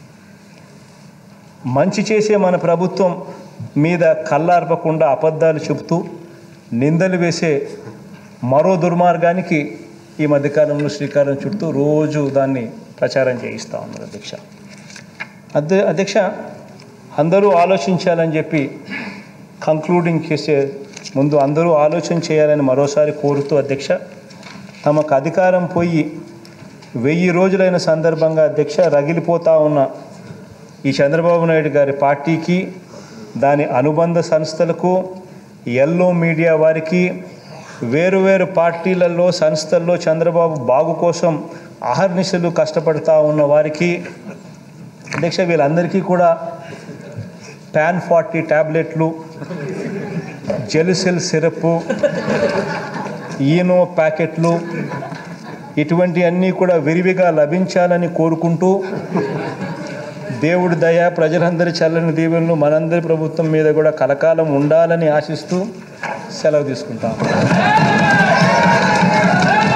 మంచి చేసే మన ప్రభుత్వం మీద కళ్ళార్పకుండా అబద్ధాలు చెబుతూ నిందలు వేసే మరో దుర్మార్గానికి ఈ మధ్యకాలంలో శ్రీకారం చుట్టూ రోజు దాన్ని ప్రచారం చేయిస్తూ ఉన్నారు అధ్యక్ష అధ్య అధ్యక్ష అందరూ ఆలోచించాలని చెప్పి కంక్లూడింగ్ చేసే ముందు అందరూ ఆలోచన చేయాలని మరోసారి కోరుతూ అధ్యక్ష తమకు అధికారం పోయి వెయ్యి రోజులైన సందర్భంగా అధ్యక్ష రగిలిపోతా ఉన్న ఈ చంద్రబాబు నాయుడు గారి పార్టీకి దాని అనుబంధ సంస్థలకు ఎల్లో మీడియా వారికి వేరు వేరు పార్టీలలో సంస్థల్లో చంద్రబాబు బాగు కోసం అహర్నిశలు కష్టపడతా ఉన్న వారికి అధ్యక్ష వీళ్ళందరికీ కూడా ప్యాన్ ఫార్టీ ట్యాబ్లెట్లు జెలుసెల్ సిరప్ ఈనో ప్యాకెట్లు ఇటువంటి అన్నీ కూడా విరివిగా లభించాలని కోరుకుంటూ దేవుడి దయ ప్రజలందరి చల్లని దీవెనలు మనందరి ప్రభుత్వం మీద కూడా కలకాలం ఉండాలని ఆశిస్తూ సెలవు తీసుకుంటాం